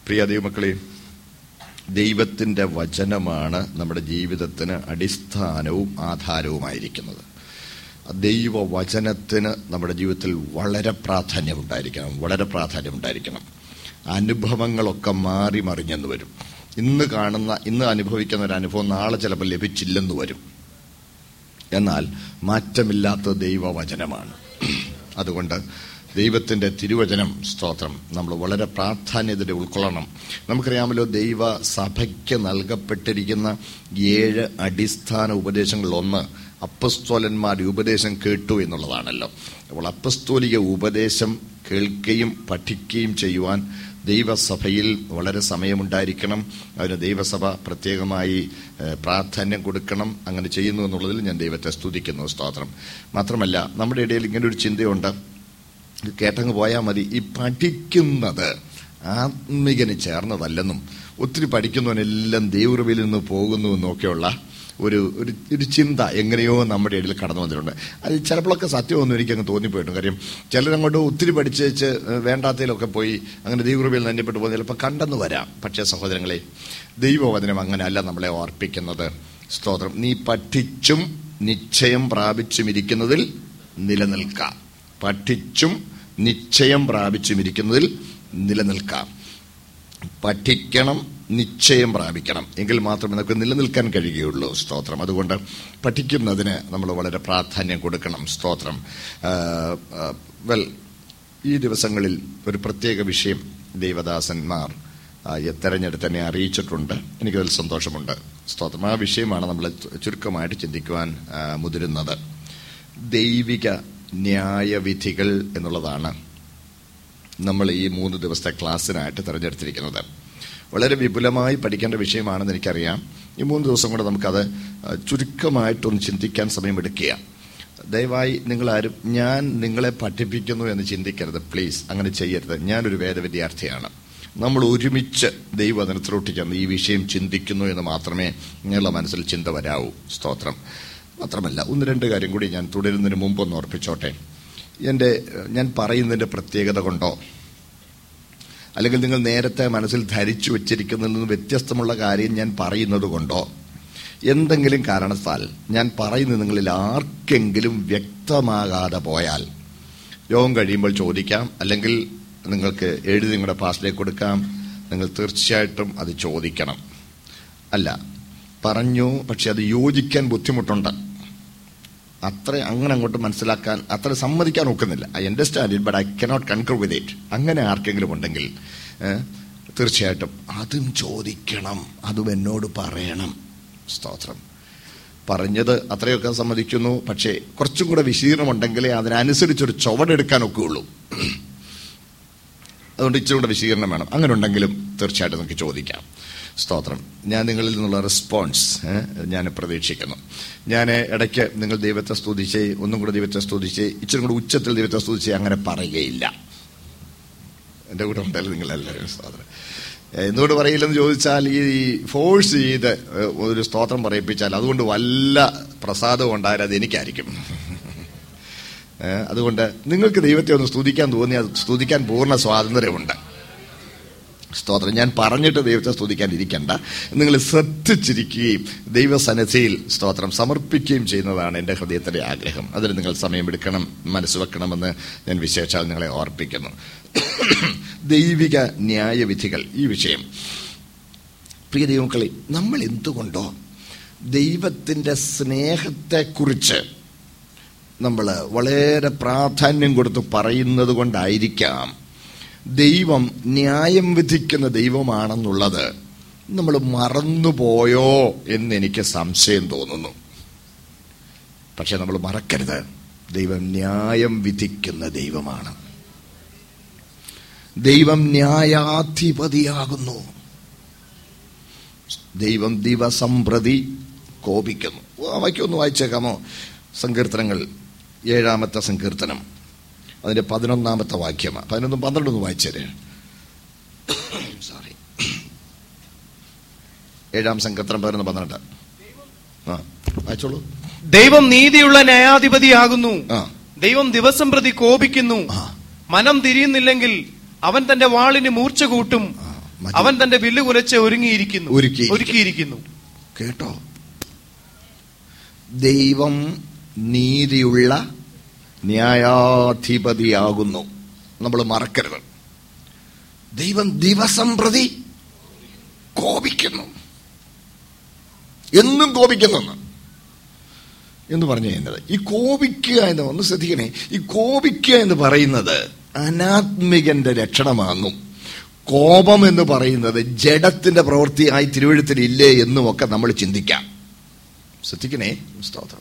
പ്രിയ ദൈവമക്കളെ ദൈവത്തിന്റെ വചനമാണ് നമ്മുടെ ജീവിതത്തിന് അടിസ്ഥാനവും ആധാരവുമായിരിക്കുന്നത് ദൈവ വചനത്തിന് നമ്മുടെ ജീവിതത്തിൽ വളരെ പ്രാധാന്യമുണ്ടായിരിക്കണം വളരെ പ്രാധാന്യമുണ്ടായിരിക്കണം അനുഭവങ്ങളൊക്കെ മാറി മറിഞ്ഞെന്ന് വരും ഇന്ന് കാണുന്ന ഇന്ന് അനുഭവിക്കുന്ന ഒരു അനുഭവം നാളെ ചിലപ്പോൾ ലഭിച്ചില്ലെന്ന് വരും എന്നാൽ മാറ്റമില്ലാത്ത ദൈവവചനമാണ് അതുകൊണ്ട് ദൈവത്തിന്റെ തിരുവചനം സ്തോത്രം നമ്മൾ വളരെ പ്രാധാന്യതയുടെ ഉൾക്കൊള്ളണം നമുക്കറിയാമല്ലോ ദൈവ സഭയ്ക്ക് നൽകപ്പെട്ടിരിക്കുന്ന ഏഴ് അടിസ്ഥാന ഉപദേശങ്ങളിൽ ഒന്ന് അപ്പസ്തോലന്മാരുടെ ഉപദേശം കേട്ടു എന്നുള്ളതാണല്ലോ അപ്പോൾ അപ്പസ്തോലിക ഉപദേശം കേൾക്കുകയും പഠിക്കുകയും ചെയ്യുവാൻ ദൈവസഭയിൽ വളരെ സമയമുണ്ടായിരിക്കണം അതിന് ദൈവസഭ പ്രത്യേകമായി ഏഹ്, പ്രാധാന്യം കൊടുക്കണം അങ്ങനെ ചെയ്യുന്നു എന്നുള്ളതിൽ ഞാൻ ദൈവത്തെ സ്തുതിക്കുന്നു സ്തോത്രം മാത്രമല്ല നമ്മുടെ ഇടയിൽ ഇങ്ങനെ ഒരു ചിന്തയുണ്ട് ഇത് കേട്ടങ്ങ് പോയാൽ മതി ഈ പഠിക്കുന്നത് ആത്മികന് ചേർന്നതല്ലെന്നും ഒത്തിരി പഠിക്കുന്നവനെല്ലാം ദൈവകൃപയിൽ നിന്ന് പോകുന്നു എന്നൊക്കെയുള്ള ഒരു ഒരു ഒരു ചിന്ത എങ്ങനെയോ നമ്മുടെ ഇടയിൽ കടന്നു വന്നിട്ടുണ്ട് അത് ചിലപ്പോഴൊക്കെ സത്യമൊന്നും എനിക്കങ്ങ് തോന്നിപ്പോയിട്ടുണ്ട് കാര്യം ചിലരങ്ങോട്ട് ഒത്തിരി പഠിച്ചേച്ച് വേണ്ടാത്തതിലൊക്കെ പോയി അങ്ങനെ ദൈവകൃപയിൽ നന്യപ്പെട്ടു പോകുന്ന ചിലപ്പോൾ കണ്ടെന്ന് വരാം പക്ഷേ സഹോദരങ്ങളെ ദൈവവചനം അങ്ങനെയല്ല നമ്മളെ ഓർപ്പിക്കുന്നത് സ്തോത്രം നീ പഠിച്ചും നിശ്ചയം പ്രാപിച്ചും ഇരിക്കുന്നതിൽ നിലനിൽക്കാം പഠിച്ചും നിശ്ചയം പ്രാപിച്ചും ഇരിക്കുന്നതിൽ നിലനിൽക്കാം പഠിക്കണം നിശ്ചയം പ്രാപിക്കണം എങ്കിൽ മാത്രമേ നമുക്ക് നിലനിൽക്കാൻ കഴിയുകയുള്ളൂ സ്തോത്രം അതുകൊണ്ട് പഠിക്കുന്നതിന് നമ്മൾ വളരെ പ്രാധാന്യം കൊടുക്കണം സ്തോത്രം വെൽ ഈ ദിവസങ്ങളിൽ ഒരു പ്രത്യേക വിഷയം ദൈവദാസന്മാർ ആ, തെരഞ്ഞെടുത്ത് എന്നെ അറിയിച്ചിട്ടുണ്ട് എനിക്കതിൽ സന്തോഷമുണ്ട് സ്തോത്രം ആ വിഷയമാണ് നമ്മൾ ചുരുക്കമായിട്ട് ചിന്തിക്കുവാൻ ആ, മുതിരുന്നത് ദൈവിക ന്യായവിധികൾ എന്നുള്ളതാണ് നമ്മൾ ഈ മൂന്ന് ദിവസത്തെ ക്ലാസ്സിനായിട്ട് തിരഞ്ഞെടുത്തിരിക്കുന്നത് വളരെ വിപുലമായി പഠിക്കേണ്ട വിഷയമാണെന്ന് എനിക്കറിയാം ഈ മൂന്ന് ദിവസം കൂടെ നമുക്കത് ആ, ചുരുക്കമായിട്ടൊന്ന് ചിന്തിക്കാൻ സമയമെടുക്കുക ദയവായി നിങ്ങളാരും ഞാൻ നിങ്ങളെ പഠിപ്പിക്കുന്നു എന്ന് ചിന്തിക്കരുത് പ്ലീസ് അങ്ങനെ ചെയ്യരുത് ഞാനൊരു വേദ വിദ്യാർത്ഥിയാണ് നമ്മൾ ഒരുമിച്ച് ദൈവവചനത്തിലോട്ട് ചെന്ന് ഈ വിഷയം ചിന്തിക്കുന്നു എന്ന് മാത്രമേ നിങ്ങളുടെ മനസ്സിൽ ചിന്ത വരാവൂ സ്തോത്രം മാത്രമല്ല ഒന്ന് രണ്ട് കാര്യം കൂടി ഞാൻ തുടരുന്നതിന് മുമ്പ് ഒന്ന് ഓർപ്പിച്ചോട്ടെ എൻ്റെ ഏഹ്, ഞാൻ പറയുന്നതിൻ്റെ പ്രത്യേകത കൊണ്ടോ അല്ലെങ്കിൽ നിങ്ങൾ നേരത്തെ മനസ്സിൽ ധരിച്ചു വെച്ചിരിക്കുന്നതിൽ നിന്ന് വ്യത്യസ്തമുള്ള കാര്യം ഞാൻ പറയുന്നത് കൊണ്ടോ എന്തെങ്കിലും കാരണത്താൽ ഞാൻ പറയുന്നത് നിങ്ങളിൽ ആർക്കെങ്കിലും വ്യക്തമാകാതെ പോയാൽ യോഗം കഴിയുമ്പോൾ ചോദിക്കാം അല്ലെങ്കിൽ നിങ്ങൾക്ക് എഴുതി നിങ്ങളുടെ പാസ്റ്റിലേക്ക് കൊടുക്കാം നിങ്ങൾ തീർച്ചയായിട്ടും അത് ചോദിക്കണം അല്ല പറഞ്ഞു പക്ഷെ അത് യോജിക്കാൻ ബുദ്ധിമുട്ടുണ്ട് അത്ര അങ്ങനെ അങ്ങോട്ട് മനസ്സിലാക്കാൻ അത്ര സമ്മതിക്കാൻ ഒക്കുന്നില്ല I understand it but I cannot concur with it അങ്ങനെ ആർക്കെങ്കിലും ഉണ്ടെങ്കിൽ ഏഹ്, തീർച്ചയായിട്ടും അതും ചോദിക്കണം അതും എന്നോട് പറയണം സ്തോത്രം പറഞ്ഞത് അത്രയൊക്കെ സമ്മതിക്കുന്നു പക്ഷേ കുറച്ചും കൂടെ വിശീർണമുണ്ടെങ്കിലേ അതിനനുസരിച്ചൊരു ചുവടെടുക്കാൻ ഒക്കെയുള്ളൂ അതുകൊണ്ട് ഇച്ചിരി കൂടെ വിശീകരണം വേണം അങ്ങനെ ഉണ്ടെങ്കിലും തീർച്ചയായിട്ടും നമുക്ക് ചോദിക്കാം സ്തോത്രം ഞാൻ നിങ്ങളിൽ നിന്നുള്ള റെസ്പോൺസ് ഞാൻ പ്രതീക്ഷിക്കുന്നു ഞാൻ ഇടയ്ക്ക് നിങ്ങൾ ദൈവത്തെ സ്തുതിച്ച് ഒന്നും കൂടെ ദൈവത്തെ സ്തുതിച്ച് ഇച്ചിരി കൂടെ ഉച്ചത്തിൽ ദൈവത്തെ സ്തുതിച്ച് അങ്ങനെ പറയുകയില്ല എൻ്റെ കൂടെ ഉണ്ടല്ലോ നിങ്ങളെല്ലാവരും സ്തോത്രം എന്തുകൊണ്ട് പറയില്ലെന്ന് ചോദിച്ചാൽ ഈ ഫോഴ്സ് ചെയ്ത് ഏഹ്, ഒരു സ്തോത്രം പറയിപ്പിച്ചാൽ അതുകൊണ്ട് വല്ല പ്രസാദവും ഉണ്ടായാൽ അത് എനിക്കായിരിക്കും ഏഹ്, അതുകൊണ്ട് നിങ്ങൾക്ക് ദൈവത്തെ ഒന്ന് സ്തുതിക്കാൻ തോന്നിയാൽ സ്തുതിക്കാൻ പൂർണ്ണ സ്വാതന്ത്ര്യമുണ്ട് സ്തോത്രം ഞാൻ പറഞ്ഞിട്ട് ദൈവത്തെ സ്തുതിക്കാൻ ഇരിക്കണ്ട നിങ്ങൾ ശ്രദ്ധിച്ചിരിക്കുകയും ദൈവസന്നിധിയിൽ സ്തോത്രം സമർപ്പിക്കുകയും ചെയ്യുന്നതാണ് എൻ്റെ ഹൃദയത്തിൻ്റെ ആഗ്രഹം അതിന് നിങ്ങൾ സമയമെടുക്കണം മനസ്സ് വെക്കണമെന്ന് ഞാൻ വിശേഷാൽ നിങ്ങളെ ഓർപ്പിക്കുന്നു ദൈവിക ന്യായവിധികൾ ഈ വിഷയം പ്രിയ ദൈവമക്കളെ നമ്മൾ എന്തുകൊണ്ടോ ദൈവത്തിൻ്റെ സ്നേഹത്തെക്കുറിച്ച് നമ്മൾ വളരെ പ്രാധാന്യം കൊടുത്ത് പറയുന്നത് കൊണ്ടായിരിക്കാം ദൈവം ന്യായം വിധിക്കുന്ന ദൈവമാണെന്നുള്ളത് നമ്മൾ മറന്നുപോയോ എന്ന് എനിക്ക് സംശയം തോന്നുന്നു പക്ഷെ നമ്മൾ മറക്കരുത് ദൈവം ന്യായം വിധിക്കുന്ന ദൈവമാണ് ദൈവം ന്യായാധിപതിയാകുന്നു ദൈവം ദിവസം പ്രതി കോപിക്കുന്നു അവയ്ക്കൊന്ന് വായിച്ചേക്കാമോ സങ്കീർത്തനങ്ങൾ ഏഴാമത്തെ സങ്കീർത്തനം അതിന്റെ പതിനൊന്നാമത്തെ വാക്യമാണ് പതിനൊന്നും പന്ത്രണ്ടൊന്ന് വായിച്ചേര് സോറി ഏഴാം സങ്കീർത്തനം പതിനൊന്ന് പന്ത്രണ്ട് ആ വായിച്ചോളൂ ദൈവം നീതിയുള്ള ന്യായാധിപതിയാകുന്നു ആ ദൈവം ദിവസം പ്രതി കോപിക്കുന്നു ആ. മനം തിരിയുന്നില്ലെങ്കിൽ അവൻ തന്റെ വാളിന് മൂർച്ച കൂട്ടും മതി. അവൻ തന്റെ വില്ല് കുലച്ച് ഒരുങ്ങിയിരിക്കുന്നു ഒരുക്കിയിരിക്കുന്നു. ഒരുക്കിയിരിക്കുന്നു കേട്ടോ ദൈവം നീതിയുള്ള ന്യായാധിപതിയാകുന്നു നമ്മൾ മറക്കരുത് ദൈവം ദിവസം പ്രതി കോപിക്കുന്നു എന്നും കോപിക്കുന്നു എന്ന് പറഞ്ഞു കഴിഞ്ഞത് ഈ കോപിക്കുക എന്ന് ഒന്ന് ശ്രദ്ധിക്കണേ ഈ കോപിക്കുക എന്ന് പറയുന്നത് അനാത്മികന്റെ ലക്ഷണമാകും കോപം എന്ന് പറയുന്നത് ജഡത്തിന്റെ പ്രവൃത്തിയായി തിരുവഴുത്തിൽ ഇല്ലേ എന്നും ഒക്കെ നമ്മൾ ചിന്തിക്കാം ശ്രദ്ധിക്കണേ സ്തോത്രം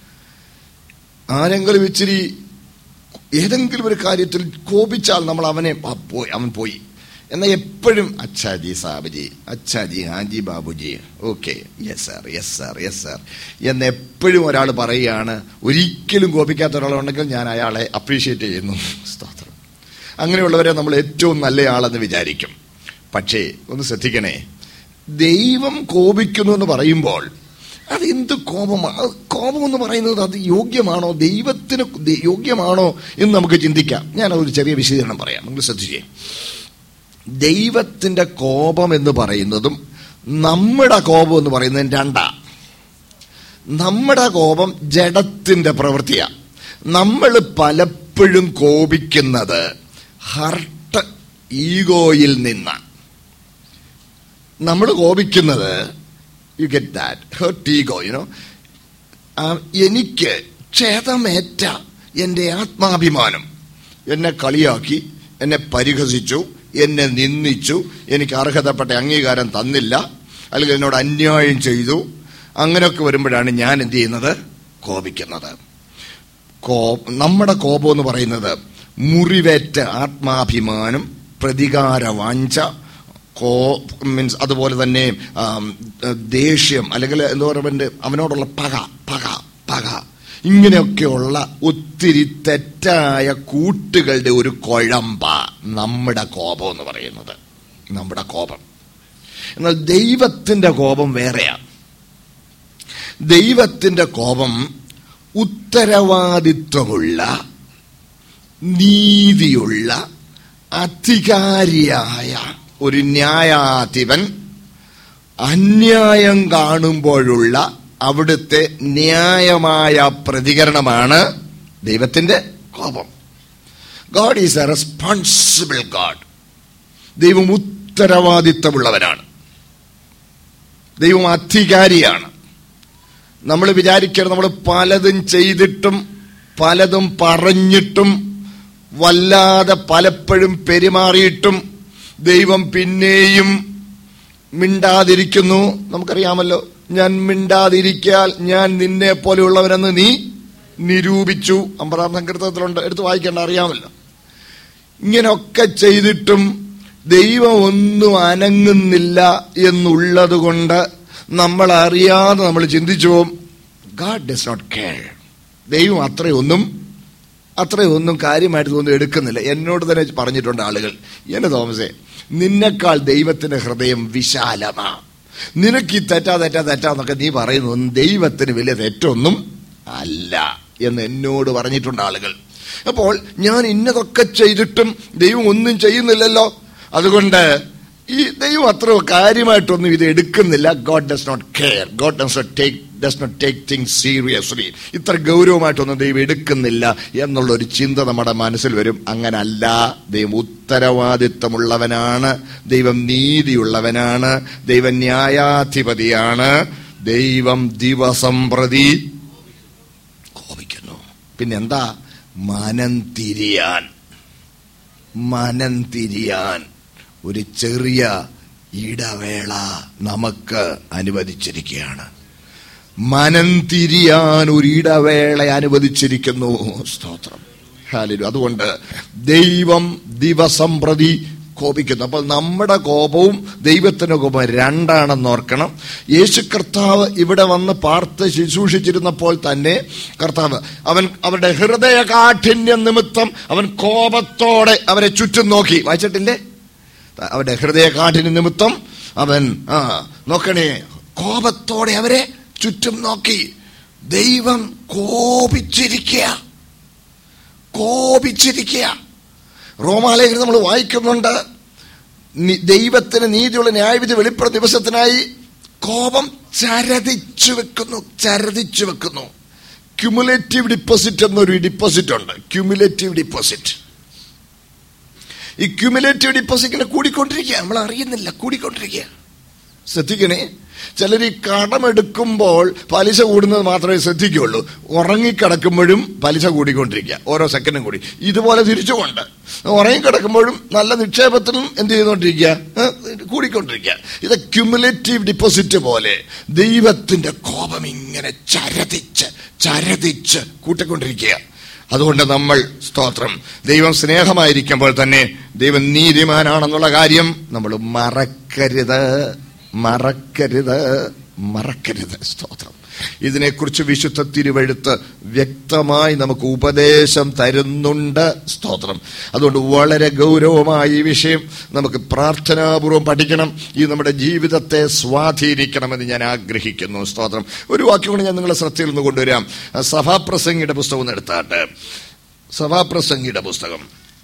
ആരെങ്കിലും ഇച്ചിരി ഏതെങ്കിലും ഒരു കാര്യത്തിൽ കോപിച്ചാൽ നമ്മൾ അവനെ ആ, പോയി അവൻ പോയി എന്നാൽ എപ്പോഴും അച്ഛാജി സാബുജി അച്ഛാജി ഹാജി ബാബുജി okay yes sir yes sir yes sir എന്ന് എപ്പോഴും ഒരാൾ പറയുകയാണ് ഒരിക്കലും കോപിക്കാത്ത ഒരാളുണ്ടെങ്കിൽ ഞാൻ അയാളെ അപ്രീഷിയേറ്റ് ചെയ്യുന്നു സ്തോത്രം അങ്ങനെയുള്ളവരെ നമ്മൾ ഏറ്റവും നല്ലയാളെന്ന് വിചാരിക്കും പക്ഷേ ഒന്ന് ശ്രദ്ധിക്കണേ ദൈവം കോപിക്കുന്നു എന്ന് പറയുമ്പോൾ അത് എന്ത് കോപമാണ് അത് കോപം എന്ന് പറയുന്നത് അത് യോഗ്യമാണോ ദൈവത്തിന് ദ- യോഗ്യമാണോ എന്ന് നമുക്ക് ചിന്തിക്കാം ഞാൻ ഒരു ചെറിയ വിശദീകരണം പറയാം നിങ്ങൾ ശ്രദ്ധിച്ചേ ദൈവത്തിന്റെ കോപം എന്ന് പറയുന്നതും നമ്മുടെ കോപം എന്ന് പറയുന്നതും രണ്ടാ നമ്മുടെ കോപം ജഡത്തിന്റെ പ്രവൃത്തിയാ നമ്മൾ പലപ്പോഴും കോപിക്കുന്നത് ഹർട്ട് ഈഗോയിൽ നിന്ന് നമ്മൾ കോപിക്കുന്നത് you get that hurt ego you know എനിക്ക് ക്ഷതമേറ്റ എൻ്റെ ആത്മാഭിമാനം എന്നെ കളിയാക്കി എന്നെ പരിഹസിച്ചു എന്നെ നിന്ദിച്ചു എനിക്ക് അർഹതപ്പെട്ട അംഗീകാരം തന്നില്ല അല്ലെങ്കിൽ എന്നോട് അന്യായം ചെയ്തു അങ്ങനെയൊക്കെ വരുമ്പോഴാണ് ഞാൻ എന്ത് ചെയ്യുന്നത് കോപിക്കുന്നത് കോ നമ്മുടെ കോപം എന്ന് പറയുന്നത് മുറിവേറ്റ ആത്മാഭിമാനം പ്രതികാര വാഞ്ച കോ മീൻസ് അതുപോലെ തന്നെ ആം, ദേഷ്യം അല്ലെങ്കിൽ എന്താ പറയുക അവനോടുള്ള പക പക പക ഇങ്ങനെയൊക്കെയുള്ള ഒത്തിരി തെറ്റായ കൂട്ടുകളുടെ ഒരു കുഴമ്പ നമ്മുടെ കോപം എന്ന് പറയുന്നത് നമ്മുടെ കോപം എന്നാൽ ദൈവത്തിന്റെ കോപം വേറെയാണ് ദൈവത്തിന്റെ കോപം ഉത്തരവാദിത്വമുള്ള നീതിയുള്ള അധികാരിയായ ഒരു ന്യായാധിപൻ അന്യായം കാണുമ്പോഴുള്ള അവിടുത്തെ ന്യായമായ പ്രതികരണമാണ് ദൈവത്തിന്റെ കോപം God is a responsible God ദൈവം ഉത്തരവാദിത്തമുള്ളവനാണ് ദൈവം അധികാരിയാണ് നമ്മൾ വിചാരിക്കരുത് നമ്മൾ പലതും ചെയ്തിട്ടും പലതും പറഞ്ഞിട്ടും വല്ലാതെ പലപ്പോഴും പെരുമാറിയിട്ടും ദൈവം പിന്നെയും മിണ്ടാതിരിക്കുന്നു നമുക്കറിയാമല്ലോ ഞാൻ മിണ്ടാതിരിക്കാൽ ഞാൻ നിന്നെ പോലെയുള്ളവനെന്ന് നീ നിരൂപിച്ചു അമ്പതാം സങ്കീർത്തനത്തിലുണ്ട് എടുത്ത് വായിക്കേണ്ട അറിയാമല്ലോ ഇങ്ങനൊക്കെ ചെയ്തിട്ടും ദൈവം ഒന്നും അനങ്ങുന്നില്ല എന്നുള്ളത് കൊണ്ട് നമ്മൾ അറിയാതെ നമ്മൾ ചിന്തിച്ചു പോകും ഗാഡ് ഡസ് നോട്ട് കെയർ ദൈവം അത്രയൊന്നും അത്രയൊന്നും കാര്യമായിട്ട് തോന്നുന്നു എടുക്കുന്നില്ല എന്നോട് തന്നെ പറഞ്ഞിട്ടുണ്ട് ആളുകൾ എന്നെ തോമസേ നിന്നെക്കാൾ ദൈവത്തിന്റെ ഹൃദയം വിശാലമാ നിനക്ക് ഈ തെറ്റാ തെറ്റാ തെറ്റാന്നൊക്കെ നീ പറയുന്നതൊന്നും ദൈവത്തിന് വലിയ തെറ്റൊന്നും അല്ല എന്ന് എന്നോട് പറഞ്ഞിട്ടുണ്ട് ആളുകൾ അപ്പോൾ ഞാൻ ഇന്നതൊക്കെ ചെയ്തിട്ടും ദൈവം ഒന്നും ചെയ്യുന്നില്ലല്ലോ അതുകൊണ്ട് ഈ ദൈവം അത്ര കാര്യമായിട്ടൊന്നും ഇത് എടുക്കുന്നില്ല God does not care God does not take does not take things seriously ഇത്ര ഗൗരവമായിട്ടൊന്നും ദൈവം എടുക്കുന്നില്ല എന്നുള്ള ഒരു ചിന്ത നമ്മുടെ മനസ്സിൽ വരും അങ്ങനല്ല ദൈവം ഉത്തരവാദിത്വമുള്ളവനാണ് ദൈവം നീതിയുള്ളവനാണ് ദൈവം ന്യായാധിപതിയാണ് ദൈവം ദിവസം പ്രതി കോപിക്കുന്നു പിന്നെന്താ മനം തിരിയാൻ മനം തിരിയാൻ ഒരു ചെറിയ ഇടവേള നമുക്ക് അനുവദിച്ചിരിക്കുകയാണ് മനം തിരിയാൻ ഒരു ഇടവേള അനുവദിച്ചിരിക്കുന്നു സ്തോത്രം ഹാലലു അതുകൊണ്ട് ദൈവം ദിവസം പ്രതി കോപിക്കുന്നു അപ്പോൾ നമ്മുടെ കോപവും ദൈവത്തിന്റെ കോപവും രണ്ടാണെന്ന് ഓർക്കണം യേശു കർത്താവ് ഇവിടെ വന്ന് പാർത്ത് ശുശ്രൂഷിച്ചിരുന്നപ്പോൾ തന്നെ കർത്താവ് അവൻ അവരുടെ ഹൃദയ കാഠിന്യം നിമിത്തം അവൻ കോപത്തോടെ അവരെ ചുറ്റും നോക്കി വായിച്ചിട്ടില്ലേ അവരുടെ ഹൃദയ കാഠിന്യ നിമിത്തം അവൻ ആ നോക്കണേ കോപത്തോടെ അവരെ ചുറ്റും നോക്കി ദൈവം കോപിച്ചിരിക്കുക കോപിച്ചിരിക്കുക റോമാലേഖനം നമ്മൾ വായിക്കുന്നുണ്ട് നി- ദൈവത്തിന് നീതിയുള്ള ന്യായവിധി വെളിപ്പെടുന്ന ദിവസത്തിനായി കോപം ചരതിച്ചു വെക്കുന്നു ചരതിച്ചു വെക്കുന്നു ക്യുമുലേറ്റീവ് ഡിപ്പോസിറ്റ് എന്നൊരു ഡിപ്പോസിറ്റ് ഉണ്ട് ക്യുമുലേറ്റീവ് ഡിപ്പോസിറ്റ് ഈ ക്യുമുലേറ്റീവ് ഡിപ്പോസിറ്റ് ഇങ്ങനെ കൂടിക്കൊണ്ടിരിക്കുക നമ്മൾ അറിയുന്നില്ല കൂടിക്കൊണ്ടിരിക്കുക ശ്രദ്ധിക്കണേ ചിലർ ഈ കടമെടുക്കുമ്പോൾ പലിശ കൂടുന്നത് മാത്രമേ ശ്രദ്ധിക്കുകയുള്ളൂ ഉറങ്ങിക്കിടക്കുമ്പോഴും പലിശ കൂടിക്കൊണ്ടിരിക്കുക ഓരോ സെക്കൻഡും കൂടി ഇതുപോലെ തിരിച്ചുകൊണ്ട് ഉറങ്ങിക്കിടക്കുമ്പോഴും നല്ല നിക്ഷേപത്തിനും എന്ത് ചെയ്തുകൊണ്ടിരിക്കുക ഏ, കൂടിക്കൊണ്ടിരിക്കുക ഇത് ക്യുമുലേറ്റീവ് ഡിപ്പോസിറ്റ് പോലെ ദൈവത്തിന്റെ കോപം ഇങ്ങനെ ചരതിച്ച് ചരതിച്ച് കൂട്ടിക്കൊണ്ടിരിക്കുക അതുകൊണ്ട് നമ്മൾ സ്തോത്രം ദൈവം സ്നേഹമായിരിക്കുമ്പോൾ തന്നെ ദൈവം നീതിമാനാണെന്നുള്ള കാര്യം നമ്മൾ മറക്കരുത് മറക്കരുത് മറക്കരുത് സ്തോത്രം ഇതിനെക്കുറിച്ച് വിശുദ്ധ തിരുവഴുത്ത് വ്യക്തമായി നമുക്ക് ഉപദേശം തരുന്നുണ്ട് സ്തോത്രം അതുകൊണ്ട് വളരെ ഗൗരവമായ ഈ വിഷയം നമുക്ക് പ്രാർത്ഥനാപൂർവം പഠിക്കണം ഈ നമ്മുടെ ജീവിതത്തെ സ്വാധീനിക്കണമെന്ന് ഞാൻ ആഗ്രഹിക്കുന്നു സ്തോത്രം ഒരു വാക്യം കൊണ്ട് ഞാൻ നിങ്ങളെ ശ്രദ്ധയിൽ നിന്ന് കൊണ്ടുവരാം സഭാപ്രസംഗിയുടെ പുസ്തകം ഒന്ന് എടുത്താട്ടെ സഭാപ്രസംഗിയുടെ പുസ്തകം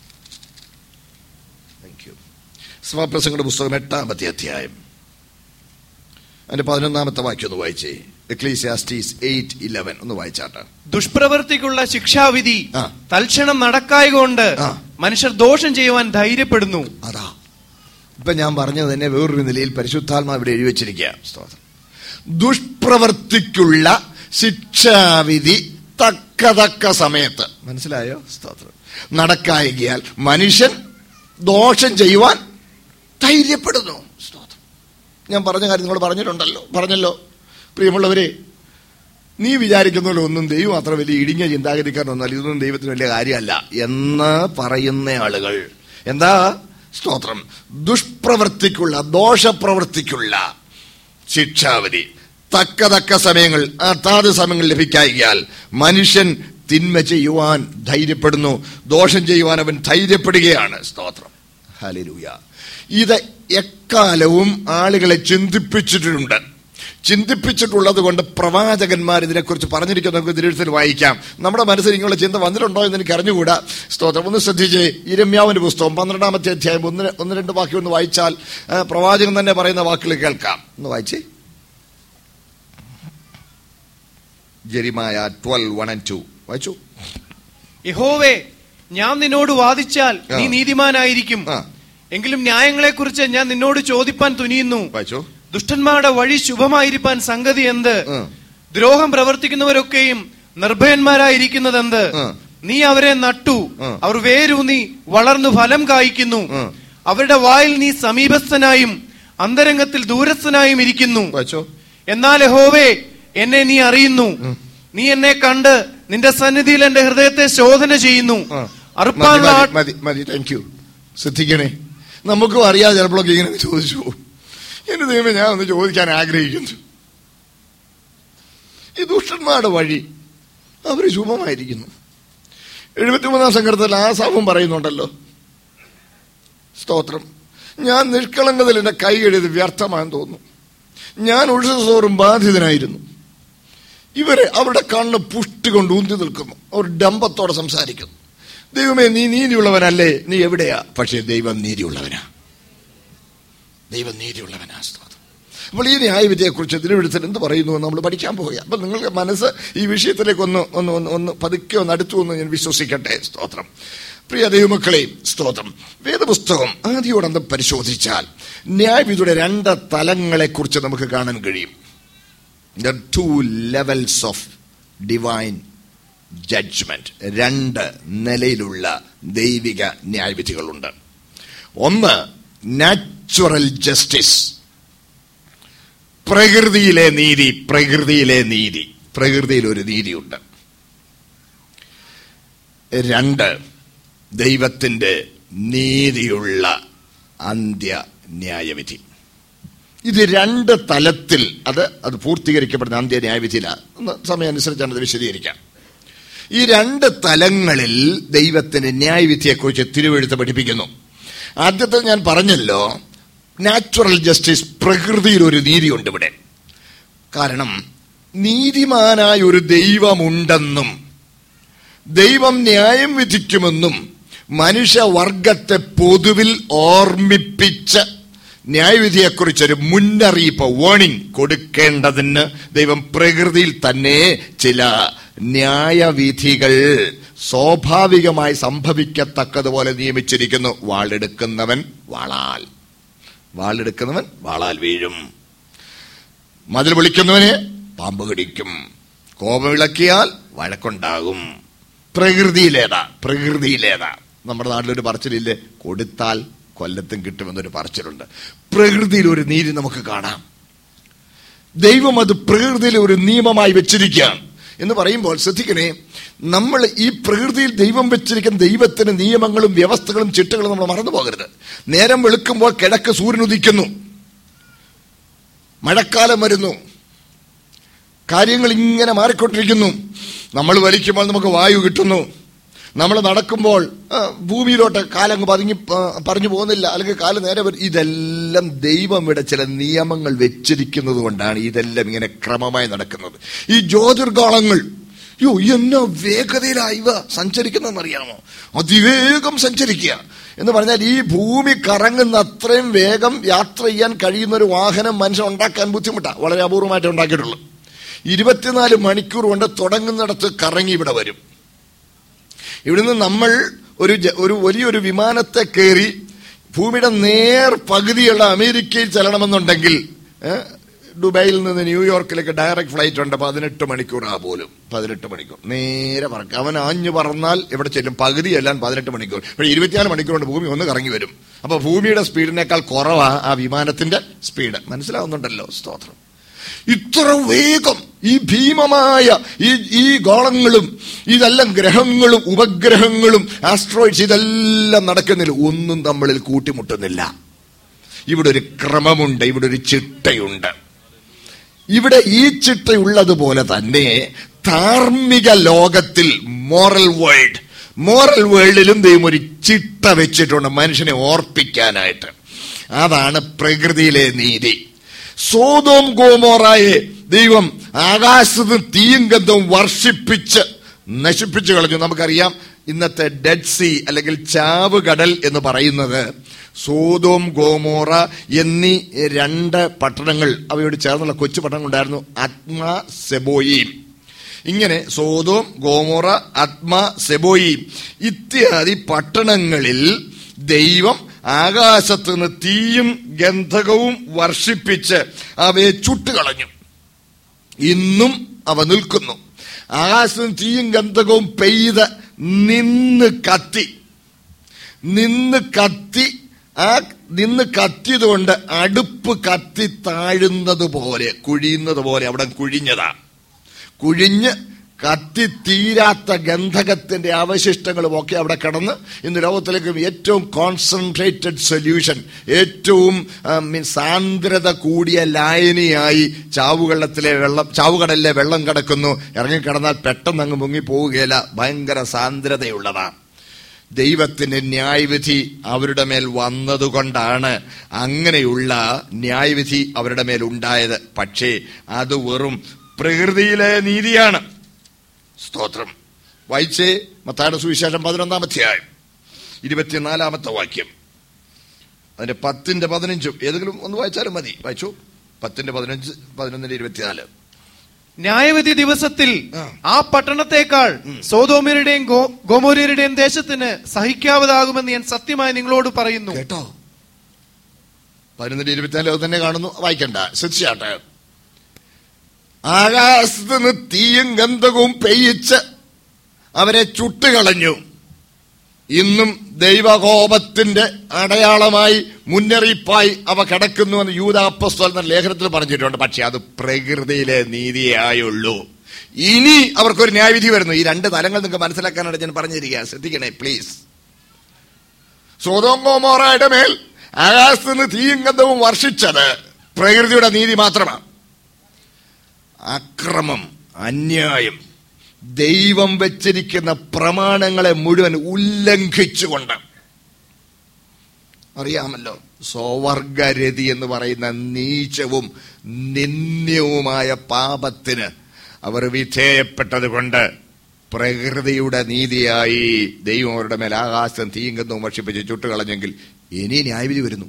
Thank you. സഭാപ്രസംഗിയുടെ പുസ്തകം എട്ടാമത്തെ അധ്യായം അതിന്റെ പതിനൊന്നാമത്തെ വാക്യം ഒന്ന് വായിച്ചേ എക്ലീസിയാസ്റ്റീസ് എയ്റ്റ് ഇലവൻ ഒന്ന് വായിച്ചാട്ടെ ദുഷ്പ്രവൃത്തിക്കുള്ള ശിക്ഷാവിധി ആ. തൽക്ഷണം നടക്കായകൊണ്ട് ആ. മനുഷ്യർ ദോഷം ചെയ്യുവാൻ ധൈര്യപ്പെടുന്നു അതാ ഇപ്പൊ ഞാൻ പറഞ്ഞത് തന്നെ വേറൊരു നിലയിൽ പരിശുദ്ധാത്മാ ഇവിടെ എഴുതി വെച്ചിരിക്കുക സ്തോത്രം ദുഷ്പ്രവർത്തിക്കുള്ള ശിക്ഷാവിധി തക്കതക്ക സമയത്ത് മനസ്സിലായോ സ്തോത്രം നടക്കായികയാൽ മനുഷ്യൻ ദോഷം ചെയ്യുവാൻ ധൈര്യപ്പെടുന്നു സ്തോത്രം ഞാൻ പറഞ്ഞ കാര്യം നിങ്ങൾ പറഞ്ഞിട്ടുണ്ടല്ലോ പറഞ്ഞല്ലോ പ്രിയമുള്ളവരെ നീ വിചാരിക്കുന്ന പോലെ ഒന്നും ദൈവം അത്ര വലിയ ഇടിഞ്ഞ ചിന്താഗതിക്കാരനൊന്നല്ല ഇതൊന്നും ദൈവത്തിന് വലിയ കാര്യമല്ല എന്ന് പറയുന്ന ആളുകൾ എന്താ സ്തോത്രം ദുഷ്പ്രവൃത്തിക്കുള്ള ദോഷപ്രവൃത്തിക്കുള്ള ശിക്ഷാവധി തക്ക തക്ക സമയങ്ങൾ അതാത് സമയങ്ങൾ ലഭിക്കായികയാൽ മനുഷ്യൻ തിന്മ ചെയ്യുവാൻ ധൈര്യപ്പെടുന്നു ദോഷം ചെയ്യുവാൻ അവൻ ധൈര്യപ്പെടുകയാണ് സ്തോത്രം ഹലിലൂയ ഇത് എക്കാലവും ആളുകളെ ചിന്തിപ്പിച്ചിട്ടുണ്ട് ചിന്തിപ്പിച്ചിട്ടുള്ളത് കൊണ്ട് പ്രവാചകന്മാർ ഇതിനെക്കുറിച്ച് പറഞ്ഞിരിക്കുന്ന നമുക്ക് തിരുവഴുത്തിൽ വായിക്കാം നമ്മുടെ മനസ്സിൽ ഇങ്ങനെയുള്ള ചിന്ത വന്നിട്ടുണ്ടോ എന്ന് എനിക്ക് അറിഞ്ഞുകൂടാ സ്തോത്രം ഒന്ന് ശ്രദ്ധിച്ചേ ഇരമ്യാവിന്റെ പുസ്തകം പന്ത്രണ്ടാമത്തെ അധ്യായം ഒന്ന് ഒന്ന് രണ്ട് വാക്യം ഒന്ന് വായിച്ചാൽ ആ, പ്രവാചകൻ തന്നെ പറയുന്ന വാക്കുകൾ കേൾക്കാം ഒന്ന് വായിച്ചേ Jeremiah twelve one and two വായിച്ചു യഹോവേ ഞാൻ നിന്നോട് വാദിച്ചാൽ നീ ആ. നീതിമാനായിരിക്കും ആ. എങ്കിലും ന്യായങ്ങളെക്കുറിച്ച് ഞാൻ നിന്നോട് ചോദിപ്പാൻ തുനിയുന്നു വായിച്ചു ദുഷ്ടന്മാരുടെ വഴി ശുഭമായിരിക്കാൻ സംഗതി എന്ത് ആ. ദ്രോഹം പ്രവർത്തിക്കുന്നവരൊക്കെയും നിർഭയന്മാരായിരിക്കുന്നതെന്ത് ആ. നീ അവരെ നട്ടു ആ. അവർ വേരൂന്നി വളർന്നു ഫലം കായ്ക്കുന്നു ആ. അവരുടെ വായിൽ നീ സമീപസ്ഥനായും അന്തരംഗത്തിൽ ദൂരസ്ഥനായും ഇരിക്കുന്നു വായിച്ചോ എന്നാൽ യഹോവേ എന്നെ നീ അറിയുന്നു നീ എന്നെ കണ്ട് നിന്റെ സന്നിധിയിൽ എന്റെ ഹൃദയത്തെ ശോധന ചെയ്യുന്നു ആ. അറുപ്പാനുള്ള മതി, ആ- മതി മതി താങ്ക് യു ശ്രദ്ധിക്കണേ നമുക്കും അറിയാതെ ചിലപ്പോഴൊക്കെ ഇങ്ങനെ ചോദിച്ചു പോകും എന്റെ ദൈവമേ ഞാൻ ഒന്ന് ചോദിക്കാൻ ആഗ്രഹിക്കുന്നു ഈ ദുഷ്ടന്മാരുടെ വഴി അവർ ശുഭമായിരിക്കുന്നു എഴുപത്തിമൂന്നാം സങ്കടത്തിൽ ആ സാവും പറയുന്നുണ്ടല്ലോ സ്തോത്രം ഞാൻ നിഷ്കളങ്കതയിൽ എന്റെ കൈ എഴുതി വ്യർത്ഥമാണെന്ന് തോന്നുന്നു ഞാൻ ഉത്സവത്തോറും ബാധിതനായിരുന്നു ഇവരെ അവരുടെ കണ്ണ് പുഷ്ടി കൊണ്ട് ഊന്തി നിൽക്കുന്നു അവർ ഡംബത്തോടെ സംസാരിക്കുന്നു ദൈവമേ നീ നീതിയുള്ളവനല്ലേ നീ എവിടെയാ പക്ഷേ ദൈവം നീതിയുള്ളവനാ ദൈവം നീതിയുള്ളവനാ സ്തോത്രം അപ്പോൾ ഈ ന്യായവിധിയെക്കുറിച്ച് തിരുവെടുത്തിൽ എന്ത് പറയുന്നു എന്ന് നമ്മൾ പഠിക്കാൻ പോവുക അപ്പൊ നിങ്ങൾക്ക് മനസ്സ് ഈ വിഷയത്തിലേക്ക് ഒന്ന് ഒന്ന് ഒന്ന് ഒന്ന് പതുക്കെ ഒന്ന് അടുത്തു എന്ന് ഞാൻ വിശ്വസിക്കട്ടെ സ്തോത്രം പ്രിയ ദൈവമക്കളെ സ്തോത്രം വേദപുസ്തകം ആദ്യോടന്തം പരിശോധിച്ചാൽ ന്യായവിധിയുടെ രണ്ട് തലങ്ങളെക്കുറിച്ച് നമുക്ക് കാണാൻ കഴിയും there two levels of divine judgement രണ്ട് നിലയിലുള്ള ദൈവിക ന്യായവിധികളുണ്ട് ഒന്ന് നാച്ചുറൽ ജസ്റ്റിസ് പ്രകൃതിയിലെ നീതി പ്രകൃതിയിലെ നീതി പ്രകൃതിയിൽ ഒരു നീതിയുണ്ട് രണ്ട് ദൈവത്തിന്റെ നീതിയുള്ള അന്ത്യ ന്യായവിധി ഇത് രണ്ട് തലത്തിൽ അത് അത് പൂർത്തീകരിക്കപ്പെടുന്ന അന്ത്യ ന്യായവിധിയിലാണ് ഒന്ന് സമയം അനുസരിച്ചാണ് അത് വിശദീകരിക്കാം ഈ രണ്ട് തലങ്ങളിൽ ദൈവത്തിന് ന്യായവിധിയെക്കുറിച്ച് തിരുവെഴുത്ത് പഠിപ്പിക്കുന്നു ആദ്യത്തെ ഞാൻ പറഞ്ഞല്ലോ നാച്ചുറൽ ജസ്റ്റിസ് പ്രകൃതിയിൽ ഒരു നീതിയുണ്ട് ഇവിടെ കാരണം നീതിമാനായ ഒരു ദൈവമുണ്ടെന്നും ദൈവം ന്യായം വിധിക്കുമെന്നും മനുഷ്യവർഗത്തെ പൊതുവിൽ ഓർമ്മിപ്പിച്ച് ന്യായവിധിയെക്കുറിച്ചൊരു മുന്നറിയിപ്പ് വാണിംഗ് കൊടുക്കേണ്ടതിന് ദൈവം പ്രകൃതിയിൽ തന്നെ ചില ന്യായവിധികൾ സ്വാഭാവികമായി സംഭവിക്കത്തക്കതുപോലെ നിയമിച്ചിരിക്കുന്നു വാളെടുക്കുന്നവൻ വാളാൽ വാളെടുക്കുന്നവൻ വാളാൽ വീഴും മതിൽ വിളിക്കുന്നവനെ പാമ്പ് കടിക്കും കോപമിളക്കിയാൽ വഴക്കുണ്ടാകും പ്രകൃതിയിലേതാ പ്രകൃതിയിലേതാ നമ്മുടെ നാട്ടിലൊരു പറച്ചിലില്ലേ കൊടുത്താൽ കൊല്ലത്തും കിട്ടുമെന്നൊരു പറച്ചിലുണ്ട് പ്രകൃതിയിൽ ഒരു നീതി നമുക്ക് കാണാം ദൈവം അത് പ്രകൃതിയിൽ ഒരു നിയമമായി വെച്ചിരിക്കുകയാണ് എന്ന് പറയുമ്പോൾ ശ്രദ്ധിക്കണേ നമ്മൾ ഈ പ്രകൃതിയിൽ ദൈവം വെച്ചിരിക്കുന്ന ദൈവത്തിന് നിയമങ്ങളും വ്യവസ്ഥകളും ചിട്ടകളും നമ്മൾ മറന്നു പോകരുത് നേരം വെളുക്കുമ്പോൾ കിഴക്ക് സൂര്യൻ ഉദിക്കുന്നു മഴക്കാലം വരുന്നു കാര്യങ്ങൾ ഇങ്ങനെ മാറിക്കൊണ്ടിരിക്കുന്നു നമ്മൾ വലിക്കുമ്പോൾ നമുക്ക് വായു കിട്ടുന്നു നമ്മൾ നടക്കുമ്പോൾ ആ, ഭൂമിയിലോട്ട് കാലങ്ങ് പതുങ്ങി ആ, പറഞ്ഞു പോകുന്നില്ല അല്ലെങ്കിൽ കാലം നേരെ വരും ഇതെല്ലാം ദൈവം ഇവിടെ ചില നിയമങ്ങൾ വെച്ചിരിക്കുന്നത് കൊണ്ടാണ് ഇതെല്ലാം ഇങ്ങനെ ക്രമമായി നടക്കുന്നത് ഈ ജ്യോതിർഗോളങ്ങൾ യോ എന്നാ വേഗതയിലായി ഇവ സഞ്ചരിക്കുന്നതെന്നറിയാമോ അതിവേഗം സഞ്ചരിക്കുക എന്ന് പറഞ്ഞാൽ ഈ ഭൂമി കറങ്ങുന്ന അത്രയും വേഗം യാത്ര ചെയ്യാൻ കഴിയുന്ന ഒരു വാഹനം മനുഷ്യൻ ഉണ്ടാക്കാൻ ബുദ്ധിമുട്ടാണ് വളരെ അപൂർവമായിട്ട് ഉണ്ടാക്കിയിട്ടുള്ളൂ ഇരുപത്തിനാല് മണിക്കൂർ കൊണ്ട് തുടങ്ങുന്നിടത്ത് കറങ്ങി ഇവിടെ വരും ഇവിടുന്ന് നമ്മൾ ഒരു ജ- ഒരു വലിയൊരു വിമാനത്തെ കയറി ഭൂമിയുടെ നേർ പകുതിയുള്ള അമേരിക്കയിൽ ചെല്ലണമെന്നുണ്ടെങ്കിൽ ഏ, ദുബായിൽ നിന്ന് ന്യൂയോർക്കിലേക്ക് ഡയറക്റ്റ് ഫ്ലൈറ്റ് ഉണ്ട് പതിനെട്ട് മണിക്കൂറാ പോലും പതിനെട്ട് മണിക്കൂർ നേരെ പറക്കും അവൻ ആഞ്ഞു പറന്നാൽ എവിടെ ചെല്ലും പകുതി എല്ലാം പതിനെട്ട് മണിക്കൂർ പക്ഷേ ഇരുപത്തിനാല് മണിക്കൂർ കൊണ്ട് ഭൂമി ഒന്ന് കറങ്ങി വരും അപ്പൊ ഭൂമിയുടെ സ്പീഡിനേക്കാൾ കുറവാ ആ വിമാനത്തിന്റെ സ്പീഡ് മനസ്സിലാവുന്നുണ്ടല്ലോ സ്തോത്രം ഇത്ര വേഗം ഈ ഭീമമായ ഈ ഈ ഗോളങ്ങളും ഇതെല്ലാം ഗ്രഹങ്ങളും ഉപഗ്രഹങ്ങളും ആസ്ട്രോയിഡ്സ് ഇതെല്ലാം നടക്കുന്നില്ല ഒന്നും തമ്മിൽ കൂട്ടിമുട്ടുന്നില്ല ഇവിടെ ഒരു ക്രമമുണ്ട് ഇവിടെ ഒരു ചിട്ടയുണ്ട് ഇവിടെ ഈ ചിട്ടയുള്ളതുപോലെ തന്നെ ധാർമ്മിക ലോകത്തിൽ മോറൽ വേൾഡ് മോറൽ വേൾഡിലും ദൈവം ഒരു ചിട്ട വെച്ചിട്ടുണ്ട് മനുഷ്യനെ ഓർപ്പിക്കാനായിട്ട് അതാണ് പ്രകൃതിയിലെ നീതി സോതോം ഗോമോറായെ ദൈവം ആകാശത്ത് തീയും ഗന്ധവും വർഷിപ്പിച്ച് നശിപ്പിച്ചു കളഞ്ഞു നമുക്കറിയാം ഇന്നത്തെ ഡെഡ് സീ അല്ലെങ്കിൽ ചാവുകടൽ എന്ന് പറയുന്നത് സോതോം ഗോമോറ എന്നീ രണ്ട് പട്ടണങ്ങൾ അവയോട് ചേർന്നുള്ള കൊച്ചു പട്ടണങ്ങൾ ഉണ്ടായിരുന്നു ആത്മാ സെബോയിം ഇങ്ങനെ സോതോം ഗോമോറ ആത്മ സെബോയിം ഇത്യാദി പട്ടണങ്ങളിൽ ദൈവം ആകാശത്ത് നിന്ന് തീയും ഗന്ധകവും വർഷിപ്പിച്ച് അവയെ ചുട്ടുകളഞ്ഞു ഇന്നും അവ നിൽക്കുന്നു ആകാശത്തും തീയും ഗന്ധകവും പെയ്ത് നിന്ന് കത്തി നിന്ന് കത്തി ആ നിന്ന് കത്തിയതുകൊണ്ട് അടുപ്പ് കത്തി താഴുന്നത് പോലെ കുഴിയുന്നത് പോലെ അവിടെ കുഴിഞ്ഞതാ കുഴിഞ്ഞ് കത്തി തീരാത്ത ഗന്ധകത്തിന്റെ അവശിഷ്ടങ്ങളും ഒക്കെ അവിടെ കിടന്ന് ഇന്ന് ലോകത്തിലേക്കും ഏറ്റവും കോൺസെൻട്രേറ്റഡ് സൊല്യൂഷൻ ഏറ്റവും ആ, മീൻ സാന്ദ്രത കൂടിയ ലായനിയായി ചാവുകള്ളത്തിലെ വെള്ളം ചാവുകടലിലെ വെള്ളം കിടക്കുന്നു ഇറങ്ങിക്കിടന്നാൽ പെട്ടെന്ന് അങ്ങ് മുങ്ങി പോവുകയില്ല ഭയങ്കര സാന്ദ്രതയുള്ളതാണ് ദൈവത്തിന്റെ ന്യായവിധി അവരുടെ മേൽ വന്നതുകൊണ്ടാണ് അങ്ങനെയുള്ള ന്യായവിധി അവരുടെ മേൽ ഉണ്ടായത് പക്ഷേ അത് വെറും പ്രകൃതിയിലെ നീതിയാണ് സ്തോത്രം വായിച്ചേ മത്തായുടെ സുവിശേഷം പതിനൊന്നാം അധ്യായം ഇരുപത്തിനാലാമത്തെ വാക്യം അതിന്റെ പത്തിന്റെ പതിനഞ്ചും ഏതെങ്കിലും ഒന്ന് വായിച്ചാലും മതി വായിച്ചു പത്തിന്റെ പതിനഞ്ച് പതിനൊന്നിന്റെ ഇരുപത്തിനാല് ന്യായവിധി ദിവസത്തിൽ ആ. ആ പട്ടണത്തെക്കാൾ സോതോമ്യരുടെയും ഗോ- ഗോമോര്യരുടെയും ദേശത്തിന് സഹിക്കാവതാകുമെന്ന് ഞാൻ സത്യമായി നിങ്ങളോട് പറയുന്നു കേട്ടോ പതിനൊന്നിന്റെ ഇരുപത്തിനാല് അത് തന്നെ കാണുന്നു വായിക്കണ്ട ശ്രദ്ധിച്ചാട്ടെ ആകാശത്ത് നിന്ന് തീയും ഗന്ധകവും പെയ്യിച്ച് അവരെ ചുട്ടുകളഞ്ഞു ഇന്നും ദൈവകോപത്തിന്റെ അടയാളമായി മുന്നറിയിപ്പായി അവ കിടക്കുന്നുവെന്ന് യൂതാപ്പസ്തോൽ എന്ന ലേഖനത്തിൽ പറഞ്ഞിട്ടുണ്ട് പക്ഷെ അത് പ്രകൃതിയിലെ നീതിയായുള്ളൂ ഇനി അവർക്കൊരു ന്യായവിധി വരുന്നു ഈ രണ്ട് തലങ്ങൾ നിങ്ങൾക്ക് മനസ്സിലാക്കാനാണ് ഞാൻ പറഞ്ഞിരിക്കുക ശ്രദ്ധിക്കണേ പ്ലീസ് സ്വതോങ്കോമോറയുടെ മേൽ ആകാശത്ത് നിന്ന് തീയും ഗന്ധവും വർഷിച്ചത് പ്രകൃതിയുടെ നീതി മാത്രമാണ് അക്രമം അന്യായം ദൈവം വെച്ചിരിക്കുന്ന പ്രമാണങ്ങളെ മുഴുവൻ ഉല്ലംഘിച്ചുകൊണ്ട് അറിയാമല്ലോ സ്വവർഗരതി എന്ന് പറയുന്ന നീചവും നിന്ദ്യവുമായ പാപത്തിന് അവർ വിധേയപ്പെട്ടത് കൊണ്ട് പ്രകൃതിയുടെ നീതിയായി ദൈവം അവരുടെ മേൽ ആകാശം തീങ്കന്നും ഭക്ഷിപ്പിച്ച് ചുട്ടുകളഞ്ഞെങ്കിൽ ഇനി ന്യായവിധി വരുന്നു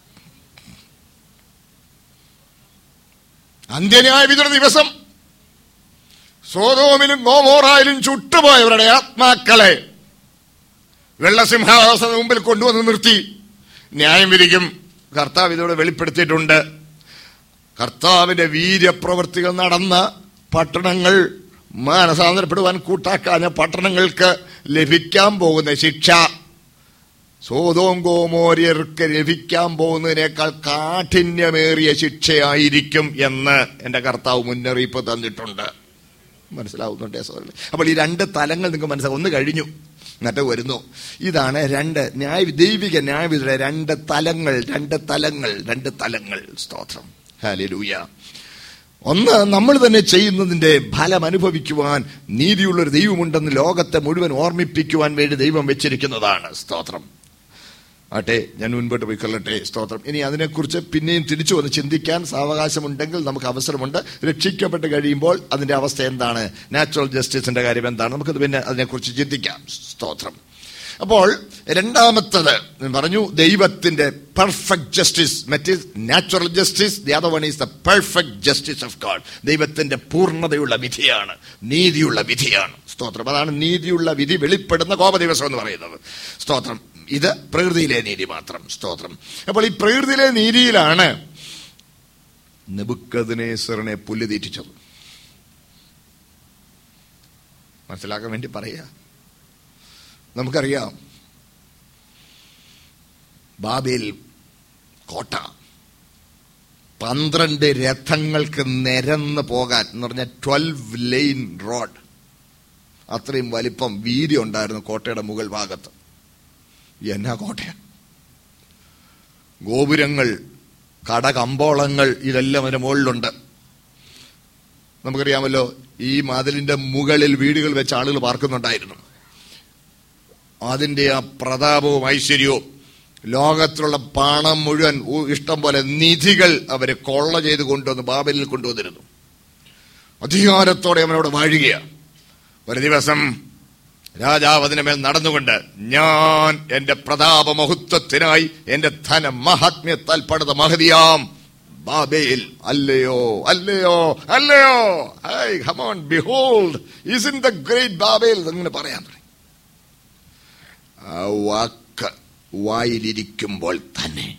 അന്ത്യന്യായവിധിയുടെ ദിവസം സോതോമിലും ഗോമോറായാലും ചുട്ടുപോയവരുടെ ആത്മാക്കളെ വെള്ളസിംഹാസന മുമ്പിൽ കൊണ്ടുവന്ന് നിർത്തി ന്യായം വിധിക്കും കർത്താവ് ഇതോടെ വെളിപ്പെടുത്തിയിട്ടുണ്ട് കർത്താവിന്റെ വീര്യപ്രവൃത്തികൾ നടന്ന പട്ടണങ്ങൾ മാനസാന്തരപ്പെടുവാൻ കൂട്ടാക്കാഞ്ഞ പട്ടണങ്ങൾക്ക് ലഭിക്കാൻ പോകുന്ന ശിക്ഷ സോതോം ഗോമോര്യർക്ക് ലഭിക്കാൻ പോകുന്നതിനേക്കാൾ കാഠിന്യമേറിയ ശിക്ഷയായിരിക്കും എന്ന് എന്റെ കർത്താവ് മുന്നറിയിപ്പ് തന്നിട്ടുണ്ട് മനസ്സിലാവുന്നുണ്ടേ സോദരൻ അപ്പോൾ ഈ രണ്ട് തലങ്ങൾ നിങ്ങൾക്ക് മനസ്സിലാവും ഒന്ന് കഴിഞ്ഞു എന്നിട്ട് വരുന്നു ഇതാണ് രണ്ട് ന്യായ ദൈവിക ന്യായവിധിയുടെ രണ്ട് തലങ്ങൾ രണ്ട് തലങ്ങൾ രണ്ട് തലങ്ങൾ സ്തോത്രം ഹാലൂയ ഒന്ന് നമ്മൾ തന്നെ ചെയ്യുന്നതിന്റെ ഫലം അനുഭവിക്കുവാൻ നീതിയുള്ള ഒരു ദൈവമുണ്ടെന്ന് ലോകത്തെ മുഴുവൻ ഓർമ്മിപ്പിക്കുവാൻ വേണ്ടി ദൈവം വെച്ചിരിക്കുന്നതാണ് സ്തോത്രം ആട്ടെ ഞാൻ മുൻപോട്ട് പോയി കൊള്ളട്ടെ സ്തോത്രം ഇനി അതിനെക്കുറിച്ച് പിന്നെയും തിരിച്ചു വന്ന് ചിന്തിക്കാൻ സാവകാശമുണ്ടെങ്കിൽ നമുക്ക് അവസരമുണ്ട് രക്ഷിക്കപ്പെട്ട് കഴിയുമ്പോൾ അതിന്റെ അവസ്ഥ എന്താണ് നാച്ചുറൽ ജസ്റ്റിസിന്റെ കാര്യം എന്താണ് നമുക്കത് പിന്നെ അതിനെക്കുറിച്ച് ചിന്തിക്കാം സ്തോത്രം അപ്പോൾ രണ്ടാമത്തത് ഞാൻ പറഞ്ഞു ദൈവത്തിന്റെ പെർഫെക്റ്റ് ജസ്റ്റിസ് മറ്റ് natural justice the other one is the perfect justice of God ദൈവത്തിന്റെ പൂർണ്ണതയുള്ള വിധിയാണ് നീതിയുള്ള വിധിയാണ് സ്തോത്രം അതാണ് നീതിയുള്ള വിധി വെളിപ്പെടുന്ന കോപദിവസം എന്ന് പറയുന്നത് സ്തോത്രം ഇത് പ്രകൃതിയിലെ നീതി മാത്രം സ്തോത്രം അപ്പോൾ ഈ പ്രകൃതിയിലെ നീതിയിലാണ് നെബുക്കതിനേശ്വരനെ പുല്ല് തീറ്റിച്ചത് മനസ്സിലാക്കാൻ വേണ്ടി പറയുക നമുക്കറിയാം ബാബേൽ കോട്ട പന്ത്രണ്ട് രഥങ്ങൾക്ക് നിരന്ന് പോകാൻ എന്ന് പറഞ്ഞാൽ ട്വൽവ് ലൈൻ റോഡ് അത്രയും വലിപ്പം വീതി ഉണ്ടായിരുന്നു കോട്ടയുടെ മുകൾ ഭാഗത്ത് എന്നാ കോട്ടയ ഗോപുരങ്ങൾ കടകമ്പോളങ്ങൾ ഇതെല്ലാം അതിന്റെ മുകളിലുണ്ട് നമുക്കറിയാമല്ലോ ഈ മതിലിന്റെ മുകളിൽ വീടുകൾ വെച്ച് ആളുകൾ പാർക്കുന്നുണ്ടായിരുന്നു അതിന്റെ ആ പ്രതാപവും ഐശ്വര്യവും ലോകത്തിലുള്ള പണം മുഴുവൻ ഉ- ഇഷ്ടം പോലെ നിധികൾ അവരെ കൊള്ള ചെയ്ത് കൊണ്ടുവന്ന് ബാബലിൽ കൊണ്ടുവന്നിരുന്നു അധികാരത്തോടെ അവനവിടെ വാഴുകയാണ് ഒരു ദിവസം രാജാവ് അതിന് മേൽ നടന്നുകൊണ്ട് ഞാൻ എന്റെ പ്രതാപ മഹത്വത്തിനായി എന്റെ ധന മഹാത്മ്യത്താൽ പടുത മഹതിയാം ബാബേൽ അല്ലയോ അല്ലയോ അല്ലയോ ഐ ഹമോൺ behold is in the great Babel അങ്ങനെ പറയാൻ തുടങ്ങി ആ വാക്ക് വായിലിരിക്കുമ്പോൾ തന്നെ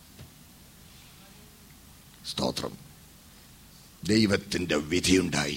സ്തോത്രം ദൈവത്തിന്റെ വിധിയുണ്ടായി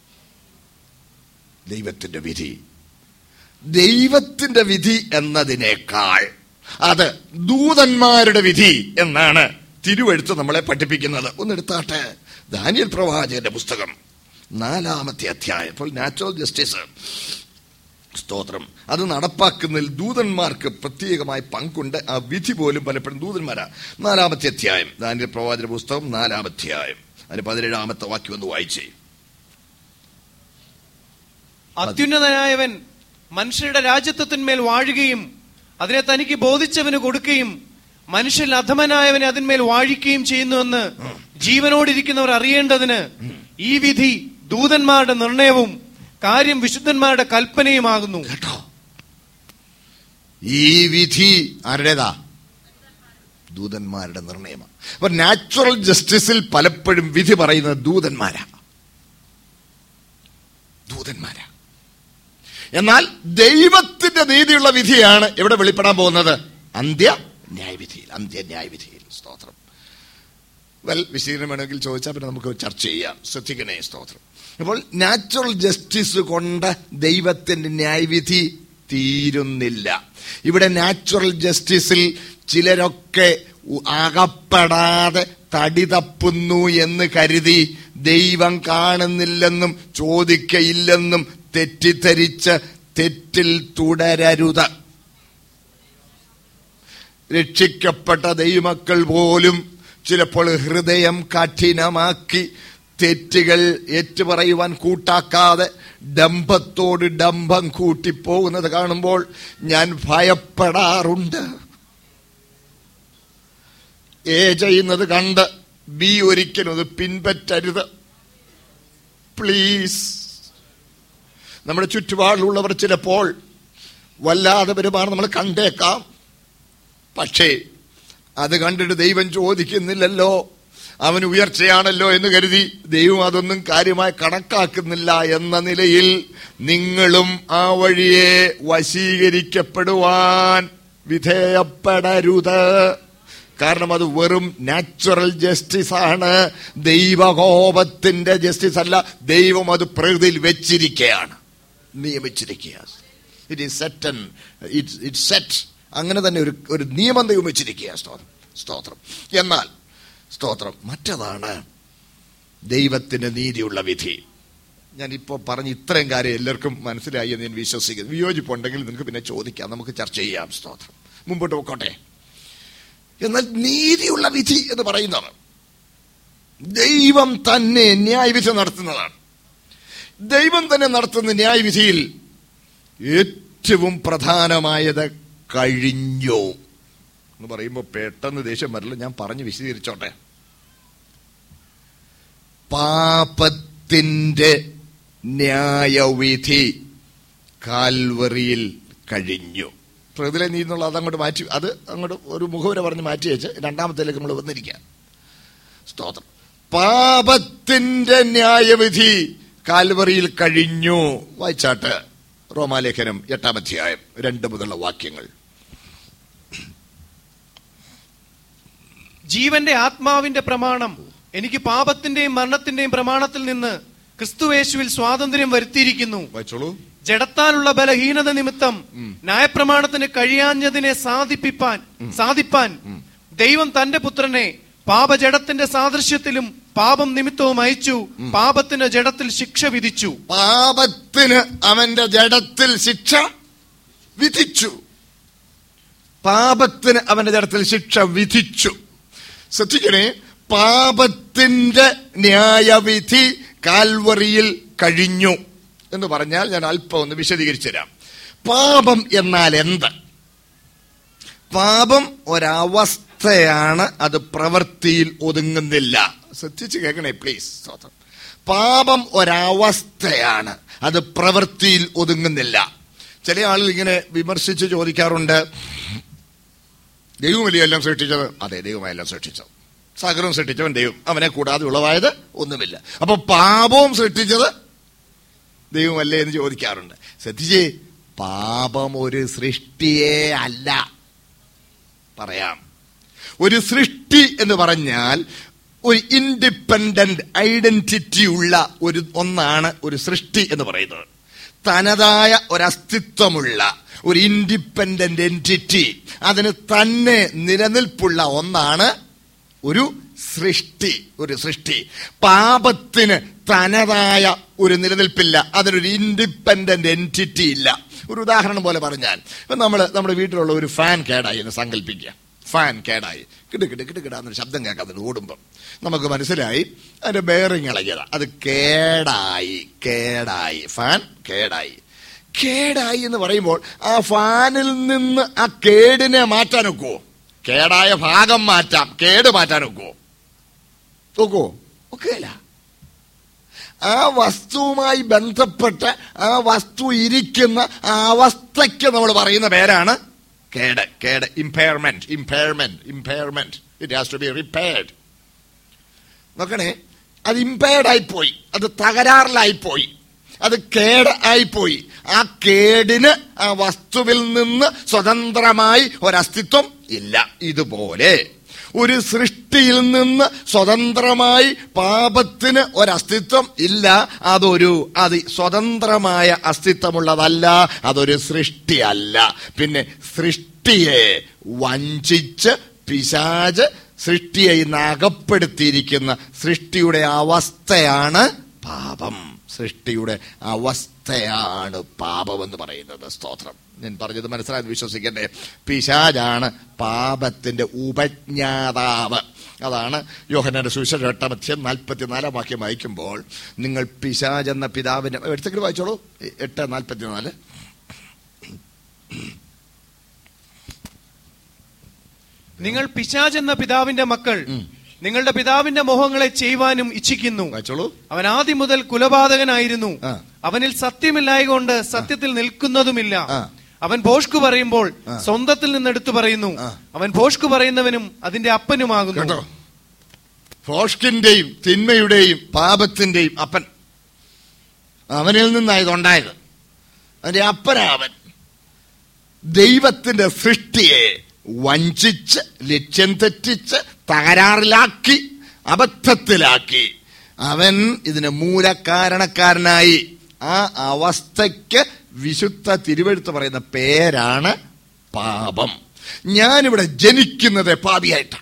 ദൈവത്തിന്റെ വിധി ദൈവത്തിന്റെ വിധി എന്നതിനേക്കാൾ അത് ദൂതന്മാരുടെ വിധി എന്നാണ് തിരുവെഴുത്ത് നമ്മളെ പഠിപ്പിക്കുന്നത് ഒന്നെടുത്താട്ടെ ദാനിയൽ പ്രവാചകന്റെ പുസ്തകം നാലാമത്തെ അധ്യായം ഇപ്പോൾ നാച്ചുറൽ ജസ്റ്റിസ് സ്തോത്രം അത് നടപ്പാക്കുന്നതിൽ ദൂതന്മാർക്ക് പ്രത്യേകമായി പങ്കുണ്ട് ആ വിധി പോലും പലപ്പോഴും ദൂതന്മാരാ നാലാമത്തെ അധ്യായം ദാനിയൽ പ്രവാചക പുസ്തകം നാലാമത്തെ അധ്യായം അതിന് പതിനേഴാമത്തെ വാക്യം ഒന്ന് വായിച്ചേ അത്യുന്നതനായവൻ മനുഷ്യരുടെ രാജ്യത്വത്തിന്മേൽ വാഴുകയും അതിനെ തനിക്ക് ബോധിച്ചവന് കൊടുക്കുകയും മനുഷ്യൻ അധമനായവനെ അതിന്മേൽ വാഴിക്കുകയും ചെയ്യുന്നുവെന്ന് ജീവനോടിരിക്കുന്നവർ അറിയേണ്ടതിന് ഈ വിധി ദൂതന്മാരുടെ നിർണയവും കാര്യം വിശുദ്ധന്മാരുടെ കൽപ്പനയുമാകുന്നു കേട്ടോ ഈ വിധി ആരുടേതാ ദൂതന്മാരുടെ നിർണയമാണ് അപ്പൊ നാച്ചുറൽ ജസ്റ്റിസിൽ പലപ്പോഴും വിധി പറയുന്നത് ദൂതന്മാരാ ദൂതന്മാരാ എന്നാൽ ദൈവത്തിന്റെ നീതിയുള്ള വിധിയാണ് എവിടെ വെളിപ്പെടാൻ പോകുന്നത് അന്ത്യ ന്യായവിധിയിൽ അന്ത്യ ന്യായവിധിയിൽ സ്തോത്രം വെൽ വിശീലനം വേണമെങ്കിൽ ചോദിച്ചാൽ പിന്നെ നമുക്ക് ചർച്ച ചെയ്യാം ശ്രദ്ധിക്കണേ സ്തോത്രം അപ്പോൾ നാച്ചുറൽ ജസ്റ്റിസ് കൊണ്ട് ദൈവത്തിന്റെ ന്യായവിധി തീരുന്നില്ല ഇവിടെ നാച്ചുറൽ ജസ്റ്റിസിൽ ചിലരൊക്കെ ഉ- അകപ്പെടാതെ തടി തപ്പുന്നു എന്ന് കരുതി ദൈവം കാണുന്നില്ലെന്നും ചോദിക്കയില്ലെന്നും തെറ്റിദ്ധരിച്ച് തെറ്റിൽ തുടരരുത് രക്ഷിക്കപ്പെട്ട ദൈവമക്കൾ പോലും ചിലപ്പോൾ ഹൃദയം കഠിനമാക്കി തെറ്റുകൾ ഏറ്റുപറയുവാൻ കൂട്ടാക്കാതെ ഡംഭത്തോട് ഡംഭം കൂട്ടിപ്പോകുന്നത് കാണുമ്പോൾ ഞാൻ ഭയപ്പെടാറുണ്ട് എ ചെയ്യുന്നത് കണ്ട് ബി ഒരിക്കലും അത് പിൻപറ്റരുത് പ്ലീസ് നമ്മുടെ ചുറ്റുപാടിലുള്ളവർ ചിലപ്പോൾ വല്ലാതെ പെരുമാറി നമ്മൾ കണ്ടേക്കാം പക്ഷേ അത് കണ്ടിട്ട് ദൈവം ചോദിക്കുന്നില്ലല്ലോ അവൻ ഉയർച്ചയാണല്ലോ എന്ന് കരുതി ദൈവം അതൊന്നും കാര്യമായി കണക്കാക്കുന്നില്ല എന്ന നിലയിൽ നിങ്ങളും ആ വഴിയെ വശീകരിക്കപ്പെടുവാൻ വിധേയപ്പെടരുത് കാരണം അത് വെറും നാച്ചുറൽ ജസ്റ്റിസ് ആണ് ദൈവകോപത്തിന്റെ ജസ്റ്റിസ് അല്ല ദൈവം അത് പ്രകൃതിയിൽ വെച്ചിരിക്കുകയാണ് നിയമിച്ചിരിക്കുക it is set it it set അങ്ങനെ തന്നെ ഒരു ഒരു നിയമം ദൈവം വെച്ചിരിക്കുക സ്തോത്രം സ്തോത്രം എന്നാൽ സ്തോത്രം മറ്റതാണ് ദൈവത്തിന്റെ നീതിയുള്ള വിധി ഞാൻ ഇപ്പോൾ പറഞ്ഞ ഇത്രയും കാര്യം എല്ലാവർക്കും മനസ്സിലായി എന്ന് ഞാൻ വിശ്വസിക്കുന്നു വിയോജിപ്പുണ്ടെങ്കിൽ നിങ്ങൾക്ക് പിന്നെ ചോദിക്കാം നമുക്ക് ചർച്ച ചെയ്യാം സ്തോത്രം മുമ്പോട്ട് പോയിക്കോട്ടെ എന്നാൽ നീതിയുള്ള വിധി എന്ന് പറയുന്നത് ദൈവം തന്നെ ന്യായവിധി നടത്തുന്നതാണ് ദൈവം തന്നെ നടത്തുന്ന ന്യായവിധിയിൽ ഏറ്റവും പ്രധാനമായത് കഴിഞ്ഞു എന്ന് പറയുമ്പോൾ പെട്ടെന്ന് ദേഷ്യം വരില്ല ഞാൻ പറഞ്ഞു വിശദീകരിച്ചോട്ടെ പാപത്തിന്റെ ന്യായവിധി കാൽവറിയിൽ കഴിഞ്ഞു പ്രകൃതിയിലെ നീതി എന്നുള്ള അത് അങ്ങോട്ട് മാറ്റി അത് അങ്ങോട്ട് ഒരു മുഖവര പറഞ്ഞ് മാറ്റി വെച്ച് രണ്ടാമത്തേലേക്ക് നമ്മൾ വന്നിരിക്കുക സ്തോത്രം പാപത്തിന്റെ ന്യായവിധി കാൽവറിയിൽ കഴിഞ്ഞു വായിച്ചാട്ട് റോമാലേഖനം എട്ടാം അധ്യായം രണ്ട് മുതലുള്ള വാക്യങ്ങൾ ജീവന്റെ ആത്മാവിന്റെ പ്രമാണം എനിക്ക് പാപത്തിന്റെയും മരണത്തിന്റെയും പ്രമാണത്തിൽ നിന്ന് ക്രിസ്തുവേശുവിൽ സ്വാതന്ത്ര്യം വരുത്തിയിരിക്കുന്നു വായിച്ചോളൂ ജഡത്താലുള്ള ബലഹീനത നിമിത്തം ന്യായപ്രമാണത്തിന് കഴിയാഞ്ഞതിനെ സാധിപ്പിപ്പാൻ സാധിപ്പാൻ ദൈവം തന്റെ പുത്രനെ പാപജഡത്തിന്റെ സാദൃശ്യത്തിലും പാപം നിമിത്തവും അയച്ചു പാപത്തിന് ജഡത്തിൽ ശിക്ഷ വിധിച്ചു പാപത്തിന് അവന്റെ ജഡത്തിൽ ശിക്ഷ വിധിച്ചു പാപത്തിന് അവന്റെ ജഡത്തിൽ ശിക്ഷ വിധിച്ചു ശ്രദ്ധിക്കണേ പാപത്തിന്റെ ന്യായവിധി കാൽവറിയിൽ കഴിഞ്ഞു എന്ന് പറഞ്ഞാൽ ഞാൻ അല്പം ഒന്ന് വിശദീകരിച്ചു തരാം പാപം എന്നാൽ എന്ത് പാപം ഒരവസ്ഥയാണ് അത് പ്രവൃത്തിയിൽ ഒതുങ്ങുന്നില്ല ശ്രദ്ധിച്ച് കേൾക്കണേ പ്ലീസ് സ്വതം പാപം ഒരവസ്ഥയാണ് അത് പ്രവൃത്തിയിൽ ഒതുങ്ങുന്നില്ല ചില ആളുകൾ ഇങ്ങനെ വിമർശിച്ച് ചോദിക്കാറുണ്ട് ദൈവമല്ലേ എല്ലാം സൃഷ്ടിച്ചത് അതെ ദൈവമായെല്ലാം സൃഷ്ടിച്ചത് സകലവും സൃഷ്ടിച്ചവൻ ദൈവം അവനെ കൂടാതെ ഉളവായത് ഒന്നുമില്ല അപ്പൊ പാപവും സൃഷ്ടിച്ചത് ദൈവമല്ലേ എന്ന് ചോദിക്കാറുണ്ട് ശ്രദ്ധിച്ചേ പാപം ഒരു സൃഷ്ടിയേ അല്ല പറയാം ഒരു സൃഷ്ടി എന്ന് പറഞ്ഞാൽ ഒരു ഇൻഡിപെൻഡന്റ് ഐഡന്റിറ്റി ഉള്ള ഒരു ഒന്നാണ് ഒരു സൃഷ്ടി എന്ന് പറയുന്നത് തനതായ ഒരസ്തിത്വമുള്ള ഒരു ഇൻഡിപെൻഡന്റ് എൻറ്റിറ്റി അതിന് തന്നെ നിലനിൽപ്പുള്ള ഒന്നാണ് ഒരു സൃഷ്ടി ഒരു സൃഷ്ടി പാപത്തിന് തനതായ ഒരു നിലനിൽപ്പില്ല അതിനൊരു ഇൻഡിപെൻഡന്റ് എൻറ്റിറ്റി ഇല്ല ഒരു ഉദാഹരണം പോലെ പറഞ്ഞാൽ ഇപ്പൊ നമ്മൾ നമ്മുടെ വീട്ടിലുള്ള ഒരു ഫാൻ കേടായി എന്ന് സങ്കല്പിക്കുക ഫാൻ കേടായി കിട് കിട് കിട് കിടാന്നൊരു ശബ്ദം കേൾക്കാതെ ഓടുമ്പം നമുക്ക് മനസ്സിലായി അതിന്റെ ബെയറിങ് ഇളകിയതാ അത് കേടായി കേടായി ഫാൻ കേടായി കേടായി എന്ന് പറയുമ്പോൾ ആ ഫാനിൽ നിന്ന് ആ കേടിനെ മാറ്റാൻ ഒക്കുവോ കേടായ ഭാഗം മാറ്റാം കേട് മാറ്റാൻ ഒക്കുവോ ഒക്കുവോ ഒക്കെയല്ല ആ വസ്തുവുമായി ബന്ധപ്പെട്ട് ആ വസ്തു ഇരിക്കുന്ന ആ അവസ്ഥയ്ക്ക് നമ്മൾ പറയുന്ന പേരാണ് കേട് കേട് impairment impairment impairment it has to be repaired നോക്കണേ അത് ഇമ്പയർഡ് ആയിപ്പോയി അത് തകരാറിലായിപ്പോയി അത് കേട് ആയിപ്പോയി ആ കേടിന് ആ വസ്തുവിൽ നിന്ന് സ്വതന്ത്രമായി ഒരസ്തിത്വം ഇല്ല ഇതുപോലെ ഒരു സൃഷ്ടിയിൽ നിന്ന് സ്വതന്ത്രമായി പാപത്തിന് ഒരസ്തിത്വം ഇല്ല അതൊരു അത് സ്വതന്ത്രമായ അസ്തിത്വമുള്ളതല്ല അതൊരു സൃഷ്ടിയല്ല പിന്നെ സൃഷ്ടിയെ വഞ്ചിച്ച് പിശാജ് സൃഷ്ടിയെ ഇന്ന് അകപ്പെടുത്തിയിരിക്കുന്ന സൃഷ്ടിയുടെ അവസ്ഥയാണ് പാപം സൃഷ്ടിയുടെ അവസ്ഥയാണ് പാപം എന്ന് പറയുന്നത് സ്തോത്രം ഞാൻ പറഞ്ഞത് മനസ്സിലായെന്ന് വിശ്വസിക്കട്ടെ പിശാജാണ് പാപത്തിന്റെ ഉപജ്ഞാതാവ് അതാണ് യോഹനന്റെ സുവിശേഷം എട്ടാം അധ്യയം നാൽപ്പത്തിനാലാം വാക്യം വായിക്കുമ്പോൾ നിങ്ങൾ പിശാജ് എന്ന പിതാവിന്റെ എടുത്തെങ്കിലും വായിച്ചോളൂ എട്ട് നാൽപ്പത്തിനാല് നിങ്ങൾ പിശാജ് എന്ന പിതാവിന്റെ മക്കൾ നിങ്ങളുടെ പിതാവിന്റെ മോഹങ്ങളെ ചെയ്യുവാനും ഇച്ഛിക്കുന്നു വായിച്ചോളൂ അവൻ ആദ്യം മുതൽ കുലപാതകനായിരുന്നു ആ. അവനിൽ സത്യമില്ലായകൊണ്ട് സത്യത്തിൽ നിൽക്കുന്നതുമില്ല ആ. അവൻ ഭോഷ്കു പറയുമ്പോൾ സ്വന്തത്തിൽ നിന്ന് എടുത്തു പറയുന്നു ആ. അവൻ ഭോഷ്കു പറയുന്നവനും അതിന്റെ അപ്പനുമാകുന്നു കേട്ടോ ഫോഷ്കിന്റെയും തിന്മയുടെയും പാപത്തിന്റെയും അപ്പൻ അവനിൽ നിന്നായതുണ്ടായത് അതിന്റെ അപ്പനാവൻ ദൈവത്തിന്റെ സൃഷ്ടിയെ വഞ്ചിച്ച് ലക്ഷ്യം തെറ്റിച്ച് തകരാറിലാക്കി അബദ്ധത്തിലാക്കി അവൻ ഇതിന് മൂലകാരണക്കാരനായി ആ അവസ്ഥയ്ക്ക് വിശുദ്ധ തിരുവെഴുത്ത് പറയുന്ന പേരാണ് പാപം ഞാനിവിടെ ജനിക്കുന്നത് പാപിയായിട്ടാണ്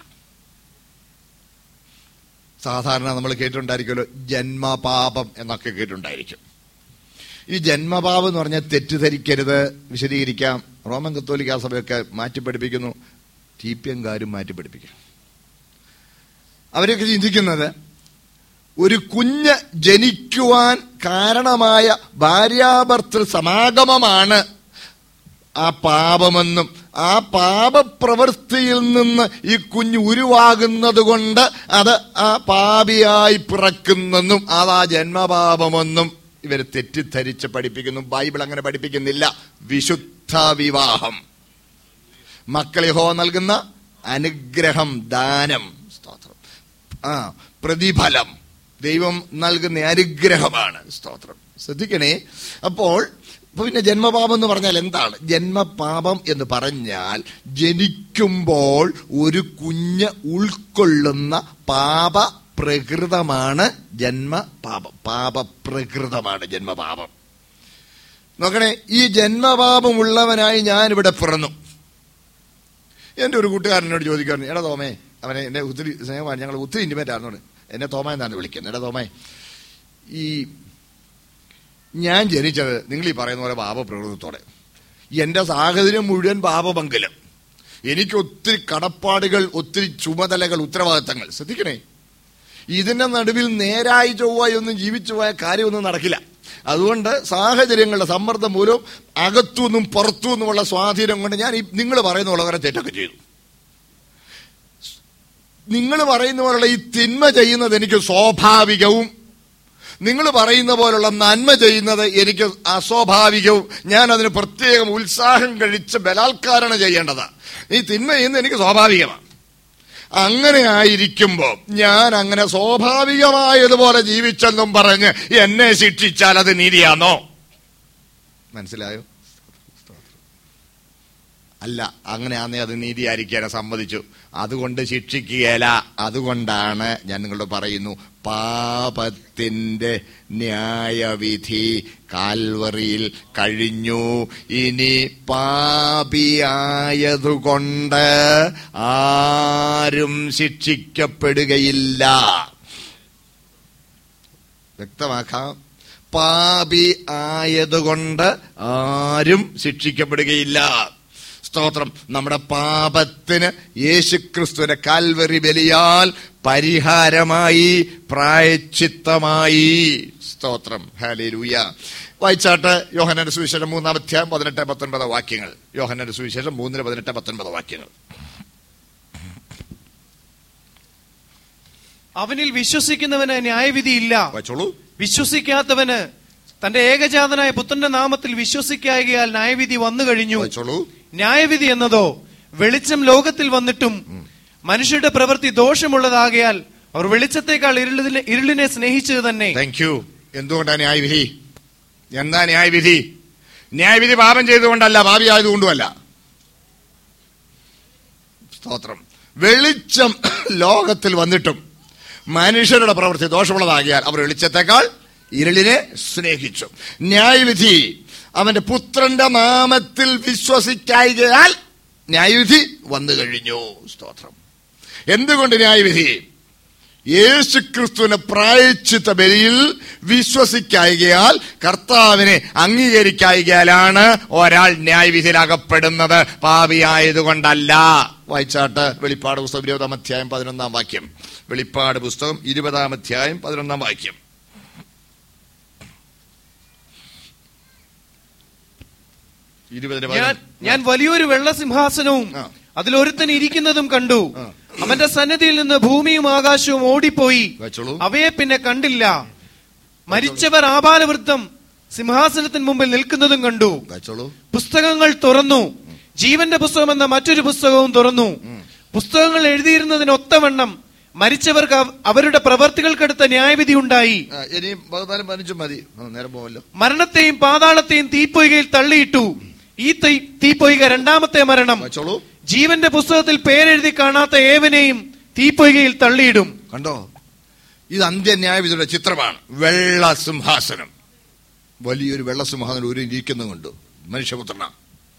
സാധാരണ നമ്മൾ കേട്ടിട്ടുണ്ടായിരിക്കുമല്ലോ ജന്മപാപം എന്നൊക്കെ കേട്ടിട്ടുണ്ടായിരിക്കും ഈ ജന്മപാപം എന്ന് പറഞ്ഞാൽ തെറ്റിദ്ധരിക്കരുത് വിശദീകരിക്കാം റോമൻ കത്തോലിക്ക സഭയൊക്കെ മാറ്റി പഠിപ്പിക്കുന്നു ടി പി എംകാരും മാറ്റി പഠിപ്പിക്കും അവരൊക്കെ ചിന്തിക്കുന്നത് ഒരു കുഞ്ഞ് ജനിക്കുവാൻ കാരണമായ ഭാര്യാഭർത്തൃ സമാഗമമാണ് ആ പാപമെന്നും ആ പാപപ്രവൃത്തിയിൽ നിന്ന് ഈ കുഞ്ഞ് ഉരുവാകുന്നത് കൊണ്ട് അത് ആ പാപിയായി പിറക്കുന്നെന്നും അതാ ജന്മപാപമെന്നും ഇവർ തെറ്റിദ്ധരിച്ച് പഠിപ്പിക്കുന്നു ബൈബിൾ അങ്ങനെ പഠിപ്പിക്കുന്നില്ല വിശുദ്ധ വിവാഹം മക്കളെ ഹോ നൽകുന്ന അനുഗ്രഹം ദാനം സ്തോത്രം ആ പ്രതിഫലം ദൈവം നൽകുന്ന അനുഗ്രഹമാണ് സ്തോത്രം ശ്രദ്ധിക്കണേ അപ്പോൾ ഇപ്പൊ പിന്നെ ജന്മപാപം എന്ന് പറഞ്ഞാൽ എന്താണ് ജന്മപാപം എന്ന് പറഞ്ഞാൽ ജനിക്കുമ്പോൾ ഒരു കുഞ്ഞ് ഉൾക്കൊള്ളുന്ന പാപ പ്രകൃതമാണ് ജന്മപാപം പാപപ്രകൃതമാണ് ജന്മപാപം നോക്കണേ ഈ ജന്മപാപമുള്ളവനായി ഞാൻ ഇവിടെ പിറന്നു എന്റെ ഒരു കൂട്ടുകാരനോട് ചോദിക്കാറുണ്ട് എടാ തോമേ അവനെ എന്നെ ഒത്തിരി സ്നേഹമാണ് ഞങ്ങൾ ഒത്തിരി ഇന്റിമേറ്റ് ആയിരുന്നോട് എന്നെ തോമ എന്നാണ് വിളിക്കുന്നത് എടാ തോമേ ഈ ഞാൻ ജനിച്ചത് നിങ്ങൾ ഈ പറയുന്ന പോലെ പാപപ്രകൃതത്തോടെ എന്റെ സാഹചര്യം മുഴുവൻ പാപമംഗലം എനിക്ക് ഒത്തിരി കടപ്പാടുകൾ ഒത്തിരി ചുമതലകൾ ഉത്തരവാദിത്തങ്ങൾ ശ്രദ്ധിക്കണേ ഇതിന്റെ നടുവിൽ നേരായി ചൊവ്വായി ഒന്നും ജീവിച്ചു പോയ കാര്യമൊന്നും നടക്കില്ല അതുകൊണ്ട് സാഹചര്യങ്ങളുടെ സമ്മർദ്ദം മൂലം അകത്തുനിന്നും പുറത്തുനിന്നുമുള്ള സ്വാധീനം കൊണ്ട് ഞാൻ ഈ നിങ്ങൾ പറയുന്ന പോലെ കുറെ തെറ്റൊക്കെ ചെയ്തു നിങ്ങൾ പറയുന്ന പോലുള്ള ഈ തിന്മ ചെയ്യുന്നത് എനിക്ക് സ്വാഭാവികവും നിങ്ങൾ പറയുന്ന പോലുള്ള നന്മ ചെയ്യുന്നത് എനിക്ക് അസ്വാഭാവികവും ഞാൻ അതിന് പ്രത്യേകം ഉത്സാഹം കഴിച്ച് ബലാത്കാരണം ചെയ്യേണ്ടതാ ഈ തിന്മ ചെയ്യുന്നത് എനിക്ക് സ്വാഭാവികമാണ് അങ്ങനെ ആയിരിക്കുമ്പോ ഞാൻ അങ്ങനെ സ്വാഭാവികമായതുപോലെ ജീവിച്ചെന്നും പറഞ്ഞ് എന്നെ ശിക്ഷിച്ചാൽ അത് നീതിയാണോ മനസ്സിലായോ അല്ല അങ്ങനെയാന്നേ അത് നീതിയായിരിക്കാനെ സമ്മതിച്ചു അതുകൊണ്ട് ശിക്ഷിക്കുകയല്ല അതുകൊണ്ടാണ് ഞാൻ നിങ്ങളോട് പറയുന്നു പാപത്തിന്റെ ന്യായവിധി കാൽവറിയിൽ കഴിഞ്ഞു ഇനി പാപിയായതുകൊണ്ട് ആരും ശിക്ഷിക്കപ്പെടുകയില്ല വ്യക്തമാക്കാം പാപി ആയതുകൊണ്ട് ആരും ശിക്ഷിക്കപ്പെടുകയില്ല സ്തോത്രം നമ്മുടെ പാപത്തിന് യേശുക്രിസ്തുവിന്റെ കാൽവറി ബലിയാൽ പരിഹാരമായി പ്രായച്ചിത്തമായി സ്തോത്രം ഹാലേലൂയ വായിച്ചാട്ട് യോഹനന്റെ സുവിശേഷം മൂന്നാം അധ്യായം പതിനെട്ട് പത്തൊൻപത് വാക്യങ്ങൾ യോഹനന്റെ സുവിശേഷം മൂന്നിന് പതിനെട്ട് പത്തൊൻപത് വാക്യങ്ങൾ അവനിൽ വിശ്വസിക്കുന്നവന് ന്യായവിധിയില്ല വായിച്ചോളൂ വിശ്വസിക്കാത്തവന് തന്റെ ഏകജാതനായ പുത്രന്റെ നാമത്തിൽ വിശ്വസിക്കായകയാൽ ന്യായവിധി വന്നു കഴിഞ്ഞു വായിച്ചോളൂ ന്യായവിധി എന്നതോ വെളിച്ചം ലോകത്തിൽ വന്നിട്ടും മനുഷ്യരുടെ പ്രവൃത്തി ദോഷമുള്ളതാകയാൽ അവർ വെളിച്ചത്തെക്കാൾ ഇരുളിനെ ഇരുളിനെ സ്നേഹിച്ചത് തന്നെ താങ്ക് യു എന്തുകൊണ്ടാണ് ന്യായവിധി എന്താ ന്യായവിധി ന്യായവിധി പാപം ചെയ്തുകൊണ്ടല്ല ഭാവി ആയതുകൊണ്ടുമല്ല സ്തോത്രം വെളിച്ചം ലോകത്തിൽ വന്നിട്ടും മനുഷ്യരുടെ പ്രവൃത്തി ദോഷമുള്ളതാകിയാൽ അവർ വെളിച്ചത്തെക്കാൾ ഇരുളിനെ സ്നേഹിച്ചു ന്യായവിധി അവന്റെ പുത്രന്റെ നാമത്തിൽ വിശ്വസിക്കായികയാൽ ന്യായവിധി വന്നു കഴിഞ്ഞു സ്തോത്രം എന്തുകൊണ്ട് ന്യായവിധി യേശുക്രിസ്തുവിന്റെ പ്രായച്ചിത്ത ബലിയിൽ വിശ്വസിക്കായികയാൽ കർത്താവിനെ അംഗീകരിക്കായികയാലാണ് ഒരാൾ ന്യായവിധിയിലകപ്പെടുന്നത് പാപിയായതുകൊണ്ടല്ല വായിച്ചാട്ട് വെളിപ്പാട് പുസ്തകം ഇരുപതാം അധ്യായം പതിനൊന്നാം വാക്യം വെളിപ്പാട് പുസ്തകം ഇരുപതാം അധ്യായം പതിനൊന്നാം വാക്യം ഇരുപതിന് ഞാൻ പതിനൊന്ന്. ഞാൻ വലിയൊരു വെള്ള സിംഹാസനവും ആ. അതിലൊരുത്തൻ ഇരിക്കുന്നതും കണ്ടു ആ. അവന്റെ സന്നിധിയിൽ നിന്ന് ഭൂമിയും ആകാശവും ഓടിപ്പോയി വെച്ചോളൂ അവയെ പിന്നെ കണ്ടില്ല മരിച്ചവർ ആപാലവൃത്തം സിംഹാസനത്തിന് മുമ്പിൽ നിൽക്കുന്നതും കണ്ടു വെച്ചോളൂ പുസ്തകങ്ങൾ തുറന്നു ജീവന്റെ പുസ്തകം എന്ന മറ്റൊരു പുസ്തകവും തുറന്നു പുസ്തകങ്ങൾ എഴുതിയിരുന്നതിന് ഒത്തവണ്ണം മരിച്ചവർക്ക് അവ- അവരുടെ പ്രവർത്തികൾക്കടുത്ത ന്യായവിധി ഉണ്ടായി ആ, ഇനി പതിനാലും പതിനഞ്ചും മതി ആ, നേരം പോവല്ലോ മരണത്തെയും പാതാളത്തെയും തീപ്പൊയ്കയിൽ തള്ളിയിട്ടു ഈ തീ- തീപ്പൊയ്ക രണ്ടാമത്തെ മരണം വെച്ചോളൂ ജീവന്റെ പുസ്തകത്തിൽ പേരെഴുതി കാണാത്ത ഏവനെയും തീപ്പൊയ്കയിൽ തള്ളിയിടും കണ്ടോ ഇത് അന്ത്യന്യായവിധിയുടെ ചിത്രമാണ് വെള്ള സിംഹാസനം വലിയൊരു വെള്ള സിംഹാസനം ഒരു ഇരിക്കുന്നു കണ്ടു മനുഷ്യപുത്രന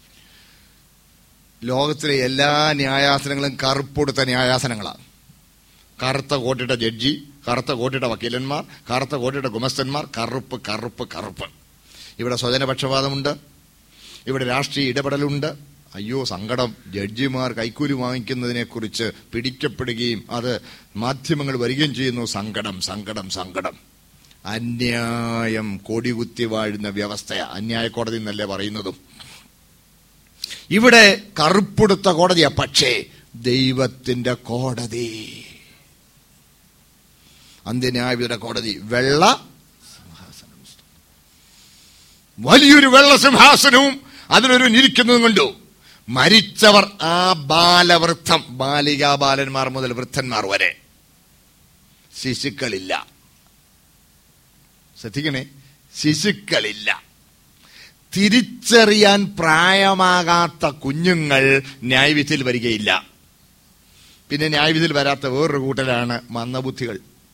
ലോകത്തിലെ എല്ലാ ന്യായാസനങ്ങളും കറുപ്പൊടുത്ത ന്യായാസനങ്ങളാണ് കറുത്ത കോട്ടിട്ട ജഡ്ജി കറുത്ത കോട്ടിട്ട വക്കീലന്മാർ കറുത്ത കോട്ടിട്ട ഗുമസ്തന്മാർ കറുപ്പ് കറുപ്പ് കറുപ്പ് ഇവിടെ സ്വജനപക്ഷപാതമുണ്ട് ഇവിടെ രാഷ്ട്രീയ ഇടപെടലുണ്ട് അയ്യോ സങ്കടം ജഡ്ജിമാർ കൈക്കൂലി വാങ്ങിക്കുന്നതിനെ കുറിച്ച് പിടിക്കപ്പെടുകയും അത് മാധ്യമങ്ങൾ വരികയും ചെയ്യുന്നു സങ്കടം സങ്കടം സങ്കടം അന്യായം കൊടികുത്തി വാഴുന്ന വ്യവസ്ഥ അന്യായ കോടതി എന്നല്ലേ പറയുന്നതും ഇവിടെ കറുപ്പെടുത്ത കോടതിയാ പക്ഷേ ദൈവത്തിന്റെ കോടതി അന്ത്യന്യായവിധ കോടതി വെള്ള സിംഹാസനം വലിയൊരു വെള്ള സിംഹാസനവും അതിലൊരു ഇരിക്കുന്നതും കണ്ടു മരിച്ചവർ ആ ബാലവൃദ്ധം ബാലികാ ബാലന്മാർ മുതൽ വൃദ്ധന്മാർ വരെ ശിശുക്കളില്ല ശ്രദ്ധിക്കണേ ശിശുക്കളില്ല തിരിച്ചറിയാൻ പ്രായമാകാത്ത കുഞ്ഞുങ്ങൾ ന്യായവിധിയിൽ വരികയില്ല പിന്നെ ന്യായവിധിയിൽ വരാത്ത വേറൊരു കൂട്ടരാണ് മന്ദബുദ്ധികൾ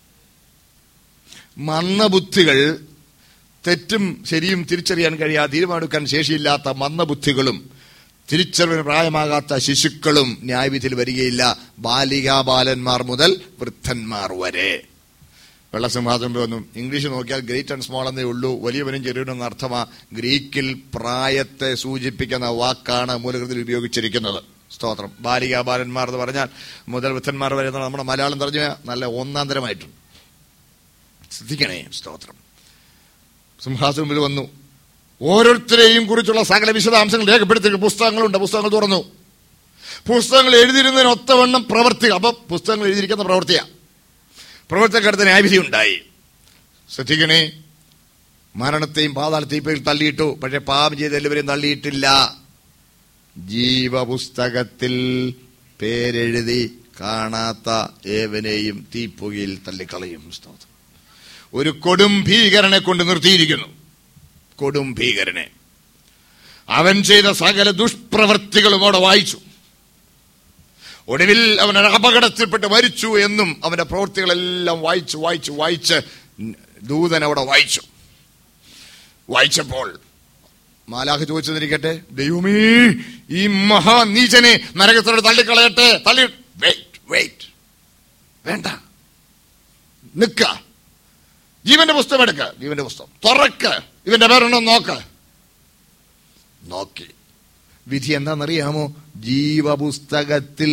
മന്ദബുദ്ധികൾ തെറ്റും ശരിയും തിരിച്ചറിയാൻ കഴിയാതെ തീരുമാനമെടുക്കാൻ ശേഷിയില്ലാത്ത മന്ദബുദ്ധികളും തിരിച്ചറിവിന് പ്രായമാകാത്ത ശിശുക്കളും ന്യായവിധിയിൽ വരികയില്ല ബാലികാ ബാലന്മാർ മുതൽ വൃദ്ധന്മാർ വരെ വെള്ളസിംഹാസനം വന്നു ഇംഗ്ലീഷ് നോക്കിയാൽ ഗ്രേറ്റ് ആൻഡ് സ്മോൾ എന്നേ ഉള്ളൂ വലിയവനും ചെറിയവനും എന്ന അർത്ഥമാ ഗ്രീക്കിൽ പ്രായത്തെ സൂചിപ്പിക്കുന്ന വാക്കാണ് മൂലകൃതിയിൽ ഉപയോഗിച്ചിരിക്കുന്നത് സ്തോത്രം ബാലികാ ബാലന്മാർ എന്ന് പറഞ്ഞാൽ മുതൽ വൃദ്ധന്മാർ വരെ എന്നാണ് നമ്മുടെ മലയാളം തർജ്ജമ നല്ല ഒന്നാം തരമായിട്ടുണ്ട് ശ്രദ്ധിക്കണേ സ്തോത്രം സിംഹാസനം മുമ്പിൽ വന്നു ഓരോരുത്തരെയും കുറിച്ചുള്ള സകല വിശദാംശങ്ങൾ രേഖപ്പെടുത്തിയ പുസ്തകങ്ങളുണ്ട് പുസ്തകങ്ങൾ തുറന്നു പുസ്തകങ്ങൾ എഴുതിയിരുന്നതിന് ഒത്തവണ്ണം പ്രവർത്തി അപ്പൊ പുസ്തകങ്ങൾ എഴുതിയിരിക്കുന്ന പ്രവൃത്തിയാ പ്രവർത്തകടുത്ത ന്യായവിധി ഉണ്ടായി ശ്രദ്ധിക്കണേ മരണത്തെയും പാതാളത്തെയും തള്ളിയിട്ടു പക്ഷെ പാപം ചെയ്ത എല്ലാവരെയും തള്ളിയിട്ടില്ല ജീവപുസ്തകത്തിൽ പേരെഴുതി കാണാത്ത ഏവനെയും തീപ്പുകയിൽ തള്ളിക്കളയും സ്തോത്രം ഒരു കൊടും ഭീകരനെ കൊണ്ട് നിർത്തിയിരിക്കുന്നു കൊടും ഭീകരനെ അവൻ ചെയ്ത സകല ദുഷ്പ്രവൃത്തികളും അവിടെ വായിച്ചു ഒടുവിൽ അവൻ ഒരു അപകടത്തിൽപ്പെട്ട് മരിച്ചു എന്നും അവന്റെ പ്രവൃത്തികളെല്ലാം വായിച്ചു വായിച്ചു വായിച്ച് ദൂതൻ അവിടെ വായിച്ചു വായിച്ചപ്പോൾ മാലാഖ ചോദിച്ചതിരിക്കട്ടെ ദൈവമേ ഈ മഹാനീചനെ നരകത്തോട് തള്ളിക്കളയട്ടെ തള്ളി വെയിറ്റ് വെയിറ്റ് വേണ്ട നിക്ക ജീവന്റെ പുസ്തകം എടുക്ക ജീവന്റെ പുസ്തകം തുറക്ക് ഇവന്റെ പേരുണ്ടോ നോക്ക് നോക്കി വിധി എന്താണെന്നറിയാമോ ജീവപുസ്തകത്തിൽ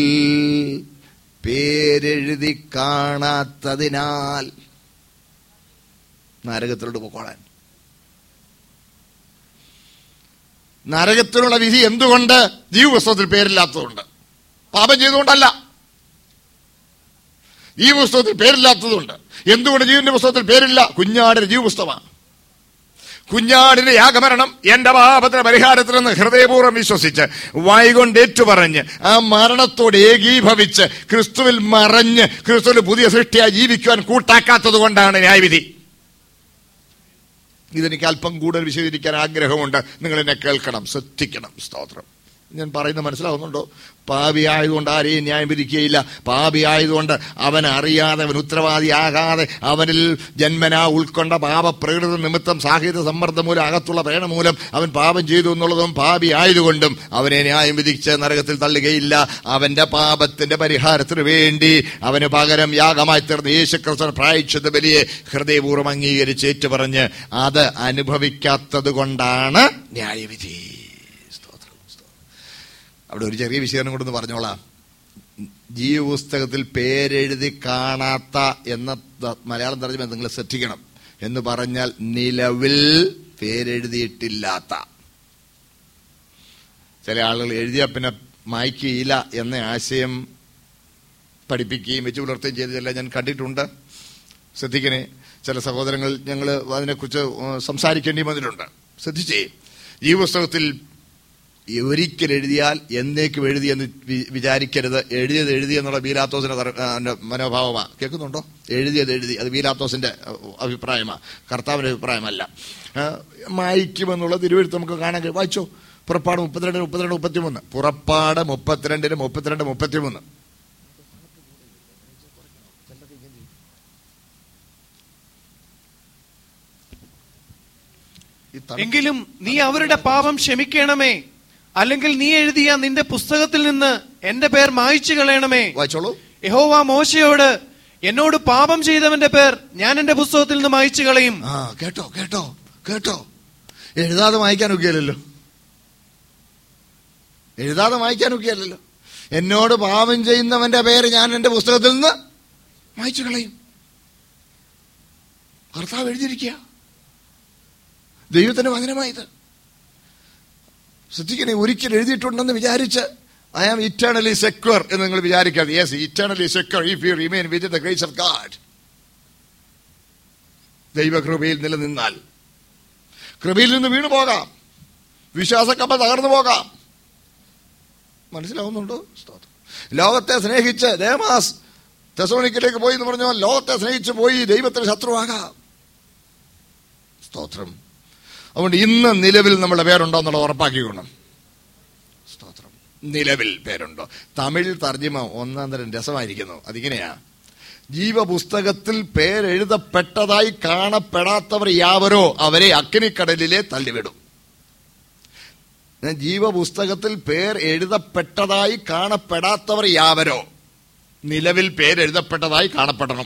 പേരെഴുതി കാണാത്തതിനാൽ നരകത്തിലോട്ട് പോക്കോളാൻ നരകത്തിലുള്ള വിധി എന്തുകൊണ്ട് ജീവപുസ്തകത്തിൽ പേരില്ലാത്തതുകൊണ്ട് പാപം ചെയ്തുകൊണ്ടല്ല ഈ പുസ്തകത്തിൽ പേരില്ലാത്തതുകൊണ്ട് എന്തുകൊണ്ട് ജീവന്റെ പുസ്തകത്തിൽ പേരില്ല കുഞ്ഞാടിന്റെ ജീവപുസ്തകമാണ് കുഞ്ഞാടിന്റെ യാഗമരണം എന്റെ പാപത്തിന് പരിഹാരത്തിലെന്ന് ഹൃദയപൂർവ്വം വിശ്വസിച്ച് വായികൊണ്ട് ഏറ്റുപറഞ്ഞ് ആ മരണത്തോട് ഏകീഭവിച്ച് ക്രിസ്തുവിൽ മറഞ്ഞ് ക്രിസ്തുവിൽ പുതിയ സൃഷ്ടിയായി ജീവിക്കുവാൻ കൂട്ടാക്കാത്തത് കൊണ്ടാണ് ന്യായവിധി ഇതെനിക്ക് അല്പം കൂടുതൽ വിശദീകരിക്കാൻ ആഗ്രഹമുണ്ട് നിങ്ങൾ എന്നെ കേൾക്കണം ശ്രദ്ധിക്കണം സ്തോത്രം ഞാൻ പറയുന്നത് മനസ്സിലാവുന്നുണ്ടോ പാപിയായതുകൊണ്ട് ആരെയും ന്യായം വിധിക്കുകയില്ല പാപിയായതുകൊണ്ട് അവൻ അറിയാതെ അവൻ ഉത്തരവാദിയാകാതെ അവനിൽ ജന്മനാ ഉൾക്കൊണ്ട പാപപ്രകൃതി നിമിത്തം സാഹിത്യ സമ്മർദ്ദം മൂലം അകത്തുള്ള പ്രേരണ മൂലം അവൻ പാപം ചെയ്തു എന്നുള്ളതും പാപി ആയതുകൊണ്ടും അവനെ ന്യായം വിധിച്ച് നരകത്തിൽ തള്ളുകയില്ല അവന്റെ പാപത്തിന്റെ പരിഹാരത്തിന് വേണ്ടി അവന് പകരം യാഗമായി തീർന്ന യേശുക്രിസ്തു പ്രായച്ചത് ബലിയെ ഹൃദയപൂർവ്വം അംഗീകരിച്ച് ഏറ്റുപറഞ്ഞ് അത് അനുഭവിക്കാത്തത് കൊണ്ടാണ് ന്യായവിധി സ്തോത്രം സ്തോത്രം അവിടെ ഒരു ചെറിയ വിശകലനം കൊണ്ടൊന്ന് പറഞ്ഞോളാം ജീവപുസ്തകത്തിൽ പേരെഴുതി കാണാത്ത എന്ന ത- മലയാളം തർജ്ജമ നിങ്ങൾ ശ്രദ്ധിക്കണം എന്ന് പറഞ്ഞാൽ നിലവിൽ പേരെഴുതിയിട്ടില്ലാത്ത ചില ആളുകൾ എഴുതിയ പിന്നെ മായ്ക്കയില്ല എന്ന ആശയം പഠിപ്പിക്കുകയും വെച്ച് പുലർത്തുകയും ചെയ്തതെല്ലാം ഞാൻ കണ്ടിട്ടുണ്ട് ശ്രദ്ധിക്കണേ ചില സഹോദരങ്ങൾ ഞങ്ങൾ അതിനെക്കുറിച്ച് സംസാരിക്കേണ്ടി വന്നിട്ടുണ്ട് ശ്രദ്ധിച്ചേ ഈ പുസ്തകത്തിൽ ഒരിക്കൽ എഴുതിയാൽ എന്നേക്കും എഴുതി എന്ന് വി- വിചാരിക്കരുത് എഴുതിയത് എഴുതി എന്നുള്ള ബീലാത്തോസിന്റെ തര- ആ, ന്റെ മനോഭാവമാ കേൾക്കുന്നുണ്ടോ എഴുതിയത് എഴുതി അത് ബീലാത്തോസിന്റെ അഹ്, അഭിപ്രായമാ കർത്താവിന്റെ അഭിപ്രായമല്ല ആ, മായ്ക്കുമെന്നുള്ള തിരുവഴുത്ത് നമുക്ക് കാണാൻ കഴിയും വായിച്ചോ പുറപ്പാട് മുപ്പത്തിരണ്ട് മുപ്പത്തിരണ്ട് മുപ്പത്തിമൂന്ന് പുറപ്പാട് മുപ്പത്തിരണ്ടിന് മുപ്പത്തിരണ്ട് മുപ്പത്തിമൂന്ന് ഈ തണുപ്പ് എങ്കിലും നീ അവരുടെ പാപം ക്ഷമിക്കണമേ അല്ലെങ്കിൽ നീ എഴുതിയ നിന്റെ പുസ്തകത്തിൽ നിന്ന് എന്റെ പേർ മായ്ച്ചു കളയണമേ വായിച്ചോളൂ യഹോവ മോശയോട് എന്നോട് പാപം ചെയ്തവന്റെ പേർ ഞാൻ എന്റെ പുസ്തകത്തിൽ നിന്ന് മായ്ച്ചു കളയും ആ കേട്ടോ കേട്ടോ കേട്ടോ എഴുതാതെ വായിക്കാൻ ഒക്കെയല്ലോ എഴുതാതെ വായിക്കാൻ ഒക്കെയല്ലോ എന്നോട് പാപം ചെയ്യുന്നവന്റെ പേര് ഞാൻ എന്റെ പുസ്തകത്തിൽ നിന്ന് വായിച്ചു കളയും കർത്താവ് എഴുതിയിരിക്കുക ദൈവത്തിന്റെ വചനമായത് ശ്രദ്ധിക്കണേ ഒരിക്കൽ എഴുതിയിട്ടുണ്ടെന്ന് വിചാരിച്ച് ഐ ആം ഇറ്റേണലി സെക്വർ എന്ന് നിങ്ങൾ വിചാരിക്കാതെ yes eternally secure if you remain with the grace of God ദൈവകൃപയിൽ നിലനിന്നാൽ കൃപയിൽ നിന്ന് വീണു പോകാം വിശ്വാസക്കപ്പ തകർന്നു പോകാം മനസ്സിലാവുന്നുണ്ടോ സ്തോത്രം ലോകത്തെ സ്നേഹിച്ച് ദേമാസ് തെസോണിക്കിലേക്ക് പോയി എന്ന് പറഞ്ഞാൽ ലോകത്തെ സ്നേഹിച്ച് പോയി ദൈവത്തിന് ശത്രുവാകാം സ്തോത്രം അതുകൊണ്ട് ഇന്ന് നിലവിൽ നമ്മുടെ പേരുണ്ടോ എന്നുള്ളത് ഉറപ്പാക്കിക്കണം സ്തോത്രം നിലവിൽ പേരുണ്ടോ തമിഴ് തർജിമ ഒന്നാം തരം രസമായിരിക്കുന്നു അതിങ്ങനെയാ ജീവപുസ്തകത്തിൽ പേരെഴുതപ്പെട്ടതായി കാണപ്പെടാത്തവർ യാവരോ അവരെ അഗ്നിക്കടലിലെ തള്ളിവിടും ഞാൻ ജീവപുസ്തകത്തിൽ പേർ എഴുതപ്പെട്ടതായി കാണപ്പെടാത്തവർ യാവരോ നിലവിൽ പേരെഴുതപ്പെട്ടതായി കാണപ്പെടണം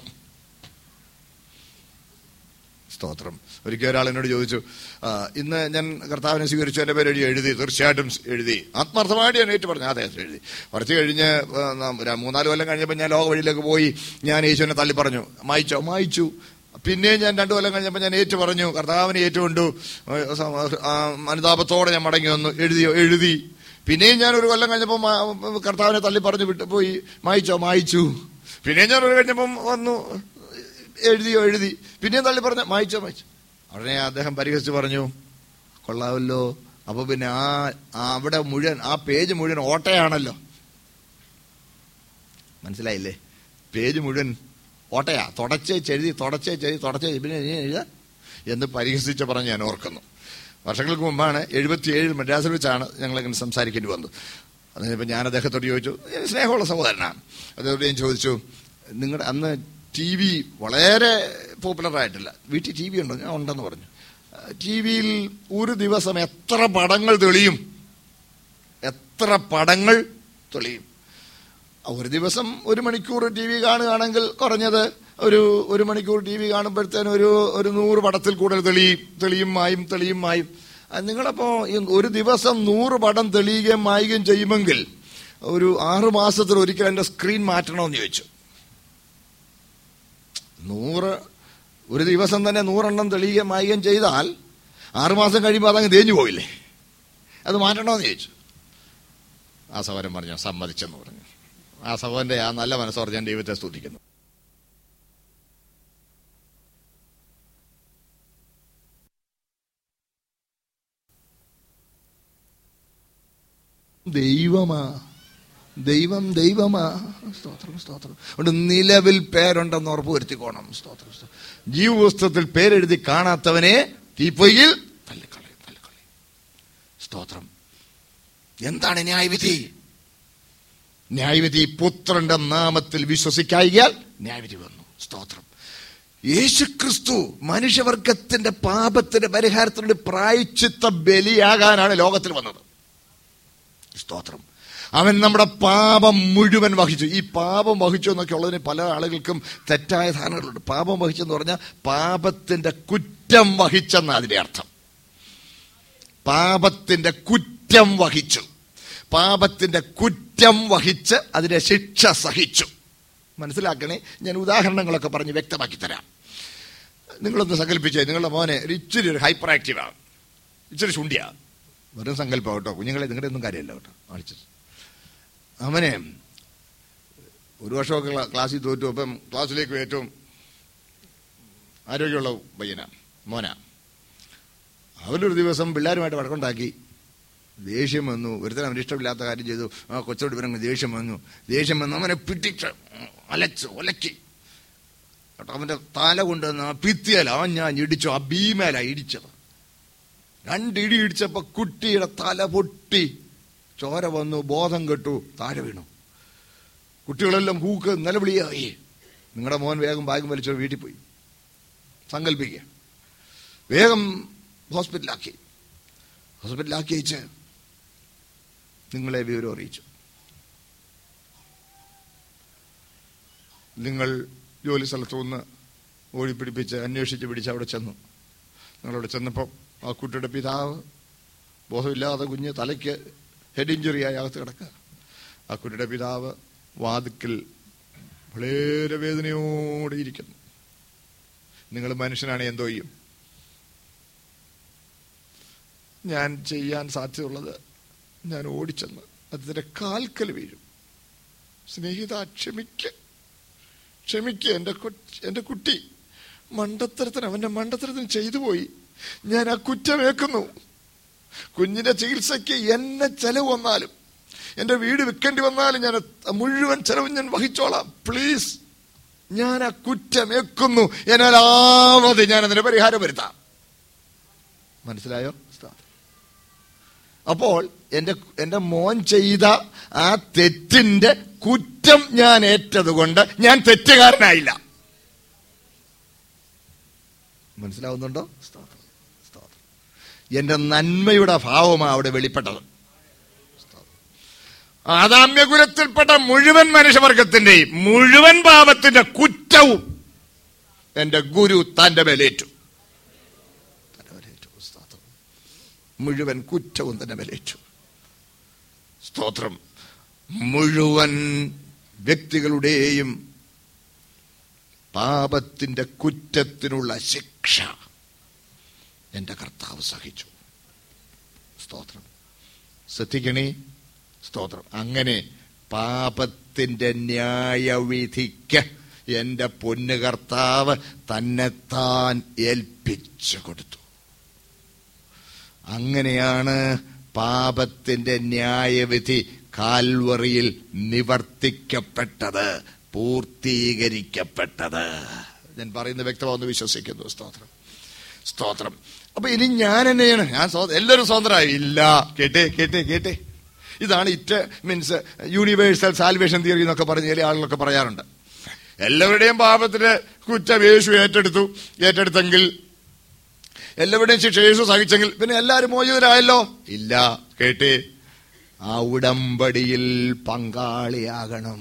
സ്തോത്രം ഒരിക്കൽ ഒരാൾ എന്നോട് ചോദിച്ചു "ആ, ഇന്ന് ഞാൻ കർത്താവിനെ സ്വീകരിച്ചു എൻ്റെ പേര് എഴുതി എഴുതി തീർച്ചയായിട്ടും എഴുതി ആത്മാർത്ഥമായിട്ട് ഞാൻ ഏറ്റു പറഞ്ഞു അതെ എഴുതി കുറച്ച് കഴിഞ്ഞ് ആ, നാം ഒരു മൂന്നാല് കൊല്ലം കഴിഞ്ഞപ്പോൾ ഞാൻ ലോക വഴിയിലേക്ക് പോയി ഞാൻ യേശുവിനെ തള്ളി പറഞ്ഞു മായിച്ചോ മായിച്ചു പിന്നെയും ഞാൻ രണ്ടു കൊല്ലം കഴിഞ്ഞപ്പോൾ ഞാൻ ഏറ്റു പറഞ്ഞു കർത്താവിനെ ഏറ്റുകൊണ്ടു ആ, സ- ആ, അനുതാപത്തോടെ ഞാൻ മടങ്ങി വന്നു എഴുതിയോ എഴുതി പിന്നെയും ഞാൻ ഒരു കൊല്ലം കഴിഞ്ഞപ്പോൾ മാ- കർത്താവിനെ തള്ളി പറഞ്ഞു വിട്ടു പോയി മായിച്ചോ മായിച്ചു പിന്നെയും ഞാൻ ഒരു കഴിഞ്ഞപ്പം വന്നു എഴുതിയോ എഴുതി പിന്നെയും തള്ളി പറഞ്ഞ മായിച്ചോ മായിച്ചു ഉടനെ അദ്ദേഹം പരിഹസിച്ച് പറഞ്ഞു കൊള്ളാമല്ലോ അപ്പൊ പിന്നെ ആ ആ അവിടെ മുഴുവൻ ആ പേജ് മുഴുവൻ ഓട്ടയാണല്ലോ മനസ്സിലായില്ലേ പേജ് മുഴുവൻ ഓട്ടയാ തുടച്ചേ ചെഴുതി തുടച്ചേ ചെഴുതി തുടച്ചേ പിന്നെ ഇനി എഴുതാൻ എന്ന് പരിഹസിച്ച് പറഞ്ഞ് ഞാൻ ഓർക്കുന്നു വർഷങ്ങൾക്ക് മുമ്പാണ് എഴുപത്തിയേഴിൽ മദ്രാസിൽ വെച്ചാണ് ഞങ്ങളിങ്ങനെ സംസാരിക്കേണ്ടി വന്നു അതിനിപ്പോൾ ഞാൻ അദ്ദേഹത്തോട് ചോദിച്ചു ഞാൻ സ്നേഹമുള്ള സഹോദരനാണ് അദ്ദേഹത്തോട് ഞാൻ ചോദിച്ചു നിങ്ങളുടെ അന്ന് ടി വി വളരെ പോപ്പുലർ ആയിട്ടില്ല വീട്ടിൽ ടി വി ഉണ്ടോ ഞാൻ ഉണ്ടെന്ന് പറഞ്ഞു ടി വിയിൽ ഒരു ദിവസം എത്ര പടങ്ങൾ തെളിയും എത്ര പടങ്ങൾ തെളിയും ഒരു ദിവസം ഒരു മണിക്കൂർ ടി വി കാണുകയാണെങ്കിൽ കുറഞ്ഞത് ഒരു ഒരു മണിക്കൂർ ടി വി കാണുമ്പോഴത്തേനും ഒരു ഒരു നൂറ് പടത്തിൽ കൂടുതൽ തെളിയും തെളിയും മായും തെളിയും മായും അത് നിങ്ങളപ്പോ ഈ ഒരു ദിവസം നൂറ് പടം തെളിയുകയും മായുകയും ചെയ്യുമെങ്കിൽ ഒരു ആറു മാസത്തിൽ ഒരിക്കൽ എന്റെ സ്ക്രീൻ മാറ്റണമെന്ന് ചോദിച്ചു നൂറ് ഒരു ദിവസം തന്നെ നൂറെണ്ണം തെളിയുകയും മായുകയും ചെയ്താൽ ആറുമാസം കഴിയുമ്പോൾ അതങ്ങ് തേഞ്ഞു പോയില്ലേ അത് മാറ്റണമെന്ന് ചോദിച്ചു ആ സഹോദരൻ പറഞ്ഞു സമ്മതിച്ചെന്ന് പറഞ്ഞു ആ സഹോദരന്റെ ആ നല്ല മനസ്സോടെ ഞാൻ ദൈവത്തെ സ്തുതിക്കുന്നു ദൈവമാ ദൈവം ദൈവമാ സ്തോത്രം സ്തോത്രം അതുകൊണ്ട് നിലവിൽ പേരുണ്ടെന്ന് ഉറപ്പ് വരുത്തിക്കോണം സ്തോത്രം സ്തോത്രം. ജീവപുസ്തകത്തിൽ പേരെഴുതി കാണാത്തവനെ തീപ്പൊയ്യിൽ തള്ളിക്കളയും തള്ളിക്കളയും സ്തോത്രം എന്താണ് ന്യായവിധി ന്യായവിധി പുത്രന്റെ നാമത്തിൽ വിശ്വസിക്കായികയാൽ ന്യായവിധി വന്നു സ്തോത്രം യേശുക്രിസ്തു മനുഷ്യവർഗത്തിന്റെ പാപത്തിന്റെ പരിഹാരത്തിന് പ്രായച്ചിത്ത ബലിയാകാനാണ് ലോകത്തിൽ വന്നത് സ്തോത്രം അവൻ നമ്മുടെ പാപം മുഴുവൻ വഹിച്ചു ഈ പാപം വഹിച്ചു എന്നൊക്കെ ഉള്ളതിന് പല ആളുകൾക്കും തെറ്റായ ധാരണകളുണ്ട് പാപം വഹിച്ചെന്ന് പറഞ്ഞാൽ പാപത്തിന്റെ കുറ്റം വഹിച്ചെന്ന അതിന്റെ അർത്ഥം പാപത്തിന്റെ കുറ്റം വഹിച്ചു പാപത്തിന്റെ കുറ്റം വഹിച്ച് അതിന്റെ ശിക്ഷ സഹിച്ചു മനസ്സിലാക്കണേ ഞാൻ ഉദാഹരണങ്ങളൊക്കെ പറഞ്ഞ് വ്യക്തമാക്കി തരാം നിങ്ങളൊന്ന് സങ്കല്പിച്ചേ നിങ്ങളുടെ മോനെ ഒരു ഇച്ചിരി ഒരു ഹൈപ്പർ ആക്റ്റീവാണ് ഇച്ചിരി ശുണ്ടിയാണ് വെറും സങ്കല്പം കേട്ടോ കുഞ്ഞുങ്ങളെ നിങ്ങളുടെ ഒന്നും കാര്യമല്ല കേട്ടോ കാണിച്ചത് അവനെ ഒരു വർഷമൊക്കെ ക്ലാ- ക്ലാസ്സിൽ തോറ്റു അപ്പം ക്ലാസ്സിലേക്ക് ഏറ്റവും ആരോഗ്യമുള്ള പയ്യനാ മോന അവനൊരു ദിവസം പിള്ളേരുമായിട്ട് വഴക്കുണ്ടാക്കി ദേഷ്യം വന്നു ഒരുത്തരം അവന് ഇഷ്ടമില്ലാത്ത കാര്യം ചെയ്തു ആ കൊച്ചോട് ഇവരങ്ങ് ദേഷ്യം വന്നു ദേഷ്യം വന്നു അവനെ പിടിച്ച് അലച്ച് ഒലക്കി കേട്ടോ അവന്റെ തല കൊണ്ടുവന്ന് ആ ഭിത്തിയല അവൻ ഞാൻ ഇടിച്ചു ആ ഭീമേല ഇടിച്ചത് രണ്ടിടി ഇടിച്ചപ്പോ കുട്ടിയുടെ തല പൊട്ടി ചോര വന്നു ബോധം കെട്ടു താഴെ വീണു കുട്ടികളെല്ലാം ഹൂക്ക് നിലവിളിയായി നിങ്ങളുടെ മോൻ വേഗം ബാഗും വലിച്ചോ വീട്ടിൽ പോയി സങ്കല്പിക്കുക വേഗം ഹോസ്പിറ്റലാക്കി ഹോസ്പിറ്റലാക്കി അയച്ച് നിങ്ങളെ വിവരം അറിയിച്ചു നിങ്ങൾ ജോലി സ്ഥലത്ത് നിന്ന് ഓടിപ്പിടിപ്പിച്ച് അന്വേഷിച്ച് പിടിച്ച് അവിടെ ചെന്നു നിങ്ങളവിടെ ചെന്നപ്പോൾ ആ കുട്ടിയുടെ പിതാവ് ബോധമില്ലാതെ കുഞ്ഞ് തലയ്ക്ക് ഹെഡ് ഇഞ്ചുറി ആയി അകത്ത് കിടക്കുക ആ കുട്ടിയുടെ പിതാവ് വാതിക്കൽ വളരെ വേദനയോടെ ഇരിക്കുന്നു നിങ്ങൾ മനുഷ്യനാണ് എന്തോ ചെയ്യും ഞാൻ ചെയ്യാൻ സാധ്യതയുള്ളത് ഞാൻ ഓടിച്ചെന്ന് അതിന്റെ കാൽക്കൽ വീഴും സ്നേഹിത ക്ഷമിക്ക ക്ഷമിക്ക എന്റെ കൊ- എന്റെ കുട്ടി മണ്ടത്തരത്തിന് അവന്റെ മണ്ടത്തരത്തിന് ചെയ്തു പോയി ഞാൻ ആ കുറ്റമേക്കുന്നു കുഞ്ഞിന്റെ ചികിത്സയ്ക്ക് എന്നെ ചെലവ് വന്നാലും എന്റെ വീട് വിൽക്കേണ്ടി വന്നാലും ഞാൻ മുഴുവൻ ചെലവും ഞാൻ വഹിച്ചോളാം പ്ലീസ് ഞാൻ ആ കുറ്റമേക്കുന്നു എന്നാലാവത് ഞാൻ അതിന് പരിഹാരം വരുത്താം മനസ്സിലായോ അപ്പോൾ എന്റെ എന്റെ മോൻ ചെയ്ത ആ തെറ്റിന്റെ കുറ്റം ഞാൻ ഏറ്റതുകൊണ്ട് ഞാൻ തെറ്റുകാരനായില്ല മനസ്സിലാവുന്നുണ്ടോ സ്തോത്രം സ്തോത്രം എന്റെ നന്മയുടെ ഭാവമാണ് അവിടെ വെളിപ്പെട്ടത് ആദാമ്യകുലത്തിൽപ്പെട്ട മുഴുവൻ മനുഷ്യവർഗത്തിന്റെയും മുഴുവൻ പാപത്തിന്റെ കുറ്റവും എന്റെ ഗുരു തന്റെ മേലേറ്റു തന്റെ മേലേറ്റു സ്തോത്രം മുഴുവൻ കുറ്റവും തന്നെ മേലേറ്റു സ്തോത്രം മുഴുവൻ വ്യക്തികളുടെയും പാപത്തിന്റെ കുറ്റത്തിനുള്ള ശിക്ഷ എന്റെ കർത്താവ് സഹിച്ചു സ്തോത്രം ശ്രദ്ധിക്കണേ സ്തോത്രം അങ്ങനെ പാപത്തിന്റെ ന്യായവിധിക്ക് എന്റെ പൊന്നു കർത്താവ് തന്നെത്താൻ ഏൽപ്പിച്ചു കൊടുത്തു അങ്ങനെയാണ് പാപത്തിന്റെ ന്യായവിധി കാൽവറിയിൽ നിവർത്തിക്കപ്പെട്ടത് പൂർത്തീകരിക്കപ്പെട്ടത് ഞാൻ പറയുന്ന വ്യക്തമാണെന്ന് വിശ്വസിക്കുന്നു സ്തോത്രം സ്തോത്രം അപ്പൊ ഇനി ഞാൻ എന്നെയാണ് ഞാൻ സ്വ- എല്ലാവരും സ്വതന്ത്രമായി ഇല്ല കേട്ടേ കേട്ടേ കേട്ടേ ഇതാണ് it means universal salvation theory എന്നൊക്കെ പറഞ്ഞ ചില ആളുകളൊക്കെ പറയാറുണ്ട് എല്ലാവരുടെയും പാപത്തിന് കുറ്റം യേശു ഏറ്റെടുത്തു ഏറ്റെടുത്തെങ്കിൽ എല്ലാവരുടെയും ശിക്ഷ യേശു സഹിച്ചെങ്കിൽ പിന്നെ എല്ലാവരും മോചിതരായല്ലോ ഇല്ല കേട്ടേ ആ ഉടമ്പടിയിൽ പങ്കാളിയാകണം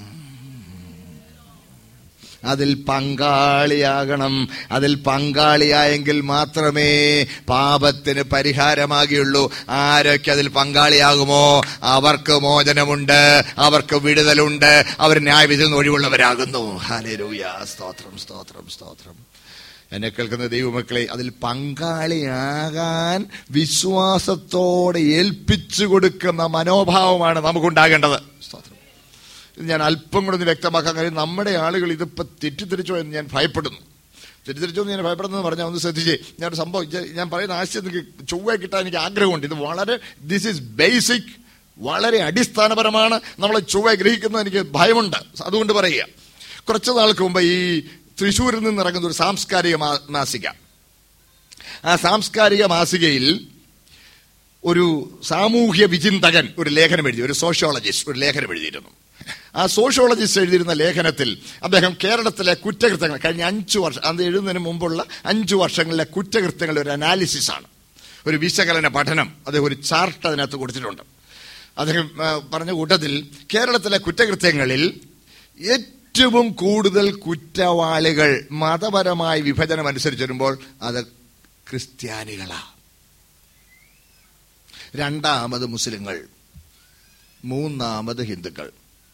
അതിൽ പങ്കാളിയാകണം അതിൽ പങ്കാളിയായെങ്കിൽ മാത്രമേ പാപത്തിന് പരിഹാരമാകുകയുള്ളൂ ആരൊക്കെ അതിൽ പങ്കാളിയാകുമോ അവർക്ക് മോചനമുണ്ട് അവർക്ക് വിടുതലുണ്ട് അവർ ന്യായവിധി നിന്ന് ഒഴിവുള്ളവരാകുന്നു ഹാലേലൂയ സ്തോത്രം സ്തോത്രം സ്തോത്രം എന്നെ കേൾക്കുന്ന ദൈവമക്കളെ അതിൽ പങ്കാളിയാകാൻ വിശ്വാസത്തോടെ ഏൽപ്പിച്ചു കൊടുക്കുന്ന മനോഭാവമാണ് നമുക്കുണ്ടാകേണ്ടത് സ്തോത്രം ഇത് ഞാൻ അല്പം കൂടെ ഒന്ന് വ്യക്തമാക്കാൻ കാര്യം നമ്മുടെ ആളുകൾ ഇതിപ്പോ തെറ്റിദ്ധരിച്ചോ എന്ന് ഞാൻ ഭയപ്പെടുന്നു തെറ്റിദ്ധരിച്ചോ എന്ന് ഞാൻ ഭയപ്പെടുന്നത് പറഞ്ഞാൽ ഒന്ന് ശ്രദ്ധിച്ചേ ഞാൻ ഒരു സംഭവം ഇത് ഞാൻ പറയുന്ന ആശയം നിങ്ങൾക്ക് ചൊവ്വ കിട്ടാൻ എനിക്ക് ആഗ്രഹമുണ്ട് ഇത് വളരെ ദിസ് ഈസ് ബേസിക് വളരെ അടിസ്ഥാനപരമാണ് നമ്മളെ ചൊവ്വ ഗ്രഹിക്കുന്നത് എനിക്ക് ഭയമുണ്ട് അതുകൊണ്ട് പറയുക കുറച്ച് നാൾക്ക് മുമ്പ് ഈ തൃശ്ശൂരിൽ നിന്ന് ഇറങ്ങുന്ന ഒരു സാംസ്കാരിക മാ- മാസിക ആ സാംസ്കാരിക മാസികയിൽ ഒരു സാമൂഹ്യ വിചിന്തകൻ ഒരു ലേഖനം എഴുതി ഒരു സോഷ്യോളജിസ്റ്റ് ഒരു ലേഖനം എഴുതിയിരുന്നു ആ സോഷ്യോളജിസ്റ്റ് എഴുതിയിരുന്ന ലേഖനത്തിൽ അദ്ദേഹം കേരളത്തിലെ കുറ്റകൃത്യങ്ങൾ കഴിഞ്ഞ അഞ്ചു വർഷം അത് എഴുതുന്നതിന് മുമ്പുള്ള അഞ്ചു വർഷങ്ങളിലെ കുറ്റകൃത്യങ്ങളുടെ ഒരു അനാലിസിസ് ആണ് ഒരു വിശകലന പഠനം അദ്ദേഹം ഒരു ചാർട്ട് അതിനകത്ത് കൊടുത്തിട്ടുണ്ട് അദ്ദേഹം ആ, പറഞ്ഞ കൂട്ടത്തിൽ കേരളത്തിലെ കുറ്റകൃത്യങ്ങളിൽ ഏറ്റവും കൂടുതൽ കുറ്റവാളികൾ മതപരമായ വിഭജനം അനുസരിച്ച് വരുമ്പോൾ അത് ക്രിസ്ത്യാനികളാ രണ്ടാമത് മുസ്ലിങ്ങൾ മൂന്നാമത് ഹിന്ദുക്കൾ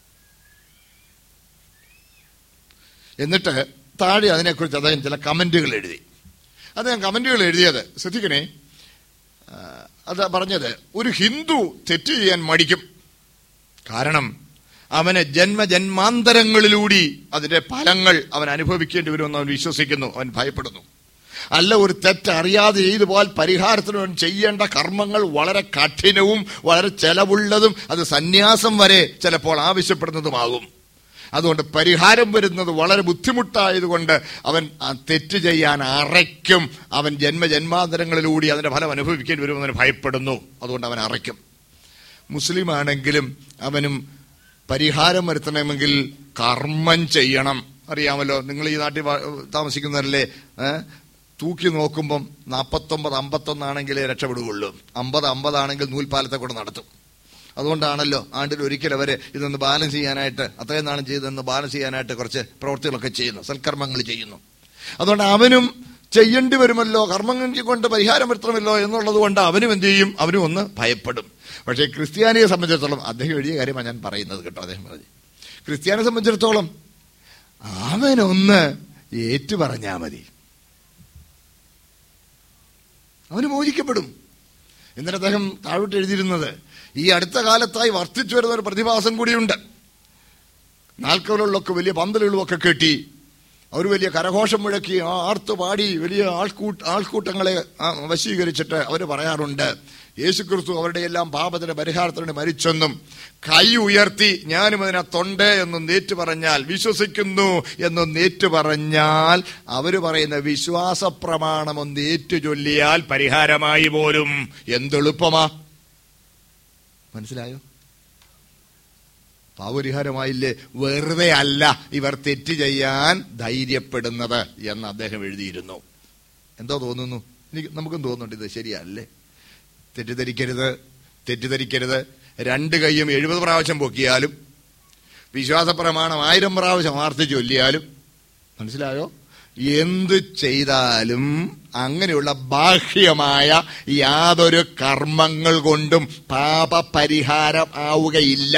എന്നിട്ട് താഴെ അതിനെക്കുറിച്ച് അദ്ദേഹം ചില കമന്റുകൾ എഴുതി അദ്ദേഹം കമന്റുകൾ എഴുതിയത് ശ്രദ്ധിക്കണേ ആ, അത് പറഞ്ഞത് ഒരു ഹിന്ദു തെറ്റ് ചെയ്യാൻ മടിക്കും കാരണം അവന് ജന്മജന്മാന്തരങ്ങളിലൂടി അതിന്റെ ഫലങ്ങൾ അവൻ അനുഭവിക്കേണ്ടി വരുമെന്ന് അവൻ വിശ്വസിക്കുന്നു അവൻ ഭയപ്പെടുന്നു അല്ല ഒരു തെറ്റ് അറിയാതെ ചെയ്തു പോയാൽ പരിഹാരത്തിന് അവൻ ചെയ്യേണ്ട കർമ്മങ്ങൾ വളരെ കഠിനവും വളരെ ചെലവുള്ളതും അത് സന്യാസം വരെ ചിലപ്പോൾ ആവശ്യപ്പെടുന്നതുമാകും അതുകൊണ്ട് പരിഹാരം വരുന്നത് വളരെ ബുദ്ധിമുട്ടായതുകൊണ്ട് അവൻ ആ തെറ്റ് ചെയ്യാൻ അറയ്ക്കും അവൻ ജന്മജന്മാന്തരങ്ങളിലൂടി അതിന്റെ ഫലം അനുഭവിക്കേണ്ടി വരുമെന്ന് ഭയപ്പെടുന്നു അതുകൊണ്ട് അവൻ അറയ്ക്കും മുസ്ലിം ആണെങ്കിലും അവനും പരിഹാരം വരുത്തണമെങ്കിൽ കർമ്മം ചെയ്യണം അറിയാമല്ലോ നിങ്ങൾ ഈ നാട്ടിൽ വാ- താമസിക്കുന്നവരല്ലേ ഏ? തൂക്കി നോക്കുമ്പം നാൽപ്പത്തൊമ്പത് അമ്പത്തൊന്നാണെങ്കിലേ രക്ഷപ്പെടുകയുള്ളൂ അമ്പത് അമ്പതാണെങ്കിൽ നൂൽപ്പാലത്തെ കൂടെ നടത്തും അതുകൊണ്ടാണല്ലോ ആണ്ടിൽ ഒരിക്കൽ അവര് ഇതൊന്ന് ബാലൻസ് ചെയ്യാനായിട്ട് അത്രയും നാളും ചെയ്തെന്ന് ബാലൻസ് ചെയ്യാനായിട്ട് കുറച്ച് പ്രവൃത്തികളൊക്കെ ചെയ്യുന്നു സൽക്കർമ്മങ്ങൾ ചെയ്യുന്നു അതുകൊണ്ട് അവനും ചെയ്യേണ്ടി വരുമല്ലോ കർമ്മങ്ങൾ കൊണ്ട് പരിഹാരം വരുത്തണമല്ലോ എന്നുള്ളത് കൊണ്ട് അവനും എന്ത് ചെയ്യും അവനും ഒന്ന് ഭയപ്പെടും പക്ഷേ ക്രിസ്ത്യാനിയെ സംബന്ധിച്ചിടത്തോളം അദ്ദേഹം എഴുതിയ കാര്യമാണ് ഞാൻ പറയുന്നത് കേട്ടോ അദ്ദേഹം പറഞ്ഞു ക്രിസ്ത്യാനിയെ സംബന്ധിച്ചിടത്തോളം അവനൊന്ന് ഏറ്റു പറഞ്ഞാ മതി അവന് മോചിക്കപ്പെടും എന്നിട്ട് അദ്ദേഹം താഴോട്ട് എഴുതിയിരുന്നത് ഈ അടുത്ത കാലത്തായി വർദ്ധിച്ചു വരുന്ന ഒരു പ്രതിഭാസം കൂടിയുണ്ട് നാൽക്കവലുകളൊക്കെ വലിയ പന്തലുകളൊക്കെ കെട്ടി അവർ വലിയ കരഘോഷം മുഴക്കി ആ ആർത്തു പാടി വലിയ ആൾക്കൂട്ട ആൾക്കൂട്ടങ്ങളെ ആ, വശീകരിച്ചിട്ട് അവർ പറയാറുണ്ട് യേശുക്രിസ്തു അവരുടെ എല്ലാം പാപത്തിന്റെ പരിഹാരത്തിന് വേണ്ടി മരിച്ചെന്നും കൈ ഉയർത്തി ഞാനും അതിനകത്തുണ്ട് എന്ന് നേറ്റു പറഞ്ഞാൽ വിശ്വസിക്കുന്നു എന്ന് നേറ്റു പറഞ്ഞാൽ അവര് പറയുന്ന വിശ്വാസ പ്രമാണം ഒന്ന് ഏറ്റു ചൊല്ലിയാൽ പരിഹാരമായി പോലും എന്തെളുപ്പമാ മനസ്സിലായോ പാപപരിഹാരമായില്ലേ വെറുതെ അല്ല ഇവർ തെറ്റ് ചെയ്യാൻ ധൈര്യപ്പെടുന്നത് എന്ന് അദ്ദേഹം എഴുതിയിരുന്നു എന്തോ തോന്നുന്നു എനിക്ക് നമുക്കും തോന്നുന്നുണ്ട് ഇത് ശരിയല്ലേ തെറ്റിദ്ധരിക്കരുത് തെറ്റിദ്ധരിക്കരുത് രണ്ട് കൈയും എഴുപത് പ്രാവശ്യം പൊക്കിയാലും വിശ്വാസ പ്രമാണം ആയിരം പ്രാവശ്യം ആർത്തി ചൊല്ലിയാലും മനസ്സിലായോ എന്ത് ചെയ്താലും അങ്ങനെയുള്ള ബാഹ്യമായ യാതൊരു കർമ്മങ്ങൾ കൊണ്ടും പാപപരിഹാരം ആവുകയില്ല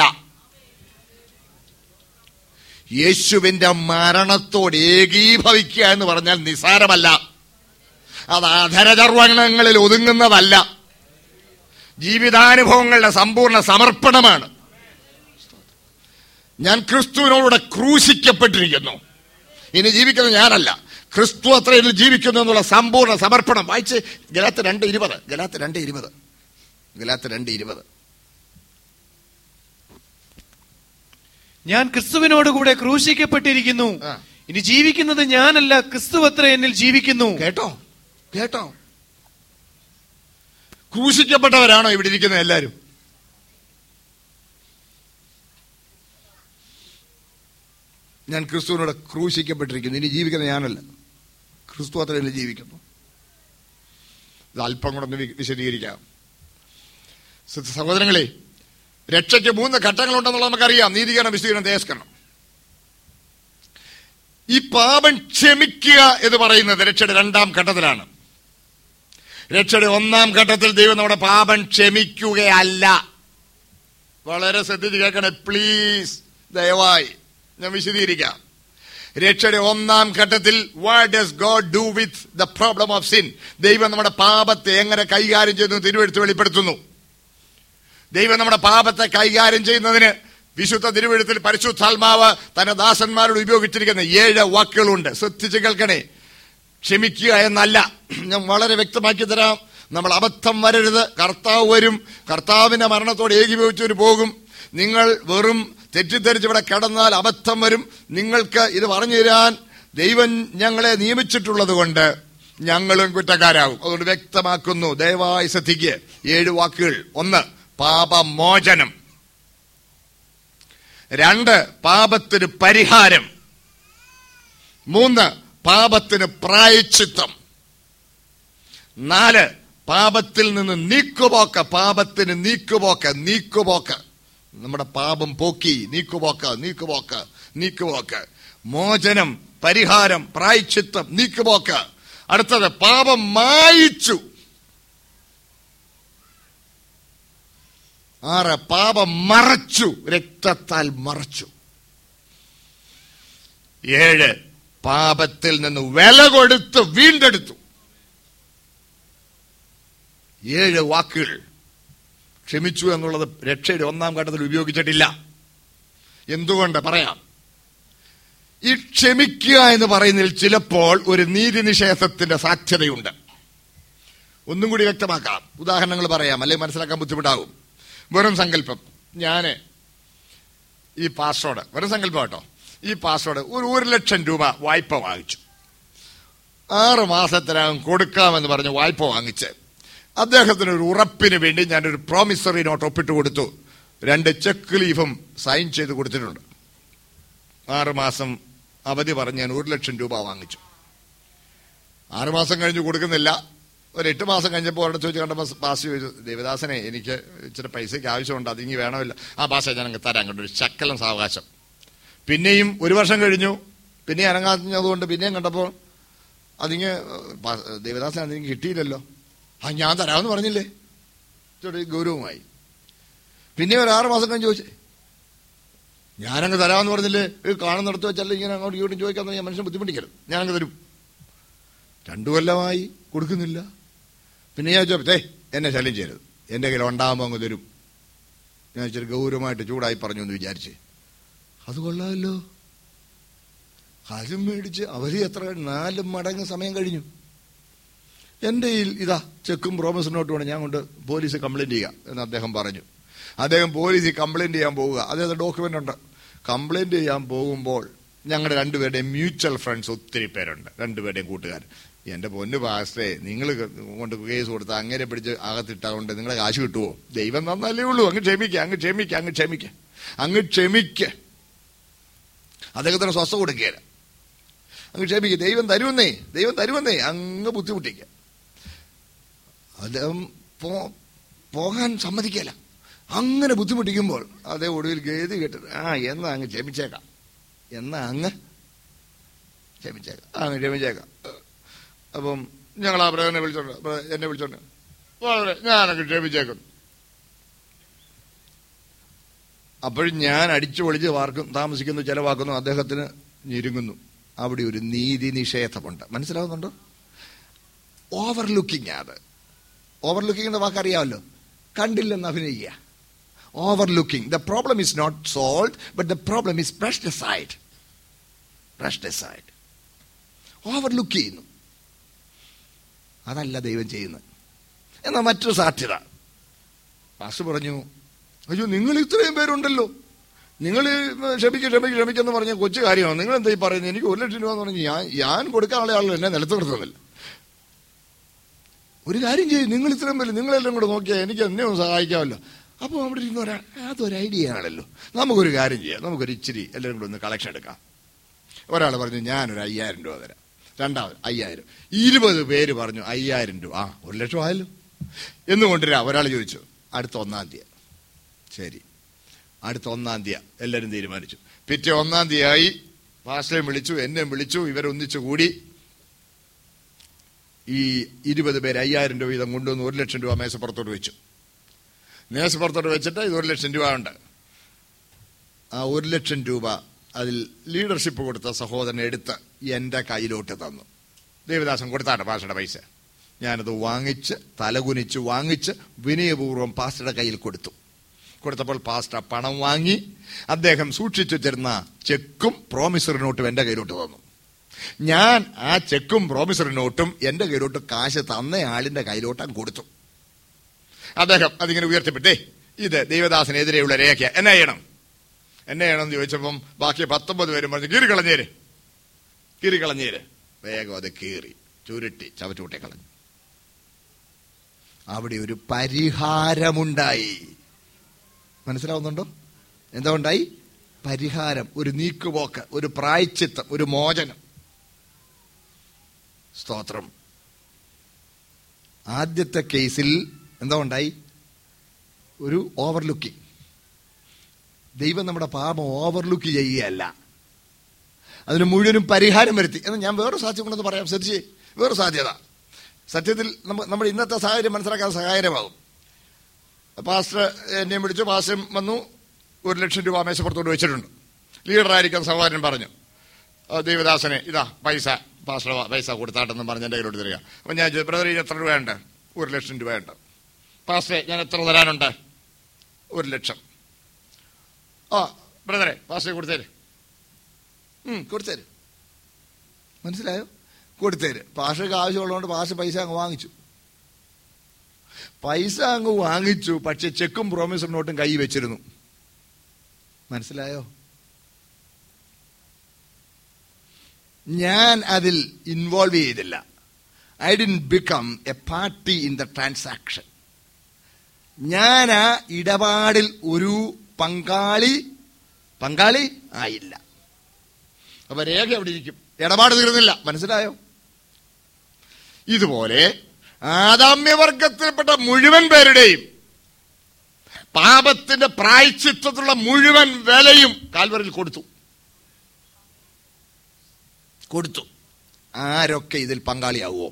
യേശുവിന്റെ മരണത്തോട് ഏകീഭവിക്കുക എന്ന് പറഞ്ഞാൽ നിസാരമല്ല അത് അധരചർവണങ്ങളിൽ ഒതുങ്ങുന്നതല്ല ജീവിതാനുഭവങ്ങളുടെ സമ്പൂർണ്ണ സമർപ്പണമാണ് ഞാൻ ക്രിസ്തുവിനോട് ക്രൂശിക്കപ്പെട്ടിരിക്കുന്നു ഇനി ജീവിക്കുന്നത് ഞാനല്ല ക്രിസ്തു അത്ര ഇതിൽ ജീവിക്കുന്നു എന്നുള്ള സമ്പൂർണ്ണ സമർപ്പണം വായിച്ച് ഗലാത്ത് രണ്ട് ഇരുപത് ഗലാത്ത് രണ്ട് ഇരുപത് ഗലാത്ത് രണ്ട് ഇരുപത് ഞാൻ ക്രിസ്തുവിനോടുകൂടെ ക്രൂശിക്കപ്പെട്ടിരിക്കുന്നു ആ. ഇനി ജീവിക്കുന്നത് ഞാനല്ല ക്രിസ്തു അത്ര എന്നിൽ ജീവിക്കുന്നു കേട്ടോ കേട്ടോ ക്രൂശിക്കപ്പെട്ടവരാണോ ഇവിടെ ഇരിക്കുന്ന എല്ലാരും ഞാൻ ക്രിസ്തുവിനോട് ക്രൂശിക്കപ്പെട്ടിരിക്കുന്നു ഇനി ജീവിക്കുന്ന ഞാനല്ല ക്രിസ്തു അത്ര എന്നിൽ ജീവിക്കുന്നു ഇത് അല്പം കൂടെ ഒന്ന് വി- വിശദീകരിക്കാം സ- സഹോദരങ്ങളെ രക്ഷയ്ക്ക് മൂന്ന് ഘട്ടങ്ങളുണ്ടെന്നുള്ളത് നമുക്കറിയാം നീതീകരണം വിശദീകരണം ദേശകരണം ഈ പാപം ക്ഷമിക്കുക എന്ന് പറയുന്നത് രക്ഷയുടെ രണ്ടാം ഘട്ടത്തിലാണ് രക്ഷയുടെ ഒന്നാം ഘട്ടത്തിൽ ദൈവം നമ്മുടെ പാപം ക്ഷമിക്കുകയല്ല വളരെ ശ്രദ്ധിച്ച് കേൾക്കണേ പ്ലീസ് ദയവായി ഞാൻ വിശദീകരിക്കാം രക്ഷയുടെ ഒന്നാം ഘട്ടത്തിൽ what does God do with the problem of sin ദൈവം നമ്മുടെ പാപത്തെ എങ്ങനെ കൈകാര്യം ചെയ്യുന്നു തിരുവെടുത്ത് വെളിപ്പെടുത്തുന്നു ദൈവം നമ്മുടെ പാപത്തെ കൈകാര്യം ചെയ്യുന്നതിന് വിശുദ്ധ തിരുവഴുത്തിൽ പരിശുദ്ധാത്മാവ് തന്റെ ദാസന്മാരോട് ഉപയോഗിച്ചിരിക്കുന്ന ഏഴ് വാക്കുകളുണ്ട് ശ്രദ്ധിച്ച് കേൾക്കണേ ക്ഷമിക്കുക എന്നല്ല ഞാൻ വളരെ വ്യക്തമാക്കി തരാം നമ്മൾ അബദ്ധം വരരുത് കർത്താവ് വരും കർത്താവിന്റെ മരണത്തോട് ഏകീഭവിച്ചവർ പോകും നിങ്ങൾ വെറും തെറ്റിദ്ധരിച്ച് ഇവിടെ കിടന്നാൽ അബദ്ധം വരും നിങ്ങൾക്ക് ഇത് പറഞ്ഞു തരാൻ ദൈവം ഞങ്ങളെ നിയമിച്ചിട്ടുള്ളത് കൊണ്ട് ഞങ്ങളും കുറ്റക്കാരാകും അതുകൊണ്ട് വ്യക്തമാക്കുന്നു ദയവായി ശ്രദ്ധിക്കുക ഏഴ് വാക്കുകൾ ഒന്ന് പാപമോചനം രണ്ട് പാപത്തിന് പരിഹാരം മൂന്ന് പാപത്തിന് പ്രായച്ചിത്തം നാല് പാപത്തിൽ നിന്ന് നീക്കുപോക്ക് പാപത്തിന് നീക്കുപോക്ക് നീക്കുപോക്ക് നമ്മുടെ പാപം പോക്കി നീക്കുപോക്ക് നീക്കുപോക്ക് നീക്കുപോക്ക് മോചനം പരിഹാരം പ്രായച്ചിത്തം നീക്കുപോക്ക് അടുത്തത് പാപം മായിച്ചു ആറ് പാപം മറച്ചു രക്തത്താൽ മറച്ചു ഏഴ് പാപത്തിൽ നിന്ന് വില കൊടുത്ത് വീണ്ടെടുത്തു ഏഴ് വാക്കുകൾ ക്ഷമിച്ചു എന്നുള്ളത് രക്ഷയുടെ ഒന്നാം ഘട്ടത്തിൽ ഉപയോഗിച്ചിട്ടില്ല എന്തുകൊണ്ട് പറയാം ഈ ക്ഷമിക്കുക എന്ന് പറയുന്നതിൽ ചിലപ്പോൾ ഒരു നീതി നിഷേധത്തിന്റെ സാധ്യതയുണ്ട് ഒന്നും കൂടി വ്യക്തമാക്കാം ഉദാഹരണങ്ങൾ പറയാം അല്ലെങ്കിൽ മനസ്സിലാക്കാൻ ബുദ്ധിമുട്ടാകും വെറും സങ്കല്പം ഞാന് ഈ പാസ്വേഡ് വെറും സങ്കല്പം കേട്ടോ ഈ പാസ്വേഡ് ഒരു ഒരു ലക്ഷം രൂപ വായ്പ വാങ്ങിച്ചു ആറ് മാസത്തിനകം കൊടുക്കാമെന്ന് പറഞ്ഞ് വായ്പ വാങ്ങിച്ച് അദ്ദേഹത്തിന് ഒരു ഉറപ്പിന് വേണ്ടി ഞാനൊരു പ്രോമിസറി നോട്ട് ഒപ്പിട്ട് കൊടുത്തു രണ്ട് ചെക്ക് ലീഫും സൈൻ ചെയ്ത് കൊടുത്തിട്ടുണ്ട് ആറ് മാസം അവധി പറഞ്ഞ് ഞാൻ ഒരു ലക്ഷം രൂപ വാങ്ങിച്ചു ആറ് മാസം കഴിഞ്ഞ് കൊടുക്കുന്നില്ല ഒരു എട്ട് മാസം കഴിഞ്ഞപ്പോൾ അവിടെ ചോദിച്ചു കണ്ടപ്പോൾ പാസ് ചോദിച്ചു ദേവദാസനെ എനിക്ക് ഇച്ചിരി പൈസയ്ക്ക് ആവശ്യമുണ്ട് അതിങ്ങി വേണമില്ല ആ പാസ് ഞാൻ അങ്ങ് തരാൻ കണ്ടു ഒരു ശക്കലം സാവകാശം പിന്നെയും ഒരു വർഷം കഴിഞ്ഞു പിന്നെ അനങ്ങാഞ്ഞതുകൊണ്ട് പിന്നെയും കണ്ടപ്പോൾ അതിങ്ങ് ദേവദാസൻ അതിന് കിട്ടിയില്ലല്ലോ ആ ഞാൻ തരാമെന്ന് പറഞ്ഞില്ലേ ഇച്ചിരി ഗൗരവമായി പിന്നെ ഒരു ആറ് മാസം കഴിഞ്ഞ് ചോദിച്ചേ ഞാനങ്ങ് തരാമെന്ന് പറഞ്ഞില്ലേ ഇത് കാണുന്നിടത്ത് വെച്ചല്ല ഇങ്ങനെ അങ്ങോട്ട് ഇങ്ങോട്ടും ചോദിക്കാൻ ഞാൻ മനുഷ്യൻ ബുദ്ധിമുട്ടിക്കരുത് ഞാനങ്ങ് തരും രണ്ടു കൊല്ലമായി കൊടുക്കുന്നില്ല പിന്നെ ഞാൻ ചോദിച്ചേ എന്നെ ശല്യം ചെയ്യരുത് എൻ്റെ കയ്യിൽ ഉണ്ടാകുമ്പോൾ അങ്ങ് തരും ഞാൻ ഇച്ചിരി ഗൗരവമായിട്ട് ചൂടായി പറഞ്ഞു എന്ന് വിചാരിച്ച് അത് കൊള്ളാമല്ലോ അതും മേടിച്ച് അവര് എത്ര നാല് മടങ്ങ് സമയം കഴിഞ്ഞു എൻ്റെ കയ്യിൽ ഇതാ ചെക്കും പ്രോമിസ് നോട്ടുമാണ് ഞാൻ കൊണ്ട് പോലീസ് കംപ്ലൈന്റ് ചെയ്യുക എന്ന് അദ്ദേഹം പറഞ്ഞു അദ്ദേഹം പോലീസിൽ കംപ്ലൈന്റ് ചെയ്യാൻ പോവുക അദ്ദേഹത്തെ ഡോക്യുമെന്റ് ഉണ്ട് കംപ്ലൈന്റ് ചെയ്യാൻ പോകുമ്പോൾ ഞങ്ങളുടെ രണ്ടുപേരുടെയും മ്യൂച്വൽ ഫ്രണ്ട്സ് ഒത്തിരി പേരുണ്ട് രണ്ടുപേരുടെയും കൂട്ടുകാർ എന്റെ പൊന്നു പാസ്റ്റേ നിങ്ങൾ കൊണ്ട് കേസ് കൊടുത്ത അങ്ങനെ പിടിച്ച് അകത്തിട്ടുകൊണ്ട് നിങ്ങളെ കാശ് കിട്ടുമോ ദൈവം തന്നല്ലേ ഉള്ളൂ അങ്ങ് ക്ഷമിക്കുക അങ്ങ് ക്ഷമിക്കുക അങ്ങ് ക്ഷമിക്കുക അങ്ങ് ക്ഷമിക്കുക അദ്ദേഹത്തിന് സ്വസ്ഥ കൊടുക്കുകയില്ല അങ്ങ് ക്ഷമിക്കുക ദൈവം തരുമെന്നേ ദൈവം തരുമെന്നേ അങ്ങ് ബുദ്ധിമുട്ടിക്കുക അദ്ദേഹം പോ- പോകാൻ സമ്മതിക്കല അങ്ങനെ ബുദ്ധിമുട്ടിക്കുമ്പോൾ അതേ ഒടുവിൽ ഗതി കേട്ടത് ആ എന്നാ അങ്ങ് ക്ഷമിച്ചേക്കാം എന്നാ അങ്ങ് ക്ഷമിച്ചേക്കാം ആ, അങ്ങ് ക്ഷമിച്ചേക്കാം അപ്പം ഞങ്ങൾ ആ ബ്രദറിനെ വിളിച്ചോണ്ട് ബ്രദർ എന്നെ വിളിച്ചോണ്ട് വളരെ ഞാനങ്ങ് ക്ഷമിച്ചേക്കും അപ്പോഴും ഞാൻ അടിച്ചു പൊളിച്ച് വാർക്കും താമസിക്കുന്നു ചെലവാക്കുന്നു അദ്ദേഹത്തിന് ഞെരുങ്ങുന്നു അവിടെ ഒരു നീതി നിഷേധമുണ്ട് മനസ്സിലാവുന്നുണ്ടോ ഓവർലുക്കിംഗ് അത് ഓവർലുക്കിംഗ് എന്ന വാക്ക് അറിയാമല്ലോ കണ്ടില്ലെന്ന് അഭിനയിക്കുക overlooking the problem is not solve but the problem is brushed side brushed side overlook ചെയ്യുന്നു അതല്ല ദൈവം ചെയ്യുന്നത് എന്നാൽ മറ്റൊരു സാധ്യത പാസ് പറഞ്ഞു അയ്യോ നിങ്ങൾ ഇത്രയും പേരുണ്ടല്ലോ നിങ്ങൾ ക്ഷമിക്കുക ക്ഷമിക്കുക ക്ഷമിക്കെന്ന് പറഞ്ഞ കൊച്ചു കാര്യമാണ് നിങ്ങൾ എന്താ ഈ പറയുന്നത് എനിക്ക് ഒരു ലക്ഷം രൂപ എന്ന് പറഞ്ഞ് ഞാൻ ഞാൻ കൊടുക്കാനുള്ള ആളല്ലോ എന്നെ നിലത്ത് നിർത്തുന്നില്ല ഒരു കാര്യം ചെയ്യും നിങ്ങൾ ഇത്രയും പേര് നിങ്ങളെല്ലാം കൂടെ നോക്കിയാൽ എനിക്ക് എന്നെ ഒന്ന് സഹായിക്കാമല്ലോ അപ്പോൾ അവിടെ ഇരുന്ന് ഒരാൾ അതൊരു ഐഡിയ ആണല്ലോ നമുക്കൊരു കാര്യം ചെയ്യാം നമുക്കൊരു ഇച്ചിരി എല്ലാവരും കൂടെ ഒന്ന് കളക്ഷൻ എടുക്കാം ഒരാൾ പറഞ്ഞു ഞാനൊരു അയ്യായിരം രൂപ തരാം രണ്ടാമത് അയ്യായിരം ഇരുപത് പേര് പറഞ്ഞു അയ്യായിരം രൂപ ആ ഒരു ലക്ഷം ആയല്ലോ എന്ന് കൊണ്ടുവരാ ഒരാൾ ചോദിച്ചു അടുത്ത ഒന്നാം തീയതി ശരി അടുത്ത ഒന്നാം തീയതി എല്ലാവരും തീരുമാനിച്ചു പിറ്റേ ഒന്നാം തീയതിയായി പാസ്റ്റേയും വിളിച്ചു എന്നെ വിളിച്ചു ഇവരൊന്നിച്ചു കൂടി ഈ ഇരുപത് പേര് അയ്യായിരം രൂപ വീതം കൊണ്ടുവന്ന് ഒരു ലക്ഷം രൂപ മേശപ്പുറത്തോട്ട് വെച്ചു മേശപ്പുറത്തോട്ട് വെച്ചിട്ട് ഇത് ഒരു ലക്ഷം രൂപ ഉണ്ട് ആ ഒരു ലക്ഷം രൂപ അതിൽ ലീഡർഷിപ്പ് കൊടുത്ത സഹോദരൻ എടുത്ത് എൻ്റെ കയ്യിലോട്ട് തന്നു ദേവദാസൻ കൊടുത്താട്ടെ പാസ്റ്ററുടെ പൈസ ഞാനത് വാങ്ങിച്ച് തലകുനിച്ച് വാങ്ങിച്ച് വിനയപൂർവ്വം പാസ്റ്ററുടെ കയ്യിൽ കൊടുത്തു കൊടുത്തപ്പോൾ പാസ്റ്റർ പണം വാങ്ങി അദ്ദേഹം സൂക്ഷിച്ചു തരുന്ന ചെക്കും പ്രോമിസറി നോട്ടും എൻ്റെ കയ്യിലോട്ട് തന്നു ഞാൻ ആ ചെക്കും പ്രോമിസറി നോട്ടും എൻ്റെ കയ്യിലോട്ട് കാശ് തന്ന ആളിന്റെ കയ്യിലോട്ട് അങ്ങ് കൊടുത്തു അദ്ദേഹം അതിങ്ങനെ ഉയർത്തിപ്പെട്ടേ ഇത് ദൈവദാസനെതിരെയുള്ള രേഖ എന്നെ ചെയ്യണം എന്നെ ചെയ്യണമെന്ന് ചോദിച്ചപ്പം ബാക്കി പത്തൊമ്പത് പേരും പറഞ്ഞു കീറി കളഞ്ഞേര് കീറി കളഞ്ഞേര് വേഗം അത് കീറി ചുരുട്ടി ചവറ്റുകൂട്ടി കളഞ്ഞു അവിടെ ഒരു പരിഹാരമുണ്ടായി മനസ്സിലാവുന്നുണ്ടോ എന്താ ഉണ്ടായി പരിഹാരം ഒരു നീക്കുപോക്ക് ഒരു പ്രായച്ചിത്തം ഒരു മോചനം സ്തോത്രം ആദ്യത്തെ കേസിൽ എന്താ ഉണ്ടായി ഒരു ഓവർലുക്കിംഗ് ദൈവം നമ്മുടെ പാപം ഓവർലുക്ക് ചെയ്യുകയല്ല അതിന് മുഴുവനും പരിഹാരം വരുത്തി എന്ന് ഞാൻ വേറെ സാധ്യത കൊണ്ടെന്ന് പറയാം ശ്രദ്ധിച്ചേ വേറെ സാധ്യത സത്യത്തിൽ നമ്മ നമ്മുടെ ഇന്നത്തെ സാഹചര്യം മനസ്സിലാക്കാൻ സഹായകരമാകും പാസ്റ്റർ എന്നെയും വിളിച്ചു പാസ്റ്റർ വന്നു ഒരു ലക്ഷം രൂപ മേശപ്പുറത്തോട്ട് വെച്ചിട്ടുണ്ട് ലീഡറായിരിക്കാൻ സഹോദരൻ പറഞ്ഞു "ആ, ദേവദാസനെ ഇതാ പൈസ പാസ്റ്റർ പൈസ കൊടുത്താട്ടെന്ന് പറഞ്ഞ് എൻ്റെ കയ്യിലോട്ട് തരിക അപ്പം ഞാൻ ചോദിച്ചു ബ്രദർ ഇതിന് എത്ര രൂപയുണ്ട് ഒരു ലക്ഷം രൂപയുണ്ട് പാസ്റ്ററെ ഞാൻ എത്ര തരാനുണ്ട് ഒരു ലക്ഷം ആ ബ്രദറെ പാസ്റ്റർ കൊടുത്തേര് ഉം, കൊടുത്തേര് മനസ്സിലായോ കൊടുത്തേര് പാഷയ്ക്ക് ആവശ്യമുള്ളതുകൊണ്ട് പാഷ പൈസ അങ്ങ് വാങ്ങിച്ചു പൈസ അങ്ങ് വാങ്ങിച്ചു പക്ഷെ ചെക്കും പ്രോമിസും നോട്ടും കൈ വെച്ചിരുന്നു മനസ്സിലായോ ഞാൻ അതിൽ ഇൻവോൾവ് ചെയ്തില്ല I didn't become a party in the transaction ഞാൻ ആ ഇടപാടിൽ ഒരു പങ്കാളി പങ്കാളി ആയില്ല അപ്പൊ രേഖ എവിടെ ഇരിക്കും ഇടപാട് തീർന്നില്ല മനസ്സിലായോ ഇതുപോലെ ആദാമ്യവർഗത്തിൽപ്പെട്ട മുഴുവൻ പേരുടെയും പാപത്തിന്റെ പ്രായച്ചിത്തത്തിലുള്ള മുഴുവൻ വിലയും കാൽവറിൽ കൊടുത്തു കൊടുത്തു ആരൊക്കെ ഇതിൽ പങ്കാളിയാവുമോ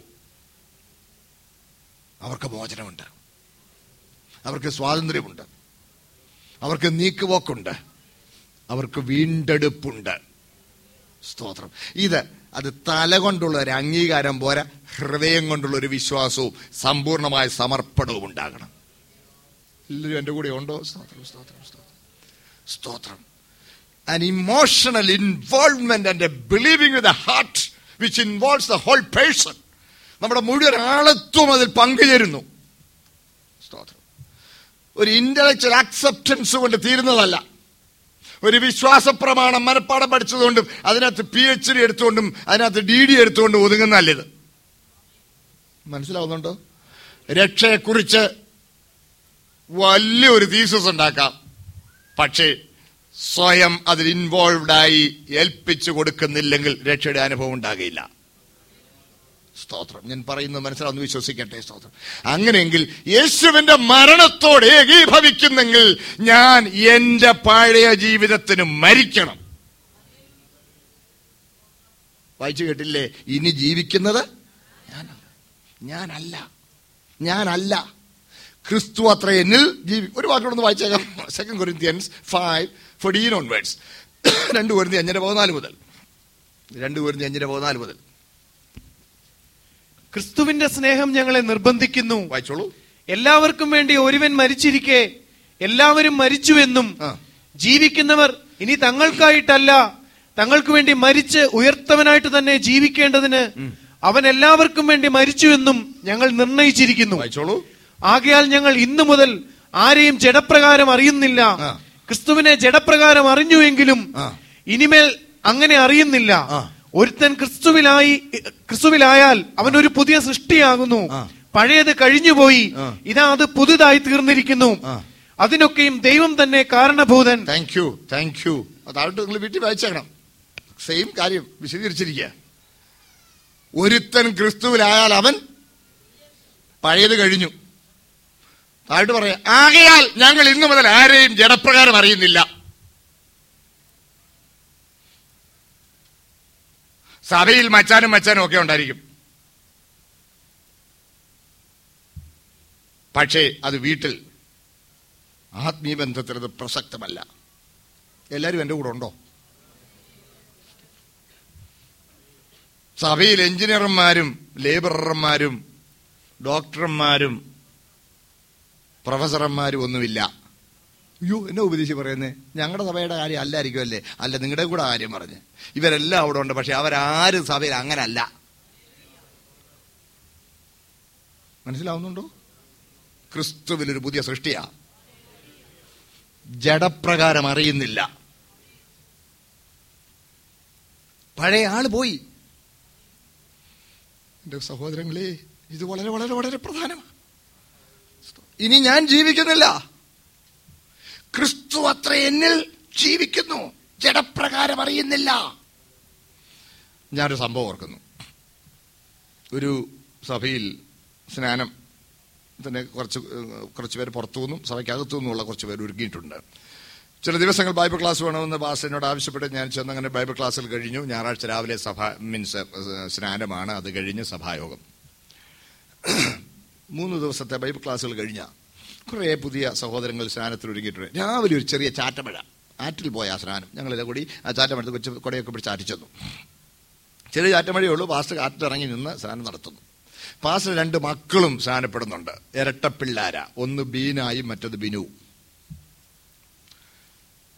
അവർക്ക് മോചനമുണ്ട് അവർക്ക് സ്വാതന്ത്ര്യമുണ്ട് അവർക്ക് നീക്കുപോക്കുണ്ട് അവർക്ക് വീണ്ടെടുപ്പുണ്ട് സ്തോത്രം ഇത് അത് തല കൊണ്ടുള്ള ഒരു അംഗീകാരം പോരാ ഹൃദയം കൊണ്ടുള്ള ഒരു വിശ്വാസവും സമ്പൂർണമായ സമർപ്പണവും ഉണ്ടാകണം എല്ലാവരും എൻ്റെ കൂടെ ഉണ്ടോ സ്തോത്രം സ്തോത്രം സ്തോത്രം സ്തോത്രം an emotional involvement and a believing with the heart which involves the whole person നമ്മുടെ മുഴുവൻ ആളത്വം അതിൽ പങ്കുചേരുന്നു സ്തോത്രം ഒരു ഇന്റലക്ച്വൽ അക്സെപ്റ്റൻസ് കൊണ്ട് തീരുന്നതല്ല ഒരു വിശ്വാസ പ്രമാണം മനപ്പാടം പഠിച്ചതുകൊണ്ടും അതിനകത്ത് പി എച്ച് ഡി എടുത്തുകൊണ്ടും അതിനകത്ത് ഡി ഡി എടുത്തുകൊണ്ടും ഒതുങ്ങുന്നല്ല ഇത് മനസ്സിലാവുന്നുണ്ടോ രക്ഷയെക്കുറിച്ച് വലിയൊരു തീസസ് ഉണ്ടാക്കാം പക്ഷേ സ്വയം അതിൽ ഇൻവോൾവ്ഡ് ആയി ഏൽപ്പിച്ചു കൊടുക്കുന്നില്ലെങ്കിൽ രക്ഷയുടെ അനുഭവം ഉണ്ടാകില്ല സ്തോത്രം ഞാൻ പറയുന്നത് മനസ്സിലാവുന്ന വിശ്വസിക്കട്ടെ സ്തോത്രം അങ്ങനെയെങ്കിൽ യേശുവിന്റെ മരണത്തോട് ഏകീഭവിക്കുന്നെങ്കിൽ ഞാൻ എന്റെ പഴയ ജീവിതത്തിന് മരിക്കണം വായിച്ചു കേട്ടില്ലേ ഇനി ജീവിക്കുന്നത് ഞാനല്ല ഞാനല്ല ഞാനല്ല ക്രിസ്തു അത്ര എന്നിൽ ജീവി ഒരു വാക്കിലൊന്ന് വായിച്ചേക്കാം second Corinthians five fourteen onwards രണ്ട് കൊരിന്തി അഞ്ഞര പതിനാല് മുതൽ രണ്ട് കൊരിന്തി അഞ്ഞര പതിനാല് മുതൽ ക്രിസ്തുവിന്റെ സ്നേഹം ഞങ്ങളെ നിർബന്ധിക്കുന്നു വായിച്ചോളൂ എല്ലാവർക്കും വേണ്ടി ഒരുവൻ മരിച്ചിരിക്കെ എല്ലാവരും മരിച്ചുവെന്നും ആ. ജീവിക്കുന്നവർ ഇനി തങ്ങൾക്കായിട്ടല്ല തങ്ങൾക്ക് വേണ്ടി മരിച്ച് ഉയർത്തവനായിട്ട് തന്നെ ജീവിക്കേണ്ടതിന് അവൻ എല്ലാവർക്കും വേണ്ടി മരിച്ചുവെന്നും ഞങ്ങൾ നിർണയിച്ചിരിക്കുന്നു വായിച്ചോളൂ ആകയാൽ ഞങ്ങൾ ഇന്നു മുതൽ ആരെയും ജഡപ്രകാരം അറിയുന്നില്ല ആ. ക്രിസ്തുവിനെ ജഡപ്രകാരം അറിഞ്ഞുവെങ്കിലും ആ. ഇനിമേൽ അങ്ങനെ അറിയുന്നില്ല ആ. ഒരുത്തൻ ക്രിസ്തുവിലായി ക്രിസ്തുവിലായാൽ അവൻ ഒരു പുതിയ സൃഷ്ടിയാകുന്നു ആ. പഴയത് കഴിഞ്ഞുപോയി ആ. ഇതാ അത് പുതുതായി തീർന്നിരിക്കുന്നു ആ. അതിനൊക്കെയും ദൈവം തന്നെ കാരണഭൂതൻ താങ്ക് യു താങ്ക് യു അതായിട്ട് നിങ്ങൾ വീട്ടിൽ വായിച്ചേക്കണം സെയിം കാര്യം വിശദീകരിച്ചിരിക്കുക ഒരുത്തൻ ക്രിസ്തുവിലായാൽ അവൻ പഴയത് കഴിഞ്ഞു താഴ്ത്ത് പറയാം ആകയാൽ ഞങ്ങൾ ഇന്നു മുതൽ ആരെയും ജഡപ്രകാരം അറിയുന്നില്ല സഭയിൽ മച്ചാനും മച്ചാനും ഒക്കെ ഉണ്ടായിരിക്കും പക്ഷേ അത് വീട്ടിൽ ആത്മീയ ബന്ധത്തിൽ അത് പ്രസക്തമല്ല എല്ലാവരും എൻ്റെ കൂടെ ഉണ്ടോ സഭയിൽ എഞ്ചിനീയർമാരും ലേബറർമാരും ഡോക്ടർമാരും പ്രൊഫസർമാരും ഒന്നുമില്ല അയ്യോ എന്നെ ഉപദേശിച്ച് പറയുന്നേ ഞങ്ങളുടെ സഭയുടെ കാര്യം അല്ലായിരിക്കും അല്ലേ അല്ല നിങ്ങളുടെ കൂടെ കാര്യം പറഞ്ഞ് ഇവരെല്ലാം അവിടെ ഉണ്ട് പക്ഷെ അവരാരും സഭയിൽ അങ്ങനല്ല മനസ്സിലാവുന്നുണ്ടോ ക്രിസ്തുവിൽ ഒരു പുതിയ സൃഷ്ടിയാ ജഡപ്രകാരം അറിയുന്നില്ല പഴയ ആള് പോയി എന്റെ സഹോദരങ്ങളെ ഇത് വളരെ വളരെ വളരെ പ്രധാനമാണ് ഇനി ഞാൻ ജീവിക്കുന്നില്ല ക്രിസ്തു അത്ര എന്നിൽ ജീവിക്കുന്നു ജഡപ്രകാരം അറിയുന്നില്ല ഞാനൊരു സംഭവം ഓർക്കുന്നു ഒരു സഭയിൽ സ്നാനം തന്നെ കുറച്ച് ഏഹ്, കുറച്ച് പേര് പുറത്തു നിന്നും സഭയ്ക്കകത്തു നിന്നുള്ള കുറച്ച് പേര് ഒരുക്കിയിട്ടുണ്ട് ചില ദിവസങ്ങൾ ബൈബിൾ ക്ലാസ് വേണമെന്ന് ബാസ് എന്നോട് ആവശ്യപ്പെട്ട് ഞാൻ ചെന്ന് അങ്ങനെ ബൈബിൾ ക്ലാസ്സിൽ കഴിഞ്ഞു ഞായറാഴ്ച രാവിലെ സഭ മീൻസ് ഏഹ്, സ്നാനമാണ് അത് കഴിഞ്ഞ് സഭായോഗം മൂന്ന് ദിവസത്തെ ബൈബിൾ ക്ലാസ്സുകൾ കഴിഞ്ഞ കുറേ പുതിയ സഹോദരങ്ങൾ സ്നാനത്തിൽ ഒരുങ്ങിയിട്ടുണ്ട് രാവിലെ ഒരു ചെറിയ ചാറ്റമഴ ആറ്റിൽ പോയ ആ സ്നാനം ഞങ്ങളെല്ലാം കൂടി ആ ചാറ്റമഴത്ത് കൊച്ചു കൊടയൊക്കെ പിടിച്ച് ആറ്റിച്ചെന്നു ചെറിയ ചാറ്റമഴയേ ഉള്ളൂ പാസ്റ്റർ കാറ്റിലിറങ്ങി നിന്ന് സ്നാനം നടത്തുന്നു പാസ്റ്റർ രണ്ട് മക്കളും സ്നാനപ്പെടുന്നുണ്ട് ഇരട്ട പിള്ളാര ഒന്ന് ബീനായും മറ്റത് ബിനുവും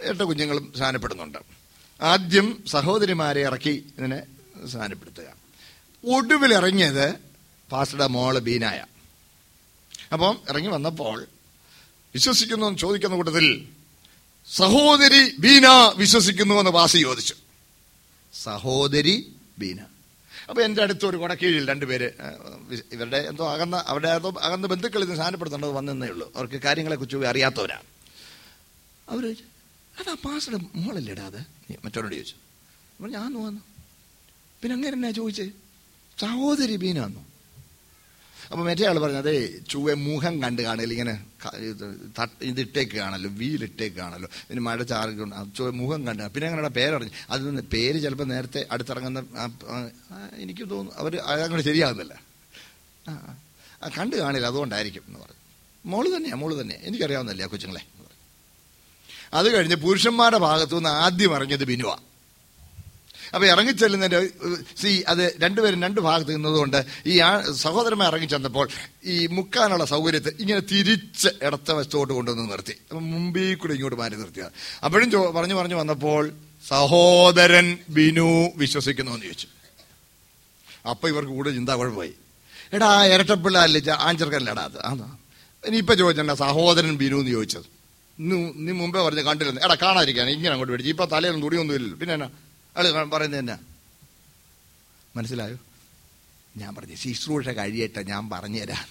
എട്ട് കുഞ്ഞുങ്ങളും സ്നാനപ്പെടുന്നുണ്ട് ആദ്യം സഹോദരിമാരെ ഇറക്കി ഇതിനെ സ്നാനപ്പെടുത്തുക ഒടുവിൽ ഇറങ്ങിയത് പാസ്റ്ററുടെ മോള് ബീനായ അപ്പം ഇറങ്ങി വന്നപ്പോൾ വിശ്വസിക്കുന്നു എന്ന് ചോദിക്കുന്ന കൂട്ടത്തിൽ സഹോദരി ബീന വിശ്വസിക്കുന്നു എന്ന് വാസി ചോദിച്ചു സഹോദരി ബീന അപ്പൊ എന്റെ അടുത്ത് ഒരു കൊടക്കീഴിൽ രണ്ടുപേര് ആ, വി- ഇവരുടെ എന്തോ അകന്ന അവരുടെ എന്തോ അകന്ന ബന്ധുക്കൾ ഇത് സ്നാനപ്പെടുത്തേണ്ടത് വന്നേ ഉള്ളൂ അവർക്ക് കാര്യങ്ങളെ കുറിച്ച് അറിയാത്തവരാണ് അവര് ചോദിച്ചു, അതാ പാസ്റ്ററുടെ മോളല്ലേടാ അത് നീ മറ്റവരോട് ചോദിച്ചു അപ്പോൾ ഞാൻ വന്നു പിന്നെ അങ്ങനെ എന്നാ ചോദിച്ചേ സഹോദരി ബീനാന്നു അപ്പൊ മറ്റേ ആൾ പറഞ്ഞു അതേ ചുവ മുഖം കണ്ട് കാണില്ല ഇങ്ങനെ ക- ഇത് തട്ട് ഇതിട്ടേക്ക് കാണല്ലോ വീലിട്ടേക്ക് കാണല്ലോ പിന്നെ മഴ ചാറിക്കൊണ്ട് ചുവ മുഖം കണ്ട് കാ- പിന്നെ അങ്ങനെ പേരറിഞ്ഞു അത് നിന്ന് പേര് ചിലപ്പോൾ നേരത്തെ അടുത്തിറങ്ങുന്ന ആ, ആ, ആ, എനിക്ക് തോന്നുന്നു അവർ അങ്ങോട്ട് ശരിയാകുന്നില്ല ആ, ആ. ആ, കണ്ടു കാണില്ല അതുകൊണ്ടായിരിക്കും എന്ന് പറഞ്ഞു മോള് തന്നെയാ മോള് തന്നെയാ എനിക്കറിയാവുന്നല്ലേ ആ കൊച്ചുങ്ങളെ എന്ന് പറഞ്ഞു. അത് കഴിഞ്ഞ് പുരുഷന്മാരുടെ ഭാഗത്തു നിന്ന് ആദ്യം ഇറങ്ങിയത് ബിനുവാ അപ്പൊ ഇറങ്ങിച്ചെല്ലുന്നതിന്റെ സി അത് രണ്ടുപേരും രണ്ട് ഭാഗത്ത് നിന്നതുകൊണ്ട് ഈ ആ സഹോദരന്മാർ ഇറങ്ങിച്ചെന്നപ്പോൾ ഈ മുക്കാനുള്ള സൗകര്യത്തെ ഇങ്ങനെ തിരിച്ച് ഇടത്ത വശത്തോട്ട് കൊണ്ടുവന്ന് നിർത്തി അപ്പൊ മുമ്പിൽ കൂടെ ഇങ്ങോട്ട് മാറ്റി നിർത്തിയത് അപ്പോഴും ചോ- പറഞ്ഞു പറഞ്ഞു വന്നപ്പോൾ സഹോദരൻ ബിനു വിശ്വസിക്കുന്നു എന്ന് ചോദിച്ചു അപ്പൊ ഇവർക്ക് കൂടെ ചിന്താ കുഴപ്പമായി എടാ ഇരട്ടപ്പിള്ള അല്ലേ ആഞ്ചർക്കല്ലടാ അത് അതാ ഇനിയിപ്പൊ ചോദിച്ചണ്ട സഹോദരൻ ബിനു എന്ന് ചോദിച്ചത് നീ നീ മുമ്പേ പറഞ്ഞ് കണ്ടിരുന്നു എടാ കാണാതിരിക്കാൻ ഇങ്ങനെ അങ്ങോട്ട് പിടിച്ചു ഇപ്പൊ തലയൊന്നും തുടിയൊന്നും ഇല്ലല്ലോ പിന്നെ എന്നാ ആള് പറയുന്നത് എന്നാ മനസ്സിലായോ ഞാൻ പറഞ്ഞു ശുശ്രൂഷ കഴിയട്ടെ ഞാൻ പറഞ്ഞു തരാം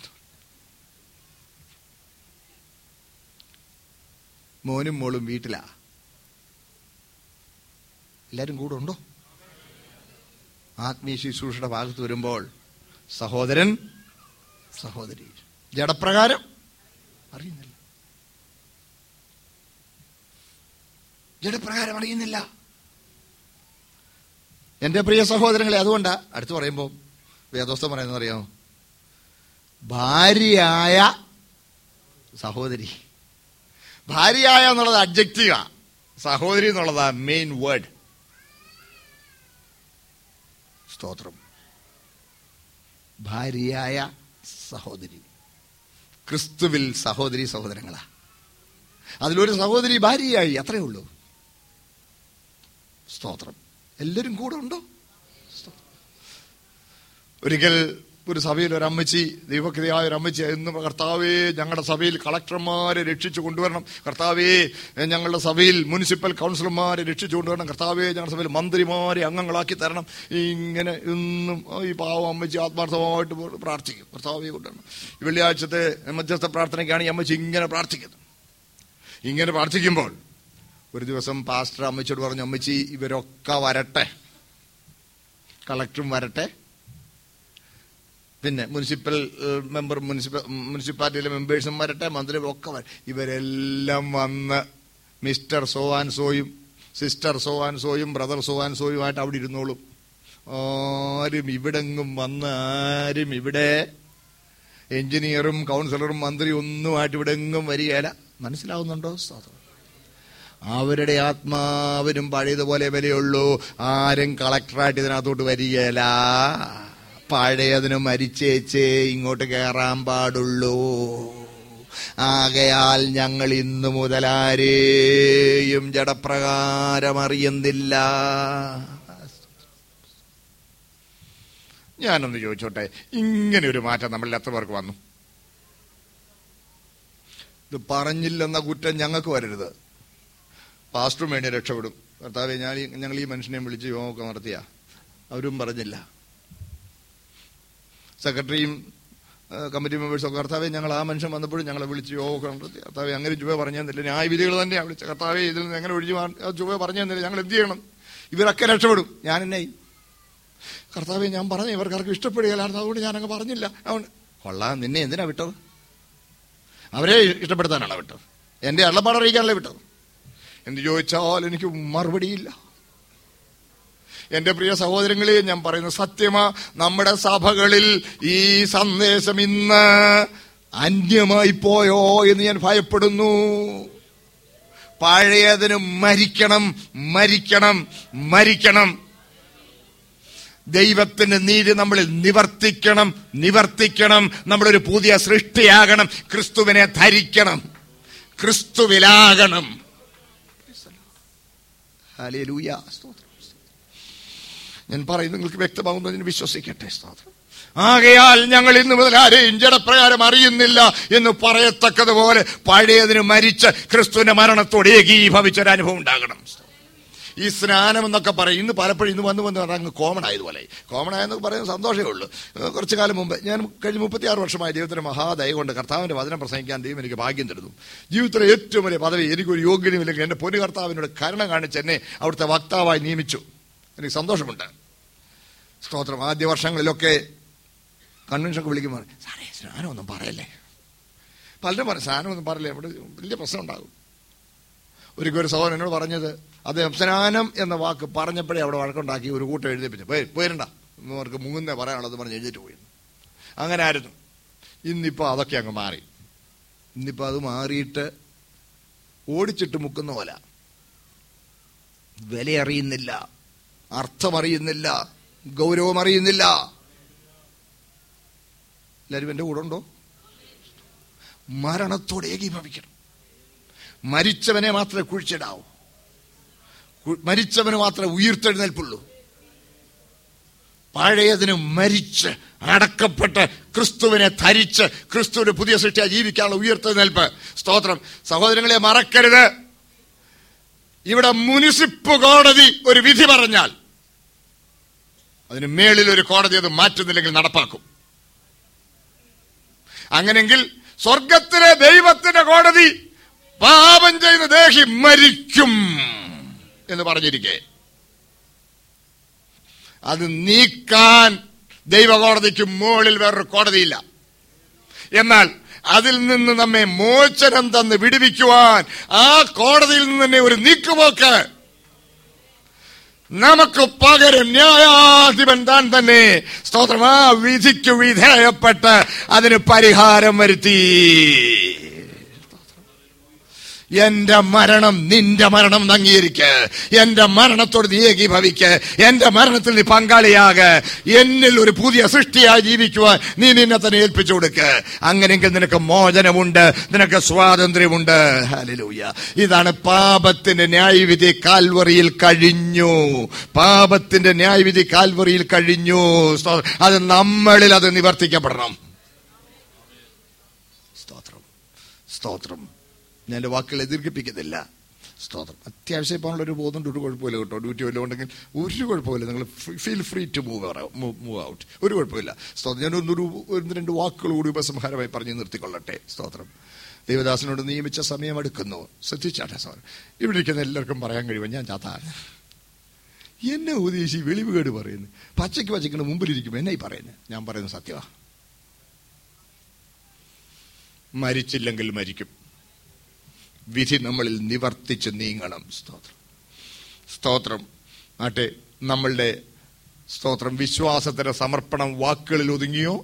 മോനും മോളും വീട്ടിലാ എല്ലാരും കൂടെ ഉണ്ടോ ആത്മീയ ശുശ്രൂഷയുടെ ഭാഗത്ത് വരുമ്പോൾ സഹോദരൻ സഹോദരി ജഡപ്രകാരം അറിയുന്നില്ല ജഡപ്രകാരം അറിയുന്നില്ല എന്റെ പ്രിയ സഹോദരങ്ങളെ അതുകൊണ്ടാ അടുത്ത് പറയുമ്പോൾ വേദോസ്തം പറയുന്നത് അറിയാമോ ഭാര്യയായ സഹോദരി ഭാര്യയായ എന്നുള്ളത് അബ്ജക്റ്റീവാ സഹോദരി എന്നുള്ളതാ മെയിൻ വേർഡ് സ്തോത്രം ഭാര്യയായ സഹോദരി ക്രിസ്തുവിൽ സഹോദരി സഹോദരങ്ങളാ അതിലൊരു സഹോദരി ഭാര്യയായി അത്രയേ ഉള്ളൂ സ്തോത്രം എല്ലാവരും കൂടെ ഉണ്ടോ സ്തോത്രം. ഒരിക്കൽ ഒരു സഭയിൽ ഒരു അമ്മച്ചി ദൈവകൃതയായ ഒരു അമ്മച്ചി എന്നും കർത്താവേ ഞങ്ങളുടെ സഭയിൽ കളക്ടർമാരെ രക്ഷിച്ചു കൊണ്ടുവരണം കർത്താവേ ഞങ്ങളുടെ സഭയിൽ മുനിസിപ്പൽ കൗൺസിലർമാരെ രക്ഷിച്ചു കൊണ്ടുവരണം കർത്താവേ ഞങ്ങളുടെ സഭയിൽ മന്ത്രിമാരെ അംഗങ്ങളാക്കി തരണം ഇങ്ങനെ എന്നും ഈ പാവം അമ്മച്ചി ആത്മാർത്ഥമായിട്ട് പ്രാർത്ഥിക്കും കർത്താവേ കൊണ്ടുവരണം ഈ വെള്ളിയാഴ്ചത്തെ മധ്യസ്ഥ പ്രാർത്ഥനയ്ക്കാണ് ഈ അമ്മച്ചി ഇങ്ങനെ പ്രാർത്ഥിക്കുന്നത് ഇങ്ങനെ പ്രാർത്ഥിക്കുമ്പോൾ ഒരു ദിവസം പാസ്റ്റർ അമ്മച്ചിയോട് പറഞ്ഞു അമ്മച്ചി ഇവരൊക്കെ വരട്ടെ കളക്ടറും വരട്ടെ പിന്നെ മുനിസിപ്പൽ ഏഹ്, മെമ്പർ മുനിസിപ്പൽ മുനിസിപ്പാലിറ്റിയിലെ മെമ്പേഴ്സും വരട്ടെ മന്ത്രിയും ഒക്കെ വര ഇവരെല്ലാം വന്ന് മിസ്റ്റർ സോ ആൻഡ് സോയും സിസ്റ്റർ സോ ആൻഡ് സോയും ബ്രദർ സോ ആൻഡ് സോയുമായിട്ട് അവിടെ ഇരുന്നോളും ആരും ഇവിടെങ്ങും വന്ന് ആരും ഇവിടെ എഞ്ചിനീയറും കൗൺസിലറും മന്ത്രിയും ഒന്നുമായിട്ട് ഇവിടെ എങ്ങും വരികയില്ല മനസ്സിലാവുന്നുണ്ടോ സ്തോത്രം അവരുടെ ആത്മാവിനും പഴയതുപോലെ വിലയുള്ളൂ ആരും കളക്ടറായിട്ട് ഇതിനകത്തോട്ട് വരികയില്ല പഴയതിന് മരിച്ചേച്ചേ ഇങ്ങോട്ട് കയറാൻ പാടുള്ളൂ ആകയാൽ ഞങ്ങൾ ഇന്നു മുതൽ ആരെയും ജഡപ്രകാരം അറിയുന്നില്ല ഞാനൊന്ന് ചോദിച്ചോട്ടെ ഇങ്ങനെ ഒരു മാറ്റം നമ്മളിൽ എത്ര പേർക്ക് വന്നു ഇത് പറഞ്ഞില്ലെന്ന കുറ്റം ഞങ്ങൾക്ക് വരരുത് പാസ്റ്ററും വേണ്ടി രക്ഷപ്പെടും കർത്താവെ ഞാൻ ഈ- ഞങ്ങൾ ഈ മനുഷ്യനെ വിളിച്ച് യോഗമൊക്കെ നടത്തിയ അവരും പറഞ്ഞില്ല സെക്രട്ടറിയും ആ, കമ്മിറ്റി മെമ്പേഴ്സും ഒക്കെ കർത്താവെ ഞങ്ങൾ ആ മനുഷ്യൻ വന്നപ്പോഴും ഞങ്ങളെ വിളിച്ച് യോഗമൊക്കെ നടത്തി കർത്താവെ അങ്ങനെ ചുവ പറഞ്ഞു തന്നില്ല ന്യായവിധികൾ തന്നെയാണ് വിളിച്ചത് കർത്താവെ ഇതിൽ നിന്ന് എങ്ങനെ ഒഴിഞ്ഞു മാറി- ആ ചുവ പറഞ്ഞു തന്നില്ല ഞങ്ങൾ എന്ത് ചെയ്യണം ഇവരൊക്കെ രക്ഷപ്പെടും ഞാൻ എന്നെ കർത്താവെ ഞാൻ പറഞ്ഞു ഇവർക്കാർക്കും ഇഷ്ടപ്പെടുകയില്ലായിരുന്നു അതുകൊണ്ട് ഞാൻ അങ്ങ് പറഞ്ഞില്ല അതുകൊണ്ട് കൊള്ളാം നിന്നെ എന്തിനാ വിട്ടത് അവരെ ഇഷ്ടപ്പെടുത്താനാണ് വിട്ടത് എന്റെ അള്ളപ്പാട് അറിയിക്കാനല്ലേ വിട്ടത് എന്ന് ചോദിച്ചാൽ എനിക്ക് മറുപടിയില്ല എന്റെ പ്രിയ സഹോദരങ്ങളെ ഞാൻ പറയുന്ന സത്യമാ നമ്മുടെ സഭകളിൽ ഈ സന്ദേശം ഇന്ന് അന്യമായി പോയോ എന്ന് ഞാൻ ഭയപ്പെടുന്നു പഴയതിന് മരിക്കണം മരിക്കണം മരിക്കണം ദൈവത്തിന്റെ നീതി നമ്മളിൽ നിവർത്തിക്കണം നിവർത്തിക്കണം നമ്മളൊരു പുതിയ സൃഷ്ടിയാകണം ക്രിസ്തുവിനെ ധരിക്കണം ക്രിസ്തുവിലാകണം ഹല്ലേലൂയ സ്തോത്രം ഞാൻ പറയുന്നത് നിങ്ങൾക്ക് വ്യക്തമാകുന്നതിന് വിശ്വസിക്കട്ടെ സ്തോത്രം ആകയാൽ ഞങ്ങൾ ഇന്ന് മുതൽ ആരെയും ജഡപ്രകാരം അറിയുന്നില്ല എന്ന് പറയത്തക്കതുപോലെ പഴയതിന് മരിച്ച് ക്രിസ്തുവിന്റെ മരണത്തോട് ഏകീഭവിച്ച ഒരു അനുഭവം ഉണ്ടാകണം ഈ സ്നാനം എന്നൊക്കെ പറയും ഇന്ന് പലപ്പോഴും ഇന്ന് വന്ന് വന്ന് അങ്ങ് കോമൺ ആയതുപോലെ കോമൺ ആയെന്നൊക്കെ പറയുന്നത് സന്തോഷമേ ഉള്ളൂ ഏഹ് കുറച്ചു കാലം മുമ്പ് ഞാൻ കഴിഞ്ഞ മുപ്പത്തിയാറ് വർഷമായി ദൈവത്തിന്റെ മഹാദയ കൊണ്ട് കർത്താവിന്റെ വചനം പ്രസംഗിക്കാൻ ദൈവം എനിക്ക് ഭാഗ്യം തരുന്നു ജീവിതത്തിലെ ഏറ്റവും വലിയ പദവി എനിക്കൊരു യോഗ്യതയുമില്ലെങ്കിൽ എന്റെ പൊന്നു കർത്താവിനോട് കരുണ കാണിച്ച് എന്നെ അവിടുത്തെ വക്താവായി നിയമിച്ചു എനിക്ക് സന്തോഷമുണ്ട് സ്തോത്രം ആദ്യ വർഷങ്ങളിലൊക്കെ കൺവെൻഷനൊക്കെ വിളിക്കുമ്പോൾ സാറേ സ്നാനമൊന്നും പറയല്ലേ പലരും പറയും സ്നാനമൊന്നും പറയില്ലേ അവിടെ വലിയ പ്രശ്നം ഉണ്ടാകും ഒരിക്കൽ ഒരു സഹോദരൻ എന്നോട് പറഞ്ഞത് അദ്ദേഹം സ്നാനം എന്ന വാക്ക് പറഞ്ഞപ്പോഴേ അവിടെ വഴക്കുണ്ടാക്കി ഒരു കൂട്ടം എഴുതിപ്പിച്ചു പോയി പോയിരണ്ട അവർക്ക് മൂന്നേ പറയാനുള്ളത് പറഞ്ഞ് എഴുതിയിട്ട് പോയി അങ്ങനെ ആയിരുന്നു ഇന്നിപ്പോൾ അതൊക്കെ അങ്ങ് മാറി ഇന്നിപ്പോൾ അത് മാറിയിട്ട് ഓടിച്ചിട്ട് മുക്കുന്ന പോലെ വില അറിയുന്നില്ല അർത്ഥമറിയുന്നില്ല ഗൗരവം അറിയുന്നില്ല എല്ലാവരും എൻ്റെ കൂടെ ഉണ്ടോ മരണത്തോടെ ഏകീഭവിക്കണം മരിച്ചവനെ മാത്രമേ കുഴിച്ചിടാവൂ കു- മരിച്ചവന് മാത്രമേ ഉയർത്തെഴുന്നേൽപ്പുള്ളൂ പഴയതിന് മരിച്ച് അടക്കപ്പെട്ട് ക്രിസ്തുവിനെ ധരിച്ച് ക്രിസ്തുവിന് പുതിയ സൃഷ്ടിയായി ജീവിക്കാനുള്ള ഉയർത്തെഴുന്നേൽപ്പ് സ്തോത്രം സഹോദരങ്ങളെ മറക്കരുത് ഇവിടെ മുനിസിപ്പ് കോടതി ഒരു വിധി പറഞ്ഞാൽ അതിന് മേളിൽ ഒരു കോടതി അത് മാറ്റുന്നില്ലെങ്കിൽ നടപ്പാക്കും അങ്ങനെങ്കിൽ സ്വർഗത്തിലെ ദൈവത്തിന്റെ കോടതി പാപം ചെയ്യുന്ന ദേഹി മരിക്കും എന്ന് പറഞ്ഞിരിക്കെ അത് നീക്കാൻ ദൈവകോടതിക്ക് മുകളിൽ വേറൊരു കോടതിയില്ല എന്നാൽ അതിൽ നിന്ന് നമ്മെ മോചനം തന്ന് വിടുവിക്കുവാൻ ആ കോടതിയിൽ നിന്ന് തന്നെ ഒരു നീക്കുപോക്ക് നമുക്ക് പകരം ന്യായാധിപൻ താൻ തന്നെ സ്തോത്രം ആ വിധിക്ക് വിധേയപ്പെട്ട് അതിന് പരിഹാരം വരുത്തി എന്റെ മരണം നിന്റെ മരണം അംഗീകരിക്ക് എന്റെ മരണത്തോട് നീ ഏകീഭവിക്ക് എന്റെ മരണത്തിൽ നീ പങ്കാളിയാക് എന്നിൽ ഒരു പുതിയ സൃഷ്ടിയായി ജീവിക്കുവാൻ നീ നിന്നെ തന്നെ ഏൽപ്പിച്ചു കൊടുക്ക് അങ്ങനെയെങ്കിൽ നിനക്ക് മോചനമുണ്ട് നിനക്ക് സ്വാതന്ത്ര്യമുണ്ട് ഹല്ലേലൂയ ഇതാണ് പാപത്തിന്റെ ന്യായവിധി കാൽവറിയിൽ കഴിഞ്ഞു പാപത്തിന്റെ ന്യായവിധി കാൽവറിയിൽ കഴിഞ്ഞു സ്തോത്രം. അത് നമ്മളിൽ അത് നിവർത്തിക്കപ്പെടണം സ്തോത്രം സ്തോത്രം ഞാൻ എൻ്റെ വാക്കുകളെ ദീർഘിപ്പിക്കുന്നില്ല സ്തോത്രം അത്യാവശ്യം ഇപ്പോൾ ഒരു പോകുന്നുണ്ട് ഒരു കുഴപ്പമില്ല കേട്ടോ ഡ്യൂട്ടി വല്ലതും ഉണ്ടെങ്കിൽ ഒരു കുഴപ്പമില്ല നിങ്ങൾ feel free to move move out ഒരു കുഴപ്പമില്ല സ്തോത്രം ഞാൻ ഒന്നൊരു ഒന്ന് രണ്ട് വാക്കുകൾ കൂടി ഉപസംഹാരമായി പറഞ്ഞ് നിർത്തിക്കൊള്ളട്ടെ സ്തോത്രം ദേവദാസനോട് നിയമിച്ച സമയം എടുക്കുന്നു ശ്രദ്ധിച്ചാട്ടെ സാർ ഇവിടെ ഇരിക്കുന്ന എല്ലാവർക്കും പറയാൻ കഴിയുമോ ഞാൻ ചാത്താണ് എന്നെ ഉപദേശി വെളിവുകേട് പറയുന്നു പച്ചയ്ക്ക് പച്ചയ്ക്ക് മുമ്പിലിരിക്കുമ്പോൾ എന്നായി പറയുന്നത് ഞാൻ പറയുന്നത് സത്യമാ മരിച്ചില്ലെങ്കിൽ മരിക്കും വിധി നമ്മളിൽ നിവർത്തിച്ച് നീങ്ങണം സ്തോത്രം സ്തോത്രം ആട്ടെ നമ്മളുടെ സ്തോത്രം വിശ്വാസത്തിന്റെ സമർപ്പണം വാക്കുകളിൽ ഒതുങ്ങിയോ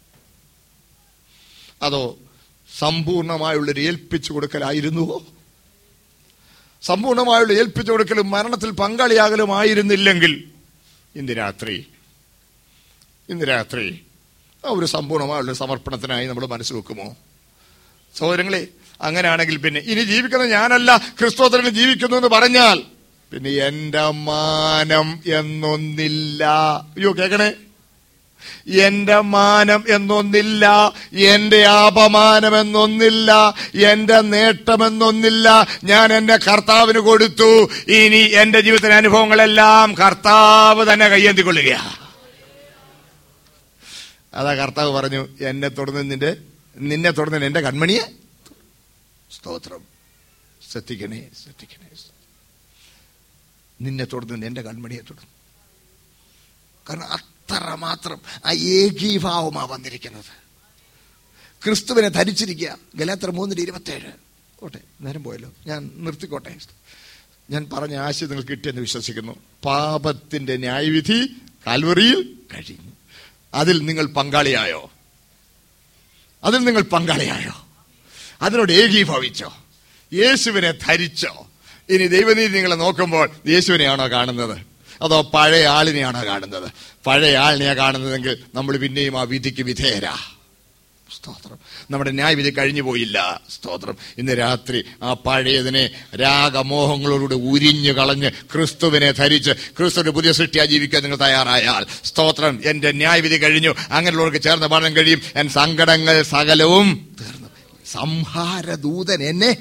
അതോ സമ്പൂർണമായുള്ളൊരു ഏൽപ്പിച്ചു കൊടുക്കലായിരുന്നുവോ സമ്പൂർണമായുള്ള ഏൽപ്പിച്ചു കൊടുക്കലും മരണത്തിൽ പങ്കാളിയാകലും ആയിരുന്നില്ലെങ്കിൽ ഇന്ന് രാത്രി ഇന്ന് രാത്രി ആ ഒരു സമ്പൂർണമായുള്ള സമർപ്പണത്തിനായി നമ്മൾ മനസ്സ് വെക്കുമോ സഹോദരങ്ങളെ അങ്ങനെയാണെങ്കിൽ പിന്നെ ഇനി ജീവിക്കുന്നത് ഞാനല്ല ക്രിസ്തോത്രന് ജീവിക്കുന്നു എന്ന് പറഞ്ഞാൽ പിന്നെ എന്റെ മാനം എന്നൊന്നില്ല അയ്യോ കേക്കണേ എന്റെ മാനം എന്നൊന്നില്ല എന്റെ അപമാനം എന്നൊന്നില്ല എന്റെ നേട്ടമെന്നൊന്നില്ല ഞാൻ എന്റെ കർത്താവിന് കൊടുത്തു ഇനി എന്റെ ജീവിതത്തിലെ അനുഭവങ്ങളെല്ലാം കർത്താവ് തന്നെ കയ്യേന്തിക്കൊള്ളുക അതാ കർത്താവ് പറഞ്ഞു എന്നെ തുടർന്ന് നിന്റെ നിന്നെ തുടർന്ന് എന്റെ കൺമണിയെ സ്തോത്രം ശ്രദ്ധിക്കണേ ശ്രദ്ധിക്കണേ നിന്നെ തുടർന്ന് എന്റെ കൺമണിയെ തുടർന്നു കാരണം അത്ര മാത്രം ആ ഏകീഭാവമാ വന്നിരിക്കുന്നത് ക്രിസ്തുവിനെ ധരിച്ചിരിക്കുക ഗലാത്ര മൂന്നിന്റെ ഇരുപത്തേഴ് ഓട്ടെ നേരം പോയല്ലോ ഞാൻ നിർത്തിക്കോട്ടെ ഞാൻ പറഞ്ഞ ആശയം നിങ്ങൾ കിട്ടിയെന്ന് വിശ്വസിക്കുന്നു പാപത്തിന്റെ ന്യായവിധി കാൽവറിയിൽ കഴിഞ്ഞു അതിൽ നിങ്ങൾ പങ്കാളിയായോ അതിൽ നിങ്ങൾ പങ്കാളിയായോ അതിനോട് ഏകീഭവിച്ചോ യേശുവിനെ ധരിച്ചോ ഇനി ദൈവനീതി നിങ്ങളെ നോക്കുമ്പോൾ യേശുവിനെയാണോ കാണുന്നത് അതോ പഴയ ആളിനെയാണോ കാണുന്നത് പഴയ ആളിനെയാ കാണുന്നതെങ്കിൽ നമ്മൾ പിന്നെയും ആ വിധിക്ക് വിധേയരാ സ്തോത്രം നമ്മുടെ ന്യായവിധി കഴിഞ്ഞു പോയില്ല സ്തോത്രം ഇന്ന് രാത്രി ആ പഴയതിനെ രാഗമോഹങ്ങളോടുകൂടി ഉരിഞ്ഞു കളഞ്ഞ് ക്രിസ്തുവിനെ ധരിച്ച് ക്രിസ്തുവിന്റെ പുതിയ സൃഷ്ടിയായി ജീവിക്കാൻ നിങ്ങൾ തയ്യാറായാൽ സ്തോത്രം എന്റെ ന്യായവിധി കഴിഞ്ഞു അങ്ങനെയുള്ളവർക്ക് ചേർന്ന് പാടാൻ കഴിയും എൻ സങ്കടങ്ങൾ സകലവും തീർന്നു സംഹാരദൂതൻ എന്നെ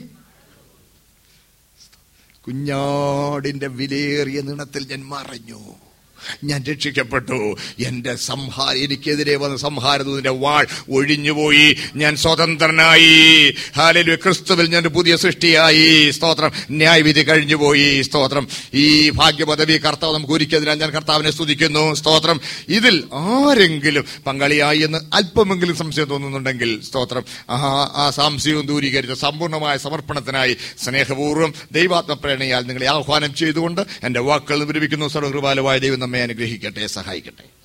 കുഞ്ഞാടിന്റെ വിലയേറിയ നിണത്തിൽ ഞാൻ മറഞ്ഞു ഞാൻ രക്ഷിക്കപ്പെട്ടു എന്റെ സംഹാര എനിക്കെതിരെ വന്ന സംഹാരദൂതിന്റെ വാൾ ഒഴിഞ്ഞുപോയി ഞാൻ സ്വതന്ത്രനായി ഹാലലു ക്രിസ്തുവിൽ ഞാൻ ഒരു പുതിയ സൃഷ്ടിയായി സ്തോത്രം ന്യായവിധി കഴിഞ്ഞുപോയി സ്തോത്രം ഈ ഭാഗ്യപദവി കർത്താവ് നമുക്ക് ഒരുക്കിയതിനാൽ ഞാൻ കർത്താവിനെ സ്തുതിക്കുന്നു സ്തോത്രം ഇതിൽ ആരെങ്കിലും പങ്കാളിയായി എന്ന് അല്പമെങ്കിലും സംശയം തോന്നുന്നുണ്ടെങ്കിൽ സ്തോത്രം ആ ആ സംശയവും ദൂരീകരിച്ച സമ്പൂർണ്ണമായ സമർപ്പണത്തിനായി സ്നേഹപൂർവ്വം ദൈവാത്മപ്രേരണയാൽ നിങ്ങളെ ആഹ്വാനം ചെയ്തുകൊണ്ട് എന്റെ വാക്കുകൾ വിരമിക്കുന്നു സർവകൃപാലുവായ ദൈവം നമ്മെ അനുഗ്രഹിക്കട്ടെ സഹായിക്കട്ടെ